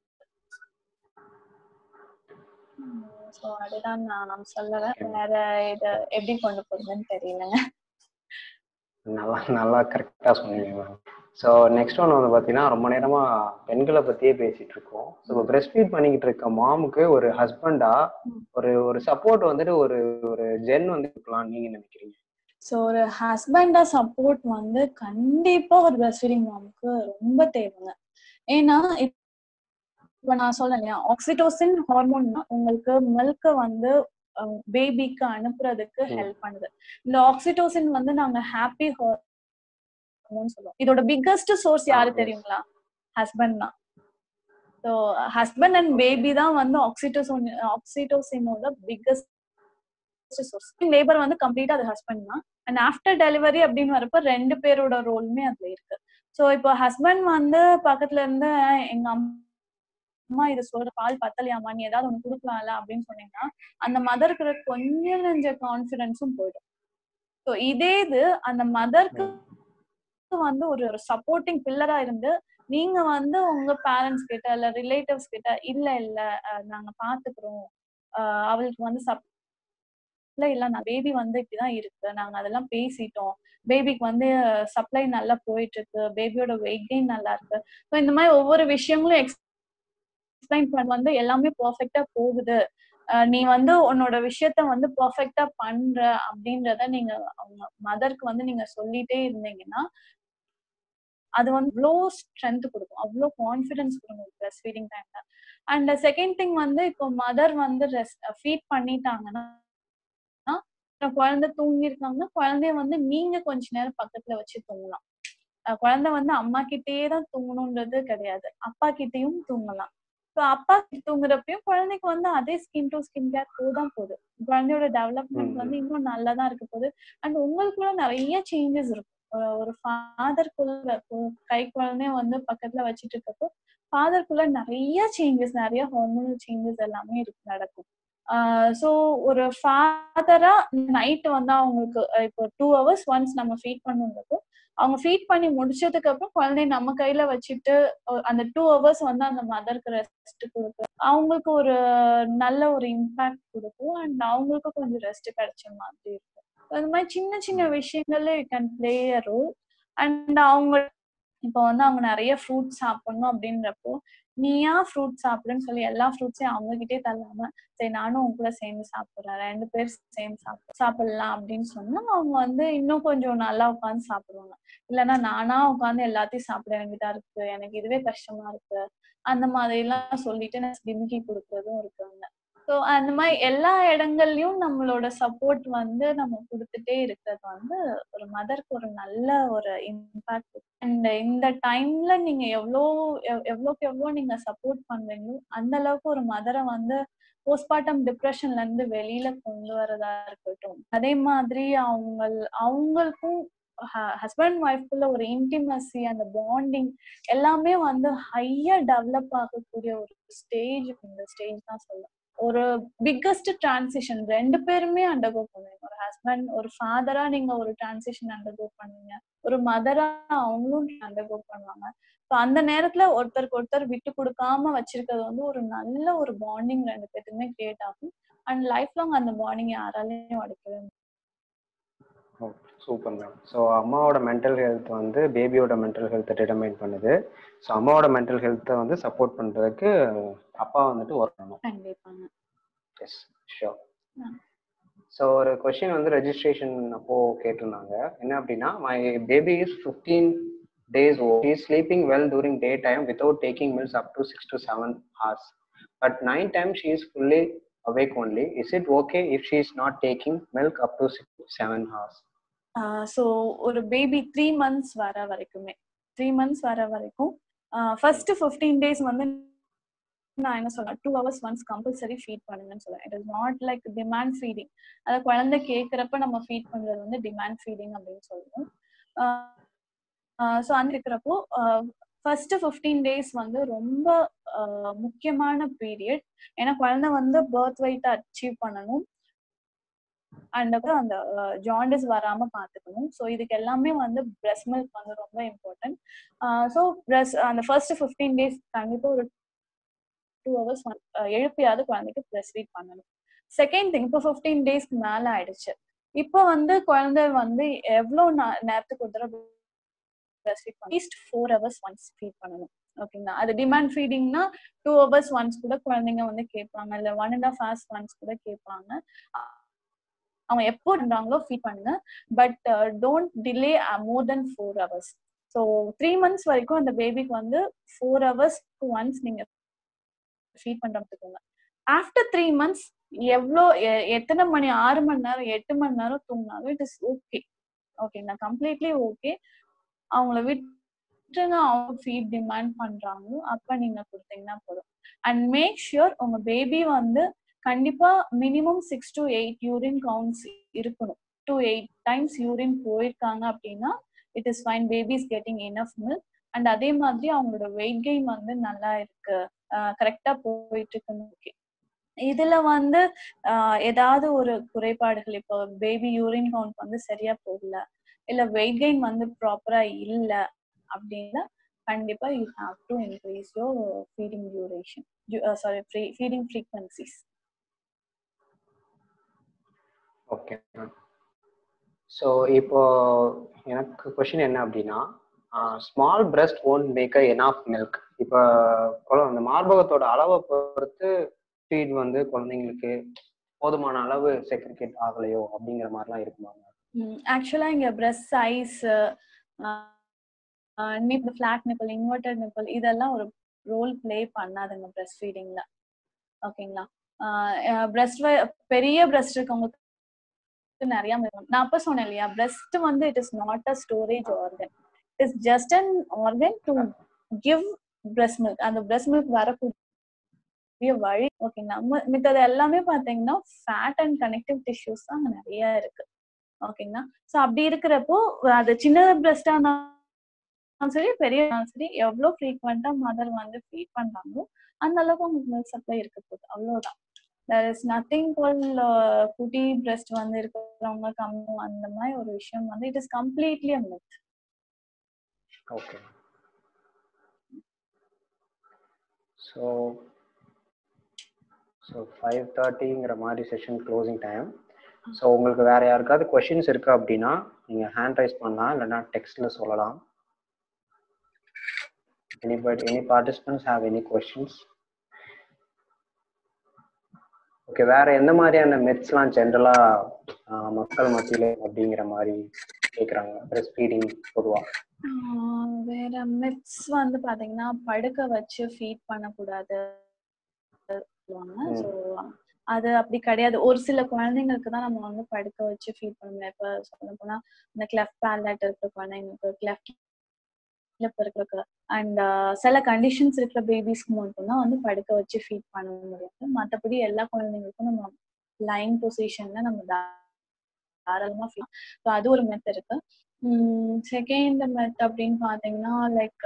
ஸோ அதுதான் நான் சொல்லல வேற இதை எப்படி கொண்டு போறதுன்னு தெரியலங்க நல்லா நல்லா கரெக்டாக சொன்னீங்க மேம் ஸோ நெக்ஸ்ட் ஒன் வந்து பார்த்தீங்கன்னா ரொம்ப நேரமா பெண்களை பத்தியே பேசிட்டு இருக்கோம் ஸோ இப்போ பிரெஸ்ட் ஃபீட் பண்ணிக்கிட்டு இருக்க மாமுக்கு ஒரு ஹஸ்பண்டா ஒரு ஒரு சப்போர்ட் வந்துட்டு ஒரு ஒரு ஜென் வந்து இருக்கலாம் நீங்க நினைக்கிறீங்க ஸோ ஒரு ஹஸ்பண்டா சப்போர்ட் வந்து கண்டிப்பா ஒரு பிரெஸ்ட் ஃபீடிங் மாமுக்கு ரொம்ப தேவைங்க ஏன்னா இப்போ நான் சொல்றேன் இல்லையா ஆக்சிடோசின் ஹார்மோன் உங்களுக்கு மில்க வந்து பேபிக்கு அனுப்புறதுக்கு ஹெல்ப் பண்ணுது இந்த ஆக்சிடோசின் வந்து நாங்க ஹாப்பி ஹார்மோன் சொல்லுவோம் இதோட பிக்கஸ்ட் சோர்ஸ் யாரு தெரியுங்களா ஹஸ்பண்ட் தான் ஸோ ஹஸ்பண்ட் அண்ட் பேபி தான் வந்து ஆக்சிடோசோன் ஆக்சிடோசினோட பிக்கஸ்ட் சோர்ஸ் லேபர் வந்து கம்ப்ளீட்டா அது ஹஸ்பண்ட் தான் அண்ட் ஆஃப்டர் டெலிவரி அப்படின்னு வரப்ப ரெண்டு பேரோட ரோலுமே அதுல இருக்கு ஸோ இப்போ ஹஸ்பண்ட் வந்து பக்கத்துல இருந்து எங்க அம்மா இதை சொல்ற பால் பத்தலையாமா நீ ஏதாவது ஒண்ணு கொடுக்கலாம்ல அப்படின்னு சொன்னீங்கன்னா அந்த மதருக்கு கொஞ்சம் நெஞ்ச கான்பிடன்ஸும் போயிடும் ஸோ இதே இது அந்த மதருக்கு வந்து ஒரு ஒரு சப்போர்ட்டிங் பில்லரா இருந்து நீங்க வந்து உங்க பேரண்ட்ஸ் கிட்ட இல்ல ரிலேட்டிவ்ஸ் கிட்ட இல்ல இல்ல அஹ் நாங்க பாத்துக்கிறோம் அஹ் அவளுக்கு வந்து சப் இல்ல இல்ல நான் பேபி வந்து இப்படிதான் இருக்கு நாங்க அதெல்லாம் பேசிட்டோம் பேபிக்கு வந்து சப்ளை நல்லா போயிட்டு இருக்கு பேபியோட வெயிட் கெயின் நல்லா இருக்கு ஸோ இந்த மாதிரி ஒவ்வொரு விஷயங்களும் எக்ஸ்பிளைன் பண்ண வந்து எல்லாமே பர்ஃபெக்டா போகுது அஹ் நீ வந்து உன்னோட விஷயத்த வந்து பர்ஃபெக்டா பண்ற அப்படின்றத நீங்க அவங்க மதருக்கு வந்து நீங்க சொல்லிட்டே இருந்தீங்கன்னா அது வந்து அவ்வளோ ஸ்ட்ரென்த் கொடுக்கும் அவ்வளோ கான்ஃபிடன்ஸ் கொடுக்கும் பிரஸ்ட் ஃபீடிங் டைம்ல அண்ட் செகண்ட் திங் வந்து இப்போ மதர் வந்து ஃபீட் பண்ணிட்டாங்கன்னா அப்புறம் குழந்தை தூங்கிருக்காங்கன்னா குழந்தைய வந்து நீங்க கொஞ்ச நேரம் பக்கத்துல வச்சு தூங்கலாம் அஹ் குழந்தை வந்து அம்மா கிட்டேயே தான் தூங்கணுன்றது கிடையாது அப்பா கிட்டயும் தூங்கலாம் இப்போ அப்பா கிட்ட தூங்குறப்பயும் குழந்தைக்கு வந்து அதே ஸ்கின் டு ஸ்கின் கேர் போதான் போகுது குழந்தையோட டெவலப்மெண்ட் வந்து இன்னும் நல்லா தான் இருக்க போகுது அண்ட் உங்களுக்குள்ள நிறைய சேஞ்சஸ் இருக்கும் அஹ் ஒரு ஃபாதருக்குள்ள கை குழந்தைய வந்து பக்கத்துல வச்சுட்டு இருக்கப்போ ஃபாதருக்குள்ள நிறைய சேஞ்சஸ் நிறைய ஹார்மோனல் சேஞ்சஸ் எல்லாமே இருக்கு நடக்கும் ஸோ ஒரு ஃபாதரா நைட் வந்து அவங்களுக்கு அஹ் இப்போ டூ ஹவர்ஸ் ஒன்ஸ் நம்ம ஃபீட் பண்ணுறப்போ அவங்க ஃபீட் பண்ணி முடிச்சதுக்கு அப்புறம் குழந்தைய நம்ம கையில வச்சுட்டு அஹ் அந்த டூ ஹவர்ஸ் வந்து அந்த மதருக்கு ரெஸ்ட் கொடுக்கும் அவங்களுக்கு ஒரு நல்ல ஒரு இம்பாக்ட் கொடுக்கும் அண்ட் அவங்களுக்கும் கொஞ்சம் ரெஸ்ட் கிடைச்ச மாதிரி இருக்கும் அந்த மாதிரி சின்ன சின்ன விஷயங்கள்ல you can play a role and அவங்க இப்போ வந்து அவங்க நிறைய ஃப்ரூட் சாப்பிடணும் அப்படின்றப்போ நீயா ஃப்ரூட் சாப்பிடுன்னு சொல்லி எல்லா ஃப்ரூட்ஸையும் அவங்க கிட்டே தள்ளாம சரி நானும் உங்க கூட சேர்ந்து சாப்பிடுறேன் ரெண்டு பேர் சேர்ந்து சாப்பிட சாப்பிடலாம் அப்படின்னு சொன்னா அவங்க வந்து இன்னும் கொஞ்சம் நல்லா உட்காந்து சாப்பிடுவாங்க இல்லைன்னா நானா உட்காந்து எல்லாத்தையும் சாப்பிட வேண்டியதா இருக்கு எனக்கு இதுவே கஷ்டமா இருக்கு அந்த மாதிரி எல்லாம் சொல்லிட்டு நான் டிமிக்கி கொடுக்கறதும் இருக்காங்க ஸோ அந்த மாதிரி எல்லா இடங்கள்லயும் நம்மளோட சப்போர்ட் வந்து நம்ம கொடுத்துட்டே இருக்கிறது வந்து ஒரு மதருக்கு ஒரு நல்ல ஒரு இம்பாக்ட் அண்ட் இந்த டைம்ல நீங்க எவ்வளோ எவ்- எவ்வளோக்கு எவ்வளோ நீங்க சப்போர்ட் பண்றீங்களோ அந்த அளவுக்கு ஒரு மதரை வந்து போஸ்ட்மார்ட்டம் டிப்ரெஷன்ல இருந்து வெளியில கொண்டு வரதா இருக்கட்டும் அதே மாதிரி அவங்க அவங்களுக்கும் ஹஸ்பண்ட் ஒய்ஃப்குள்ள ஒரு இன்டிமசி அந்த பாண்டிங் எல்லாமே வந்து ஹையா டெவலப் ஆகக்கூடிய ஒரு ஸ்டேஜ் இந்த ஸ்டேஜ் தான் சொல்லலாம் ஒரு பிக்கஸ்ட் டிரான்சிஷன் ரெண்டு பேருமே அண்டர்கோ பண்ணுவீங்க ஒரு ஹஸ்பண்ட் ஒரு ஃபாதரா நீங்க ஒரு டிரான்சிஷன் அண்டர்கோ பண்ணுவீங்க ஒரு மதரா அவங்களும் அண்டர்கோ பண்ணுவாங்க ஸோ அந்த நேரத்துல ஒருத்தருக்கு ஒருத்தர் விட்டு கொடுக்காம வச்சிருக்கிறது வந்து ஒரு நல்ல ஒரு பாண்டிங் ரெண்டு பேத்துக்குமே கிரியேட் ஆகும் அண்ட் லைஃப் லாங் அந்த பாண்டிங் யாராலையும் உடைக்கவே முடியாது. சூப்பர் மேம் ஸோ அம்மாவோட மென்டல் ஹெல்த் வந்து பேபியோட மென்டல் ஹெல்த்தை டிட்டர்மைன் பண்ணுது ஸோ அம்மாவோட மென்டல் ஹெல்த்தை வந்து சப்போர்ட் பண்ணுறதுக்கு அப்பா வந்துட்டு ஒர்க் பண்ணணும் கண்டிப்பாங்க எஸ் ஷியோர் ஆ. ஸோ ஒரு கொஷின் வந்து ரெஜிஸ்ட்ரேஷன் அப்போ கேட்டிருந்தாங்க என்ன அப்படின்னா my baby is fifteen days old. She is sleeping well during daytime without taking meals up to six to seven hours. But night time she is fully awake only. Is it okay if she is not taking milk up to six to seven hours? So ஒரு baby three months வர வரைக்குமே three months வர வரைக்கும் first fifteen days வந்து நான் என்ன சொல்றேன் two hours once compulsory feed பண்ணுங்கன்னு சொல்றேன் it is not like demand feeding அதாவது குழந்தை கேட்குறப்ப நம்ம ஃபீட் பண்றது வந்து டிமாண்ட் ஃபீடிங் அப்படின்னு சொல்லுவோம் ஸோ அந்த இருக்கிறப்போ ஃபர்ஸ்ட் ஃபிஃப்டீன் டேஸ் வந்து ரொம்ப ஆஹ் முக்கியமான பீரியட் ஏன்னா குழந்தை வந்து பர்த் வெயிட் அச்சீவ் பண்ணணும் அண்ட் அப்புறம் அந்த ஜாண்டிஸ் வராம பாத்துக்கணும் ஸோ இதுக்கு எல்லாமே வந்து பிரஸ்ட் மில்க் வந்து ரொம்ப இம்பார்ட்டன்ட் ஸோ பிரஸ் அந்த ஃபர்ஸ்ட் ஃபிஃப்டீன் டேஸ் கண்டிப்பா ஒரு டூ ஹவர்ஸ் எழுப்பியாவது குழந்தைக்கு பிரஸ்ட் ஃபீட் பண்ணணும் செகண்ட் திங் இப்போ ஃபிஃப்டீன் டேஸ்க்கு மேல ஆயிடுச்சு இப்போ வந்து குழந்தை வந்து எவ்வளோ நேரத்துக்கு ஒரு தடவை breast feed at least four hours once feed பண்ணணும் ஓகேங்களா அது டிமாண்ட் ஃபீடிங்னா டூ ஹவர்ஸ் ஒன்ஸ் கூட குழந்தைங்க வந்து கேட்பாங்க இல்லை one and half hours once கூட கேட்பாங்க அவங்க எப்போ இருந்தாங்களோ ஃபீட் பண்ணுங்க but don't delay more then four hours so three months வரைக்கும் அந்த பேபிக்கு வந்து ஃபோர் ஹவர்ஸ்க்கு ஒன்ஸ் நீங்க ஃபீட் பண்றதுக்குங்க ஆஃப்டர் த்ரீ மந்த்ஸ் எவ்வளோ எத்தனை மணி ஆறு மணி நேரம் எட்டு மணி நேரம் தூங்கினாலும் இட் இஸ் ஓகே ஓகேங்களா கம்ப்ளீட்லி ஓகே அவங்கள விட்டுருங்க அவங்க ஃபீட் டிமாண்ட் பண்றாங்களோ அப்ப நீங்க கொடுத்தீங்கன்னா போதும் அண்ட் மேக் ஷியோர் உங்க பேபி வந்து கண்டிப்பா minimum six to eight urine counts இருக்கணும் டு எயிட் டைம்ஸ் யூரின் போயிருக்காங்க அப்படின்னா it is fine babies getting enough milk and அதே மாதிரி அவங்களோட வெயிட் கெயின் வந்து நல்லா இருக்கு கரெக்டா போயிட்டு இருக்குன்னு ஓகே இதுல வந்து ஆஹ் ஏதாவது ஒரு குறைபாடுகள் இப்போ பேபி யூரின் கவுண்ட் வந்து சரியா போகல இல்ல வெயிட் கெயின் வந்து ப்ராப்பரா இல்ல அப்படின்னா கண்டிப்பா you have to increase your feeding duration sorry feeding frequencies okay so இப்போ எனக்கு கொஷின் என்ன அப்படின்னா small breast won't make enough milk இப்போ அந்த மார்பகத்தோட அளவை பொறுத்து ஃபீட் வந்து குழந்தைங்களுக்கு போதுமான அளவு செக்ரிகேட் ஆகலையோ அப்படிங்கிற மாதிரிலாம் இருக்குமா ஆக்சுவலா இங்க breast size nip flat nipple inverted nipple இதெல்லாம் ஒரு ரோல் ப்ளே பண்ணாதுங்க பிரஸ்ட் ஃபீடிங்ல ஓகேங்களா பிரஸ்ட் பெரிய பிரஸ்ட் இருக்கவங்களுக்கு நிறைய நான் அப்ப சொன்னேன் இல்லையா பிரஸ்ட் வந்து it is not a storage organ it is just an organ to give breast milk அந்த பிரஸ்ட் மில்க் வரக்கூடிய வழி ஓகேங்களா மித்தது எல்லாமே பாத்தீங்கன்னா ஃபேட் அண்ட் கனெக்டிவ் டிஷ்யூஸ் தான் அங்க நிறைய இருக்கு ஓகேங்களா சோ அப்படி இருக்கிறப்போ அது சின்ன பிரஸ்டா இருந்தாலும் சரி பெரிய சரி எவ்வளவு ஃப்ரீக்வெண்டா மதர் வந்து ஃபீட் பண்றாங்களோ அந்த அளவுக்கு உங்களுக்கு மில்க் சப்ளை இருக்க போகுது அவ்வளவுதான் தேர் இஸ் நத்திங் கால் குட்டி பிரெஸ்ட் வந்து இருக்கிறவங்க கம்மி அந்த மாதிரி ஒரு விஷயம் வந்து it is completely a myth okay so so five தேர்ட்டிங்கிற மாதிரி செஷன் க்ளோசிங் டைம் ஸோ உங்களுக்கு வேற யாருக்காவது கொஷின்ஸ் இருக்கு அப்படின்னா நீங்க ஹேண்ட் ரைஸ் பண்ணலாம் இல்லைன்னா டெக்ஸ்ட்ல சொல்லலாம் anybody any participants have any questions okay வேற எந்த மாதிரியான மெட்ஸ்லாம் ஜென்ரலா மக்கள் மத்தியில அப்படிங்கிற மாதிரி கேக்குறாங்க பிரஸ்ட் ஃபீடிங் பொதுவா வேற மித்ஸ் வந்து பாத்தீங்கன்னா படுக்க வச்சு ஃபீட் பண்ணக்கூடாது சொல்லுவாங்க ஸோ அது அப்படி கிடையாது ஒரு சில குழந்தைங்களுக்கு தான் நம்ம வந்து படுக்க வச்சு ஃபீட் பண்ண முடியாது இப்ப சொல்ல போனா இந்த கிளெஃப்ட் பேலட் இருக்கிற குழந்தைங்களுக்கு கிளெஃப்ட் இருக்கிற அண்ட் சில கண்டிஷன்ஸ் இருக்கிற பேபிஸ்க்கு மட்டும்தான் வந்து படுக்க வச்சு ஃபீட் பண்ண முடியாது மற்றபடி எல்லா குழந்தைங்களுக்கும் நம்ம லைன் பொசிஷன்ல நம்ம தாராளமா ஃபீட் ஸோ அது ஒரு மெத் இருக்கு செகண்ட் மெத் அப்படின்னு பாத்தீங்கன்னா லைக்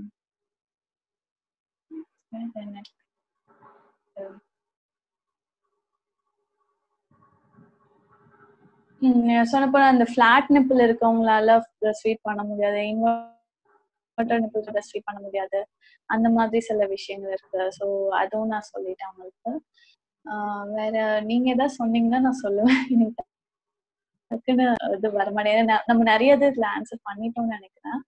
சொன்னப்போ அந்த ஃபிளாட் நிப்பிள் இருக்கவங்களால ஸ்வீட் பண்ண முடியாது இன்வெர்டர் நிப்பிள் ஸ்வீட் பண்ண முடியாது அந்த மாதிரி சில விஷயங்கள் இருக்கு ஸோ அதுவும் நான் சொல்லிட்டேன் அவங்களுக்கு வேற நீங்க ஏதாவது சொன்னீங்கன்னா நான் சொல்லுவேன் எனக்கு டக்குன்னு இது வர மாட்டேங்குது நம்ம நிறைய இது இதுல ஆன்சர் பண்ணிட்டோம்னு நினைக்கிறேன்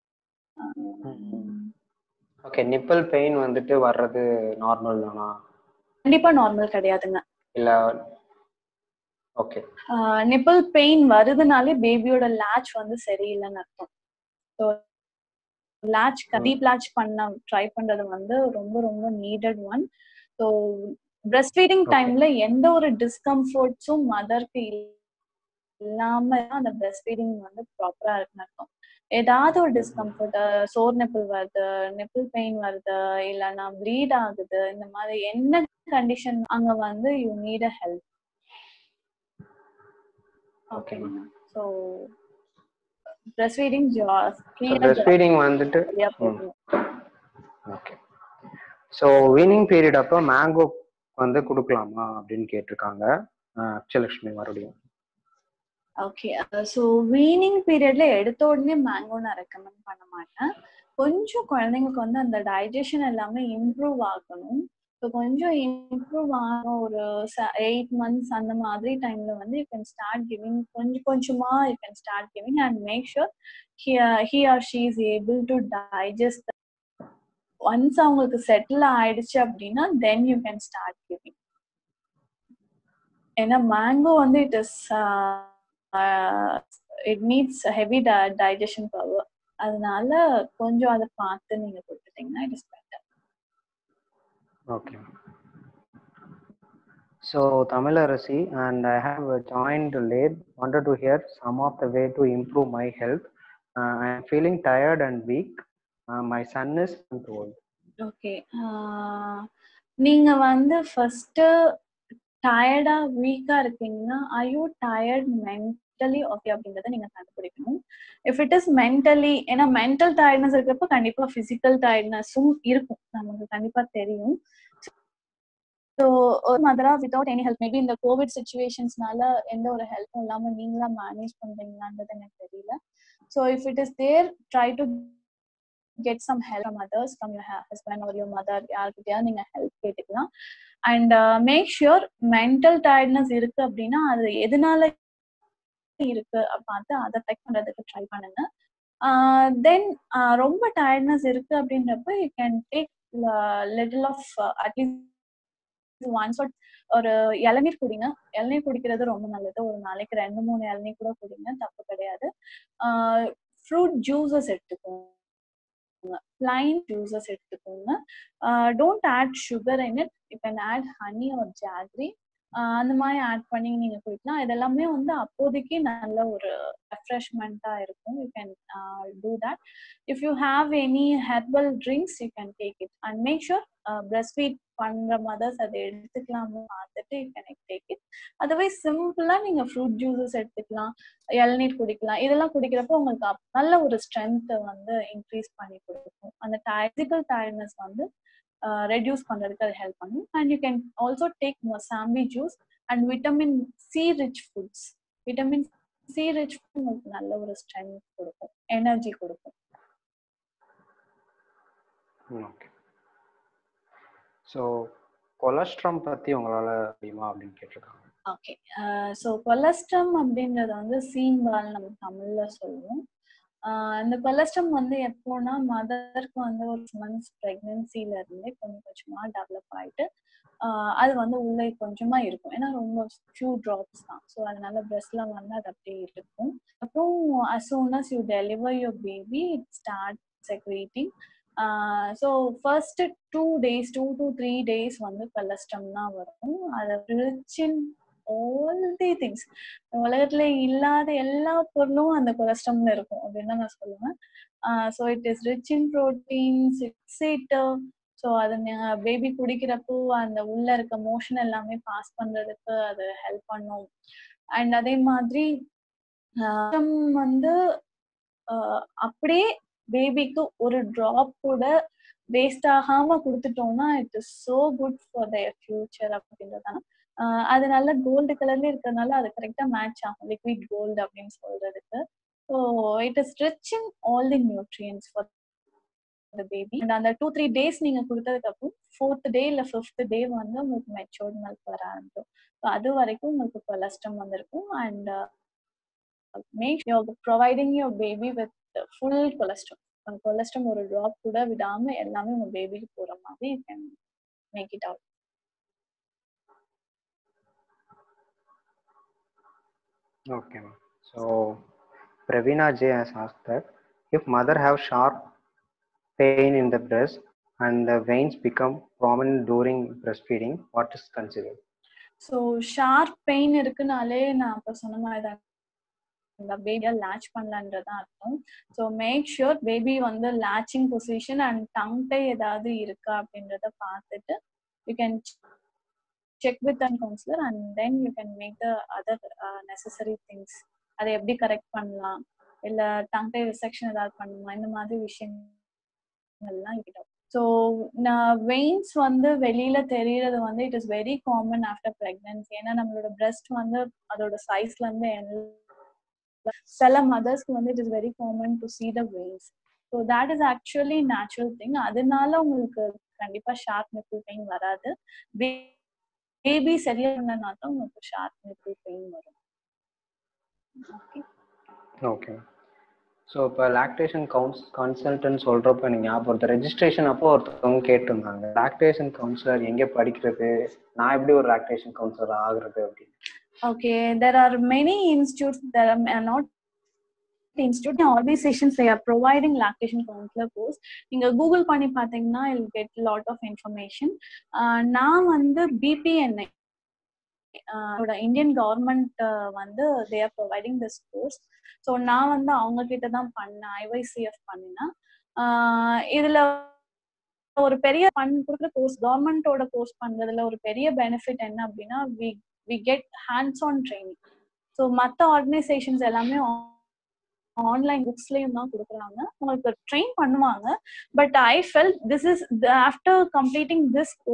ஓகே நிப்பிள் பெயின் வந்துட்டு வர்றது நார்மல் தானா கண்டிப்பா நார்மல் கிடையாதுங்க இல்ல ஓகே நிப்பிள் பெயின் வருதுனாலே பேபியோட லேட்ச் வந்து சரியில்லைன்னு அர்த்தம் ஸோ லேட்ச் டீப் லேட்ச் பண்ண ட்ரை பண்றது வந்து ரொம்ப ரொம்ப needed one so breast feeding டைம்ல எந்த ஒரு டிஸ்கம்ஃபர்ட்ஸும் மதருக்கு இல்லாம அந்த பிரஸ்ட் ஃபீடிங் வந்து ப்ராப்பரா இருக்குன்னு அர்த்தம் ஏதாவது ஒரு டிஸ்கம்ஃபர்ட் சோர் நிப்பிள் வருது நிப்பிள் பெயின் வருது இல்லைன்னா ப்ளீட் ஆகுது இந்த மாதிரி என்ன கண்டிஷன் அங்க வந்து you need a help okay so breast feeding breast feeding வந்துட்டு ஓகே ஸோ வீனிங் பீரியட் அப்போ மேங்கோ வந்து கொடுக்கலாமா அப்படின்னு கேட்டிருக்காங்க அக்ஷலட்சுமி மறுபடியும் ஓகே ஸோ வீனிங் பீரியட்ல எடுத்த உடனே மேங்கோ நான் ரெக்கமெண்ட் பண்ண மாட்டேன் கொஞ்சம் குழந்தைங்களுக்கு வந்து அந்த டைஜஷன் எல்லாமே இம்ப்ரூவ் ஆகணும் ஸோ கொஞ்சம் இம்ப்ரூவ் ஆகணும் ஒரு எயிட் மந்த்ஸ் அந்த மாதிரி டைம்ல வந்து யூ கேன் ஸ்டார்ட் கிவிங் கொஞ்சம் கொஞ்சமா you can start giving and make sure he or she is able to digest once அவங்களுக்கு செட்டில் ஆயிடுச்சு அப்படின்னா then you can start giving ஏன்னா மேங்கோ வந்து it is it needs heavy digestion power அதனால கொஞ்சம் அதை பார்த்து நீங்க கொடுத்துட்டீங்கன்னா it is better okay So, Tamilarasi, and I have joined late, wanted to hear some of the way to improve my health. Uh, I am feeling tired and weak. Uh, my son is month old. Okay நீங்க வந்து first டயர்டா வீக்கா இருக்கீங்கன்னா I you tired mentally okay அப்படின்றத நீங்க கண்டுபிடிக்கணும் if it is mentally ஏன்னா mental டயர்ட்னஸ் இருக்கிறப்ப கண்டிப்பா பிசிக்கல் டயர்ட்னஸும் இருக்கும் நமக்கு கண்டிப்பா தெரியும் ஸோ ஒரு மதரா வித்தவுட் எனி ஹெல்ப் மேபி இந்த கோவிட் சுச்சுவேஷன்ஸ்னால எந்த ஒரு ஹெல்ப்பும் இல்லாம நீங்களா மேனேஜ் பண்றீங்களான்றது எனக்கு தெரியல so if it is there try to get some help from others from your husband ஒரு யோர் மதர் யாருக்கிட்டயாவது நீங்க ஹெல்ப் கேட்டுக்கலாம் and make sure mental tiredness இருக்கு அப்படின்னா அது எதனால இருக்கு பார்த்து அதை செக் பண்றதுக்கு ட்ரை பண்ணுங்க தென் ரொம்ப டயர்ட்னஸ் இருக்கு அப்படின்றப்ப you can take little of at least once ஒரு இளநீர் குடிங்க இளநீர் குடிக்கிறது ரொம்ப நல்லது ஒரு நாளைக்கு ரெண்டு மூணு இளநீர் கூட குடிங்க தப்பு கிடையாது ஃப்ரூட் ஜூஸஸ் எடுத்துக்கோங்க பிளைன் ஜூஸஸ் எடுத்துக்கோங்க don't add sugar in it you can add honey or jaggery அந்த மாதிரி ஆட் பண்ணி நீங்க குடிக்கலாம் இதெல்லாமே வந்து அப்போதைக்கு நல்ல ஒரு ரெஃப்ரெஷ்மெண்டா இருக்கும் you can do that if you have any herbal drinks you can take it and make sure breast feed பண்ற மதர்ஸ் அதை எடுத்துக்கலாம்னு பார்த்துட்டு you can take it otherwise சிம்பிளா நீங்க ஃப்ரூட் ஜூஸஸ் எடுத்துக்கலாம் இளநீர் குடிக்கலாம் இதெல்லாம் குடிக்கிறப்போ உங்களுக்கு நல்ல ஒரு ஸ்ட்ரென்த்தை வந்து இன்க்ரீஸ் பண்ணி கொடுக்கும் அந்த பிசிக்கல் டயர்ட்னஸ் வந்து ரெடியூஸ் பண்றதுக்கு அது ஹெல்ப் பண்ணும் and you can also take mosambi juice and vitamin C rich foods vitamin C rich உங்களுக்கு நல்ல ஒரு ஸ்ட்ரென்த் கொடுக்கும் எனர்ஜி கொடுக்கும் ஓகே ஸோ கொலஸ்ட்ரம் பத்தி உங்களால முடியுமா அப்படின்னு கேட்டிருக்காங்க ஓகே ஸோ கொலஸ்ட்ரம் அப்படின்றத வந்து சீம்பால் நம்ம தமிழ்ல சொல்லுவோம் இந்த கொலஸ்ட்ரம் வந்து எப்போனா மதருக்கு வந்து ஒரு மந்த்ஸ் ப்ரெக்னென்சில இருந்தே கொஞ்சம் கொஞ்சமா டெவலப் ஆயிட்டு அது வந்து உள்ளே கொஞ்சமா இருக்கும் ஏன்னா ரொம்ப ஃபியூ ட்ராப்ஸ் தான் ஸோ அதனால பிரெஸ்ட்ல வந்து அது அப்படியே இருக்கும் அப்புறம் as soon as you deliver your baby it start secreting so first two days two to three days வந்து கொலஸ்ட்ரம் தான் வரும் அதை rich in all the things உலகத்துல இல்லாத எல்லா பொருளும் அந்த கொலஸ்ட்ரம்ல இருக்கும் அப்படின்னு தான் நான் சொல்லுவேன் so it is rich in proteins it so அது பேபி குடிக்கிறப்போ அந்த உள்ள இருக்க மோஷன் எல்லாமே பாஸ் பண்றதுக்கு அது ஹெல்ப் பண்ணும் அண்ட் அதே மாதிரி வந்து அப்படியே பேபிக்கு ஒரு ட்ராப் கூட வேஸ்ட் ஆகாம கொடுத்துட்டோம்னா it is so good for their future அப்படின்றதான அது நல்ல கோல்டு கலர்ல இருக்கிறதுனால அது கரெக்டா மேட்ச் ஆகும் லிக்விட் கோல்டு அப்படின்னு சொல்றதுக்கு so it is rich in all the nutrients for the baby and அந்த டூ த்ரீ டேஸ் நீங்க கொடுத்ததுக்கு அப்புறம் ஃபோர்த் டே இல்ல ஃபிஃப்த் டே வந்து உங்களுக்கு மெச்சோர்ட் மில்க் வர ஆரம்பிக்கும் ஸோ அது வரைக்கும் உங்களுக்கு கொலஸ்ட்ரம் வந்திருக்கும் and make your providing your baby with full colostrum colostrum ஒரு ட்ராப் கூட விடாம எல்லாமே உங்க பேபிக்கு போற மாதிரி you can make it out Okay, ma'am. So Pravina J has asked that if mother have sharp pain in the breast and the veins become prominent during breastfeeding, what is considered? So sharp pain இருக்குனாலே நான் இப்போ சொன்ன மாதிரி தான் இந்த பேபியை latch பண்ணலன்றதான் அர்த்தம் so make sure baby வந்து லேச்சிங் பொசிஷன் அண்ட் டங்டை ஏதாவது இருக்கா அப்படின்றத பார்த்துட்டு you can check with and counsellor and then you can make the other necessary things அதை எப்படி கரெக்ட் பண்ணலாம் இல்லை டங்கை ரிசெக்ஷன் ஏதாவது பண்ணணுமா இந்த மாதிரி விஷயங்கள்லாம் இருக்கட்டும் ஸோ நான் வெயின்ஸ் வந்து வெளியில தெரியறது வந்து it is very common after pregnancy ஏன்னா நம்மளோட பிரெஸ்ட் வந்து அதோட சைஸ்ல இருந்து சில மதர்ஸ்க்கு வந்து it is very common to see the veins so that is actually natural thing அதனால உங்களுக்கு கண்டிப்பா ஷார்ப் நிப்பிள் பெயின் வராது பேபி சரியா இல்லைன்னா தான் உங்களுக்கு ஷார்ப் நிப்பிள் பெயின் வரும் ஓகே ஓகே ஸோ இப்போ லாக்டேஷன் கவுன்ஸ் கன்சல்டன்ட் சொல்கிறப்ப எனக்கு ஞாபகம் ரெஜிஸ்ட்ரேஷன் அப்போ ஒருத்தவங்க கேட்டிருந்தாங்க லாக்டேஷன் கவுன்சிலர் எங்கே படிக்கிறது நான் எப்படி ஒரு லாக்டேஷன் கவுன்சிலர் ஆகுறது அப்படின்னு Okay, there are many institutes that are not institute organizations they are providing lactation counselor course நீங்க கூகுள் பண்ணி பாத்தீங்கன்னா you get lot of information நான் வந்து பிபிஎன்ஐ இந்தியன் கவர்மெண்ட் வந்து they are providing this course so நான் வந்து அவங்க கிட்ட தான் பண்ணேன் ஐஒய்சிஎஃப் பண்ணினேன் இதுல ஒரு பெரிய ஃபண்ட் கொடுக்குற கோர்ஸ் கவர்மெண்டோட கோர்ஸ் பண்றதுல ஒரு பெரிய பெனிஃபிட் என்ன அப்படின்னா we we get hands on training so மற்ற ஆர்கனைசேஷன்ஸ் எல்லாமே ஆன்லைன் புக்ஸ்லயும் தான் கொடுக்குறாங்க உங்களுக்கு ட்ரெயின் பண்ணுவாங்க but I feel this is after completing this course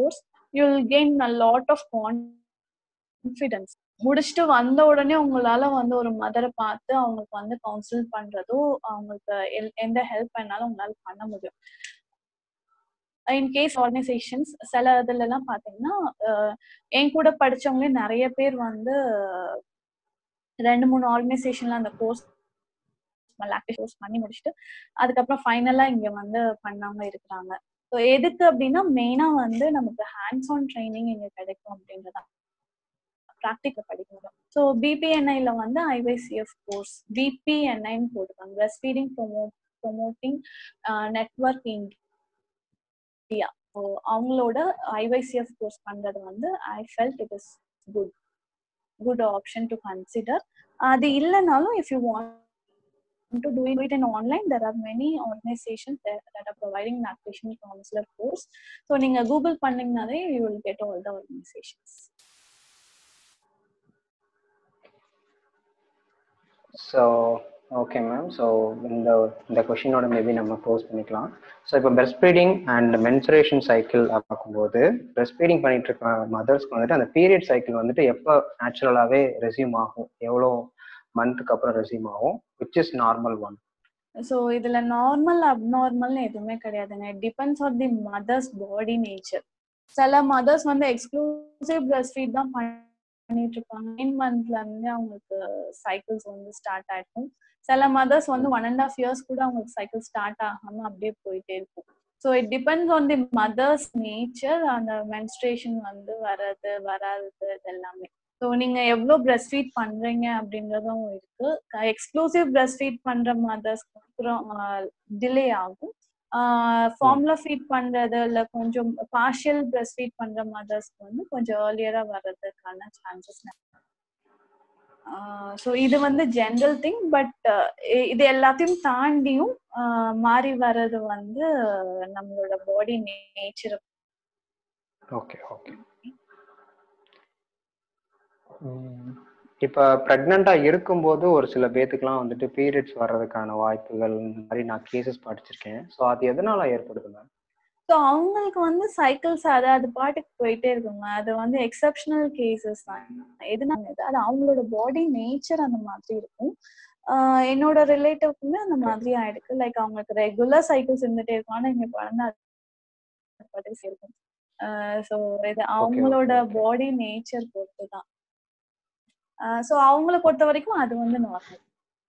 you will gain a lot of confidence முடிச்சுட்டு வந்த உடனே உங்களால வந்து ஒரு மதரை பார்த்து அவங்களுக்கு வந்து கவுன்சில் பண்றதோ அவங்களுக்கு எல்- எந்த ஹெல்ப் பண்ணாலும் உங்களால பண்ண முடியும் இன் கேஸ் ஆர்கனைசேஷன்ஸ் சில இதுல எல்லாம் பாத்தீங்கன்னா அஹ், என் கூட படிச்சவங்களே நிறைய பேர் வந்து ரெண்டு மூணு ஆர்கனைசேஷன்ல அந்த கோர்ஸ் லாக்டேஜ் கோர்ஸ் பண்ணி முடிச்சுட்டு அதுக்கப்புறம் ஃபைனலா இங்க வந்து பண்ணாம இருக்கிறாங்க ஸோ எதுக்கு அப்படின்னா மெயினா வந்து நமக்கு ஹேண்ட்ஸ் ஆன் ட்ரைனிங் இங்க கிடைக்கும் அப்படின்றதான் ப்ராக்டிக்கல் படிக்க முடியும் ஸோ பிபிஎன்ஐல வந்து ஐவைசிஎஃப் கோர்ஸ் பிபிஎன்ஐன்னு போட்டுருக்காங்க breast feeding promote promoting network India so அவங்களோட ஐவைசிஎஃப் கோர்ஸ் பண்றது வந்து I felt it is good good option to consider அது இல்லைனாலும் if you want to do it in online there are many organizations that, that are providing lactation counselor course so நீங்க google பண்ணீங்கனாலே you will get all the organizations so okay ma'am so இந்த இந்த கொஷினோட maybe நம்ம close பண்ணிக்கலாம் so இப்போ breast feeding and menstruation cycle பார்க்கும்போது breast feeding பண்ணிட்டு இருக்க மதர்ஸ்க்கு வந்துட்டு அந்த பீரியட் சைக்கிள் வந்துட்டு எப்போ நேச்சுரலாகவே ரெசியூம் ஆகும் எவ்வளோ மந்த்துக்கு அப்புறம் ரெசியூம் ஆகும் which is normal one so இதுல நார்மல் அப்நார்மல்னு எதுவுமே கிடையாதுங்க depends on the mothers body nature சில மதர்ஸ் வந்து எக்ஸ்க்ளூசிவ் பிரஸ்ட் ஃபீட் தான் பண்ணிட்டு இருப்பாங்க நைன் மந்த்ல இருந்து அவங்களுக்கு சைக்கிள்ஸ் வந்து ஸ்டார்ட் ஆயிருக்கும் சில மதர்ஸ் வந்து ஒன் அண்ட் ஆஃப் இயர்ஸ் கூட அவங்களுக்கு சைக்கிள் ஸ்டார்ட் ஆகாம அப்படியே போயிட்டே இருக்கும் so it depends on the mothers nature அந்த மென்ஸ்ட்ரேஷன் வந்து வர்றது வராதது இது எல்லாமே ஸோ நீங்க எவ்வளோ பிரஸ்ட் ஃபீட் பண்றீங்க அப்படின்றதும் இருக்கு எக்ஸ்க்ளூசிவ் பிரஸ்ட் ஃபீட் பண்ற மதர்ஸ் அப்புறம் டிலே ஆகும் ஃபார்முலா ஃபீட் பண்றது இல்ல கொஞ்சம் பார்ஷியல் பிரஸ்ட் ஃபீட் பண்ற மதர்ஸ்க்கு வந்து கொஞ்சம் ஏர்லியரா வர்றதுக்கான சான்சஸ் ஸோ இது வந்து ஜென்ரல் திங் பட் இது எல்லாத்தையும் தாண்டியும் ஆஹ் மாறி வர்றது வந்து நம்மளோட பாடி நேச்சர் ஓகே ஓகே இப்போ ப்ரெக்னெண்ட்டாக இருக்கும்போது ஒரு சில பேத்துக்குலாம் வந்துட்டு பீரியட்ஸ் வர்றதுக்கான வாய்ப்புகள் இந்த மாதிரி நான் கேசஸ் படிச்சிருக்கேன் ஸோ அது எதனால ஏற்படுது மேம் ஸோ அவங்களுக்கு வந்து சைக்கிள்ஸ் அது அது பாட்டுக்கு போயிட்டே இருக்குங்க அது வந்து எக்ஸப்ஷனல் கேசஸ் தான் எதுனால இது அது அவங்களோட பாடி நேச்சர் அந்த மாதிரி இருக்கும் ஆஹ் என்னோட ரிலேட்டிவ்க்குமே அந்த மாதிரி ஆயிடுக்கு லைக் அவங்களுக்கு ரெகுலர் சைக்கிள்ஸ் இருந்துட்டே இருக்கும் ஆனா இங்க குழந்தை அது பாட்டுக்கு இருக்கும் ஸோ இது அவங்களோட okay. பாடி நேச்சர் பொறுத்து தான் ஸோ அவங்கள பொறுத்த வரைக்கும் அது வந்து நார்மல்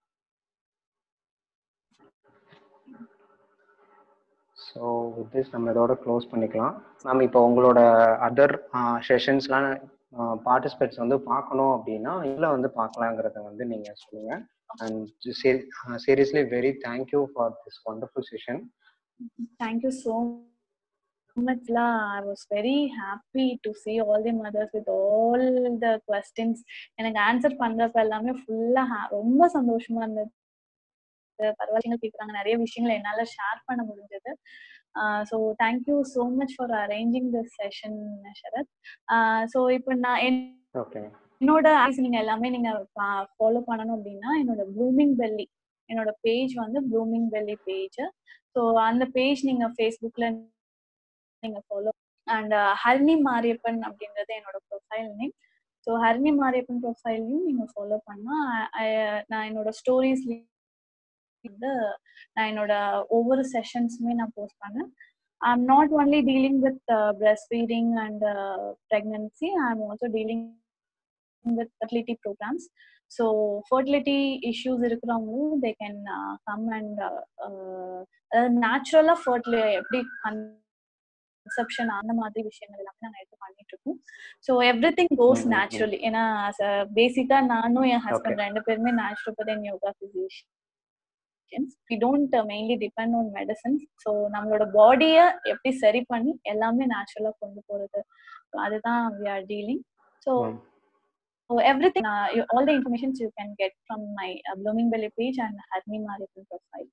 ஸோ வித் திஸ் நம்ம இதோட க்ளோஸ் பண்ணிக்கலாம் மேம் இப்போ உங்களோட அதர் செஷன்ஸ்லாம் பார்ட்டிசிபேட்ஸ் வந்து பார்க்கணும் அப்படின்னா இதில் வந்து பார்க்கலாங்கிறத வந்து நீங்கள் சொல்லுங்கள் and seriously very thank you for this wonderful session Thank you so much, La. I was very happy to see all the mothers with all the questions. எனக்கு ஆன்சர் பண்றப்ப எல்லாமே ஃபுல்லா ரொம்ப சந்தோஷமா இருந்தது பரவாயில்ல கேட்குறாங்க நிறைய விஷயங்களை என்னால ஷேர் பண்ண முடிஞ்சது so thank you so much for arranging this session Sarath so இப்போ நான் என் ஓகே என்னோட ஆக்ஸ் நீங்க எல்லாமே நீங்க ஃபாலோ பண்ணணும் அப்படின்னா என்னோட ப்ளூமிங் பெல்லி என்னோட பேஜ் வந்து ப்ளூமிங் பெல்லி பேஜ் ஸோ அந்த பேஜ் நீங்க ஃபேஸ்புக்ல நீங்க ஃபாலோ அண்ட் ஹர்னி மாரியப்பன் அப்படின்றது என்னோட profile name so Harni Mariappan ப்ரொஃபைலையும் நீங்க ஃபாலோ பண்ணா அஹ் நான் என்னோட ஸ்டோரிஸ் வந்து நான் என்னோட ஒவ்வொரு செஷன்ஸுமே நான் போஸ்ட் பண்ணேன் I am not only dealing with breast feeding and pregnancy I am also dealing with fertility programmes so fertility issues இருக்கிறவங்களும் தே கேன் கம் அண்ட் அதாவது நேச்சுரலாக ஃபர்டிலி எப்படி கன்செப்ஷன் அந்த மாதிரி விஷயங்கள் எல்லாமே நாங்கள் எடுத்து பண்ணிட்டு இருக்கோம் ஸோ எவ்ரி திங் கோஸ் ம், ம். நேச்சுரலி ஏன்னா பேசிக்காக நானும் என் Okay. ஹஸ்பண்ட் ரெண்டு பேருமே naturopathy and yoga physicians we don't mainly depend on medicines so நம்மளோட பாடியை எப்படி சரி பண்ணி எல்லாமே நேச்சுரலாக கொண்டு போகிறது அதுதான் we are dealing so hmm. So everything, uh, you, all the information you can get from my uh, Blooming Belly page and Harni Maripan profile.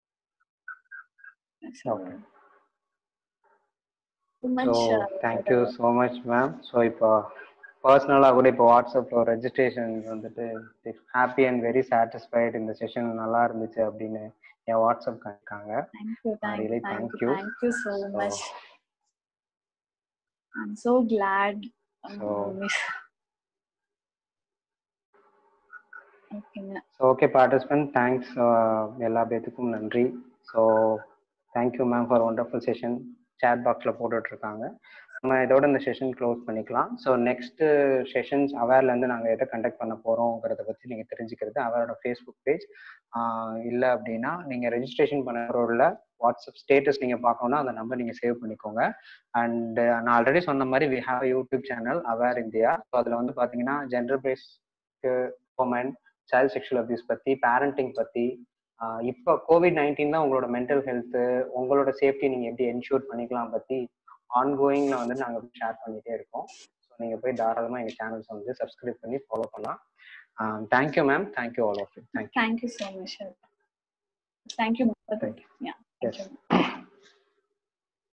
So, Okay. so much. So uh, thank you for the- so much ma'am so இப்போ பர்சனலாக கூட இப்போ வாட்ஸ்அப்பில் registration வந்துட்டு happy and very satisfied இந்த session நல்லா இருந்துச்சு அப்படின்னு என் வாட்ஸ்அப் காமிக்காங்க Thank you, thank really you, thank thank you, you. thank you so So, much. I'm so glad. um, So- miss. ஓகேங்க ஸோ ஓகே பார்ட்டிசிபென்ட் தேங்க்ஸ் எல்லா பேத்துக்கும் நன்றி so thank you ma'am for wonderful session chat பாக்ஸில் போட்டுட்ருக்காங்க நம்ம இதோட இந்த session close பண்ணிக்கலாம் ஸோ நெக்ஸ்ட்டு செஷன்ஸ் அவேர்லேருந்து நாங்கள் எதை கண்டக்ட் பண்ண போகிறோங்கிறத பற்றி நீங்கள் தெரிஞ்சுக்கிறது அவரோட ஃபேஸ்புக் பேஜ் இல்லை அப்படின்னா நீங்கள் ரெஜிஸ்ட்ரேஷன் பண்ணுறோட வாட்ஸ்அப் ஸ்டேட்டஸ் நீங்கள் பார்க்கணுன்னா அந்த நம்பர் நீங்கள் சேவ் பண்ணிக்கோங்க அண்ட் நான் ஆல்ரெடி சொன்ன மாதிரி we have YouTube channel Aware India so அதில் வந்து பார்த்தீங்கன்னா ஜென்டர் பேஸ்க்கு உமன் சைல்ட் செக்ஷுவல் அபியூஸ் பற்றி பேரண்டிங் பற்றி இப்போ கோவிட் நைன்டீன் தான் உங்களோட மென்டல் ஹெல்த்து உங்களோட சேஃப்டி நீங்கள் எப்படி என்ஷூர் பண்ணிக்கலாம் பற்றி ஆன்கோயிங்கில் வந்து நாங்கள் ஷேர் பண்ணிகிட்டே இருக்கோம் ஸோ நீங்கள் போய் தாராளமாக எங்கள் சேனல்ஸ் வந்து சப்ஸ்கிரைப் பண்ணி ஃபாலோ பண்ணலாம் thank you ma'am thank you all of you thank you Thank you so much. Thank you. Thank Yeah. Yes. Thank you.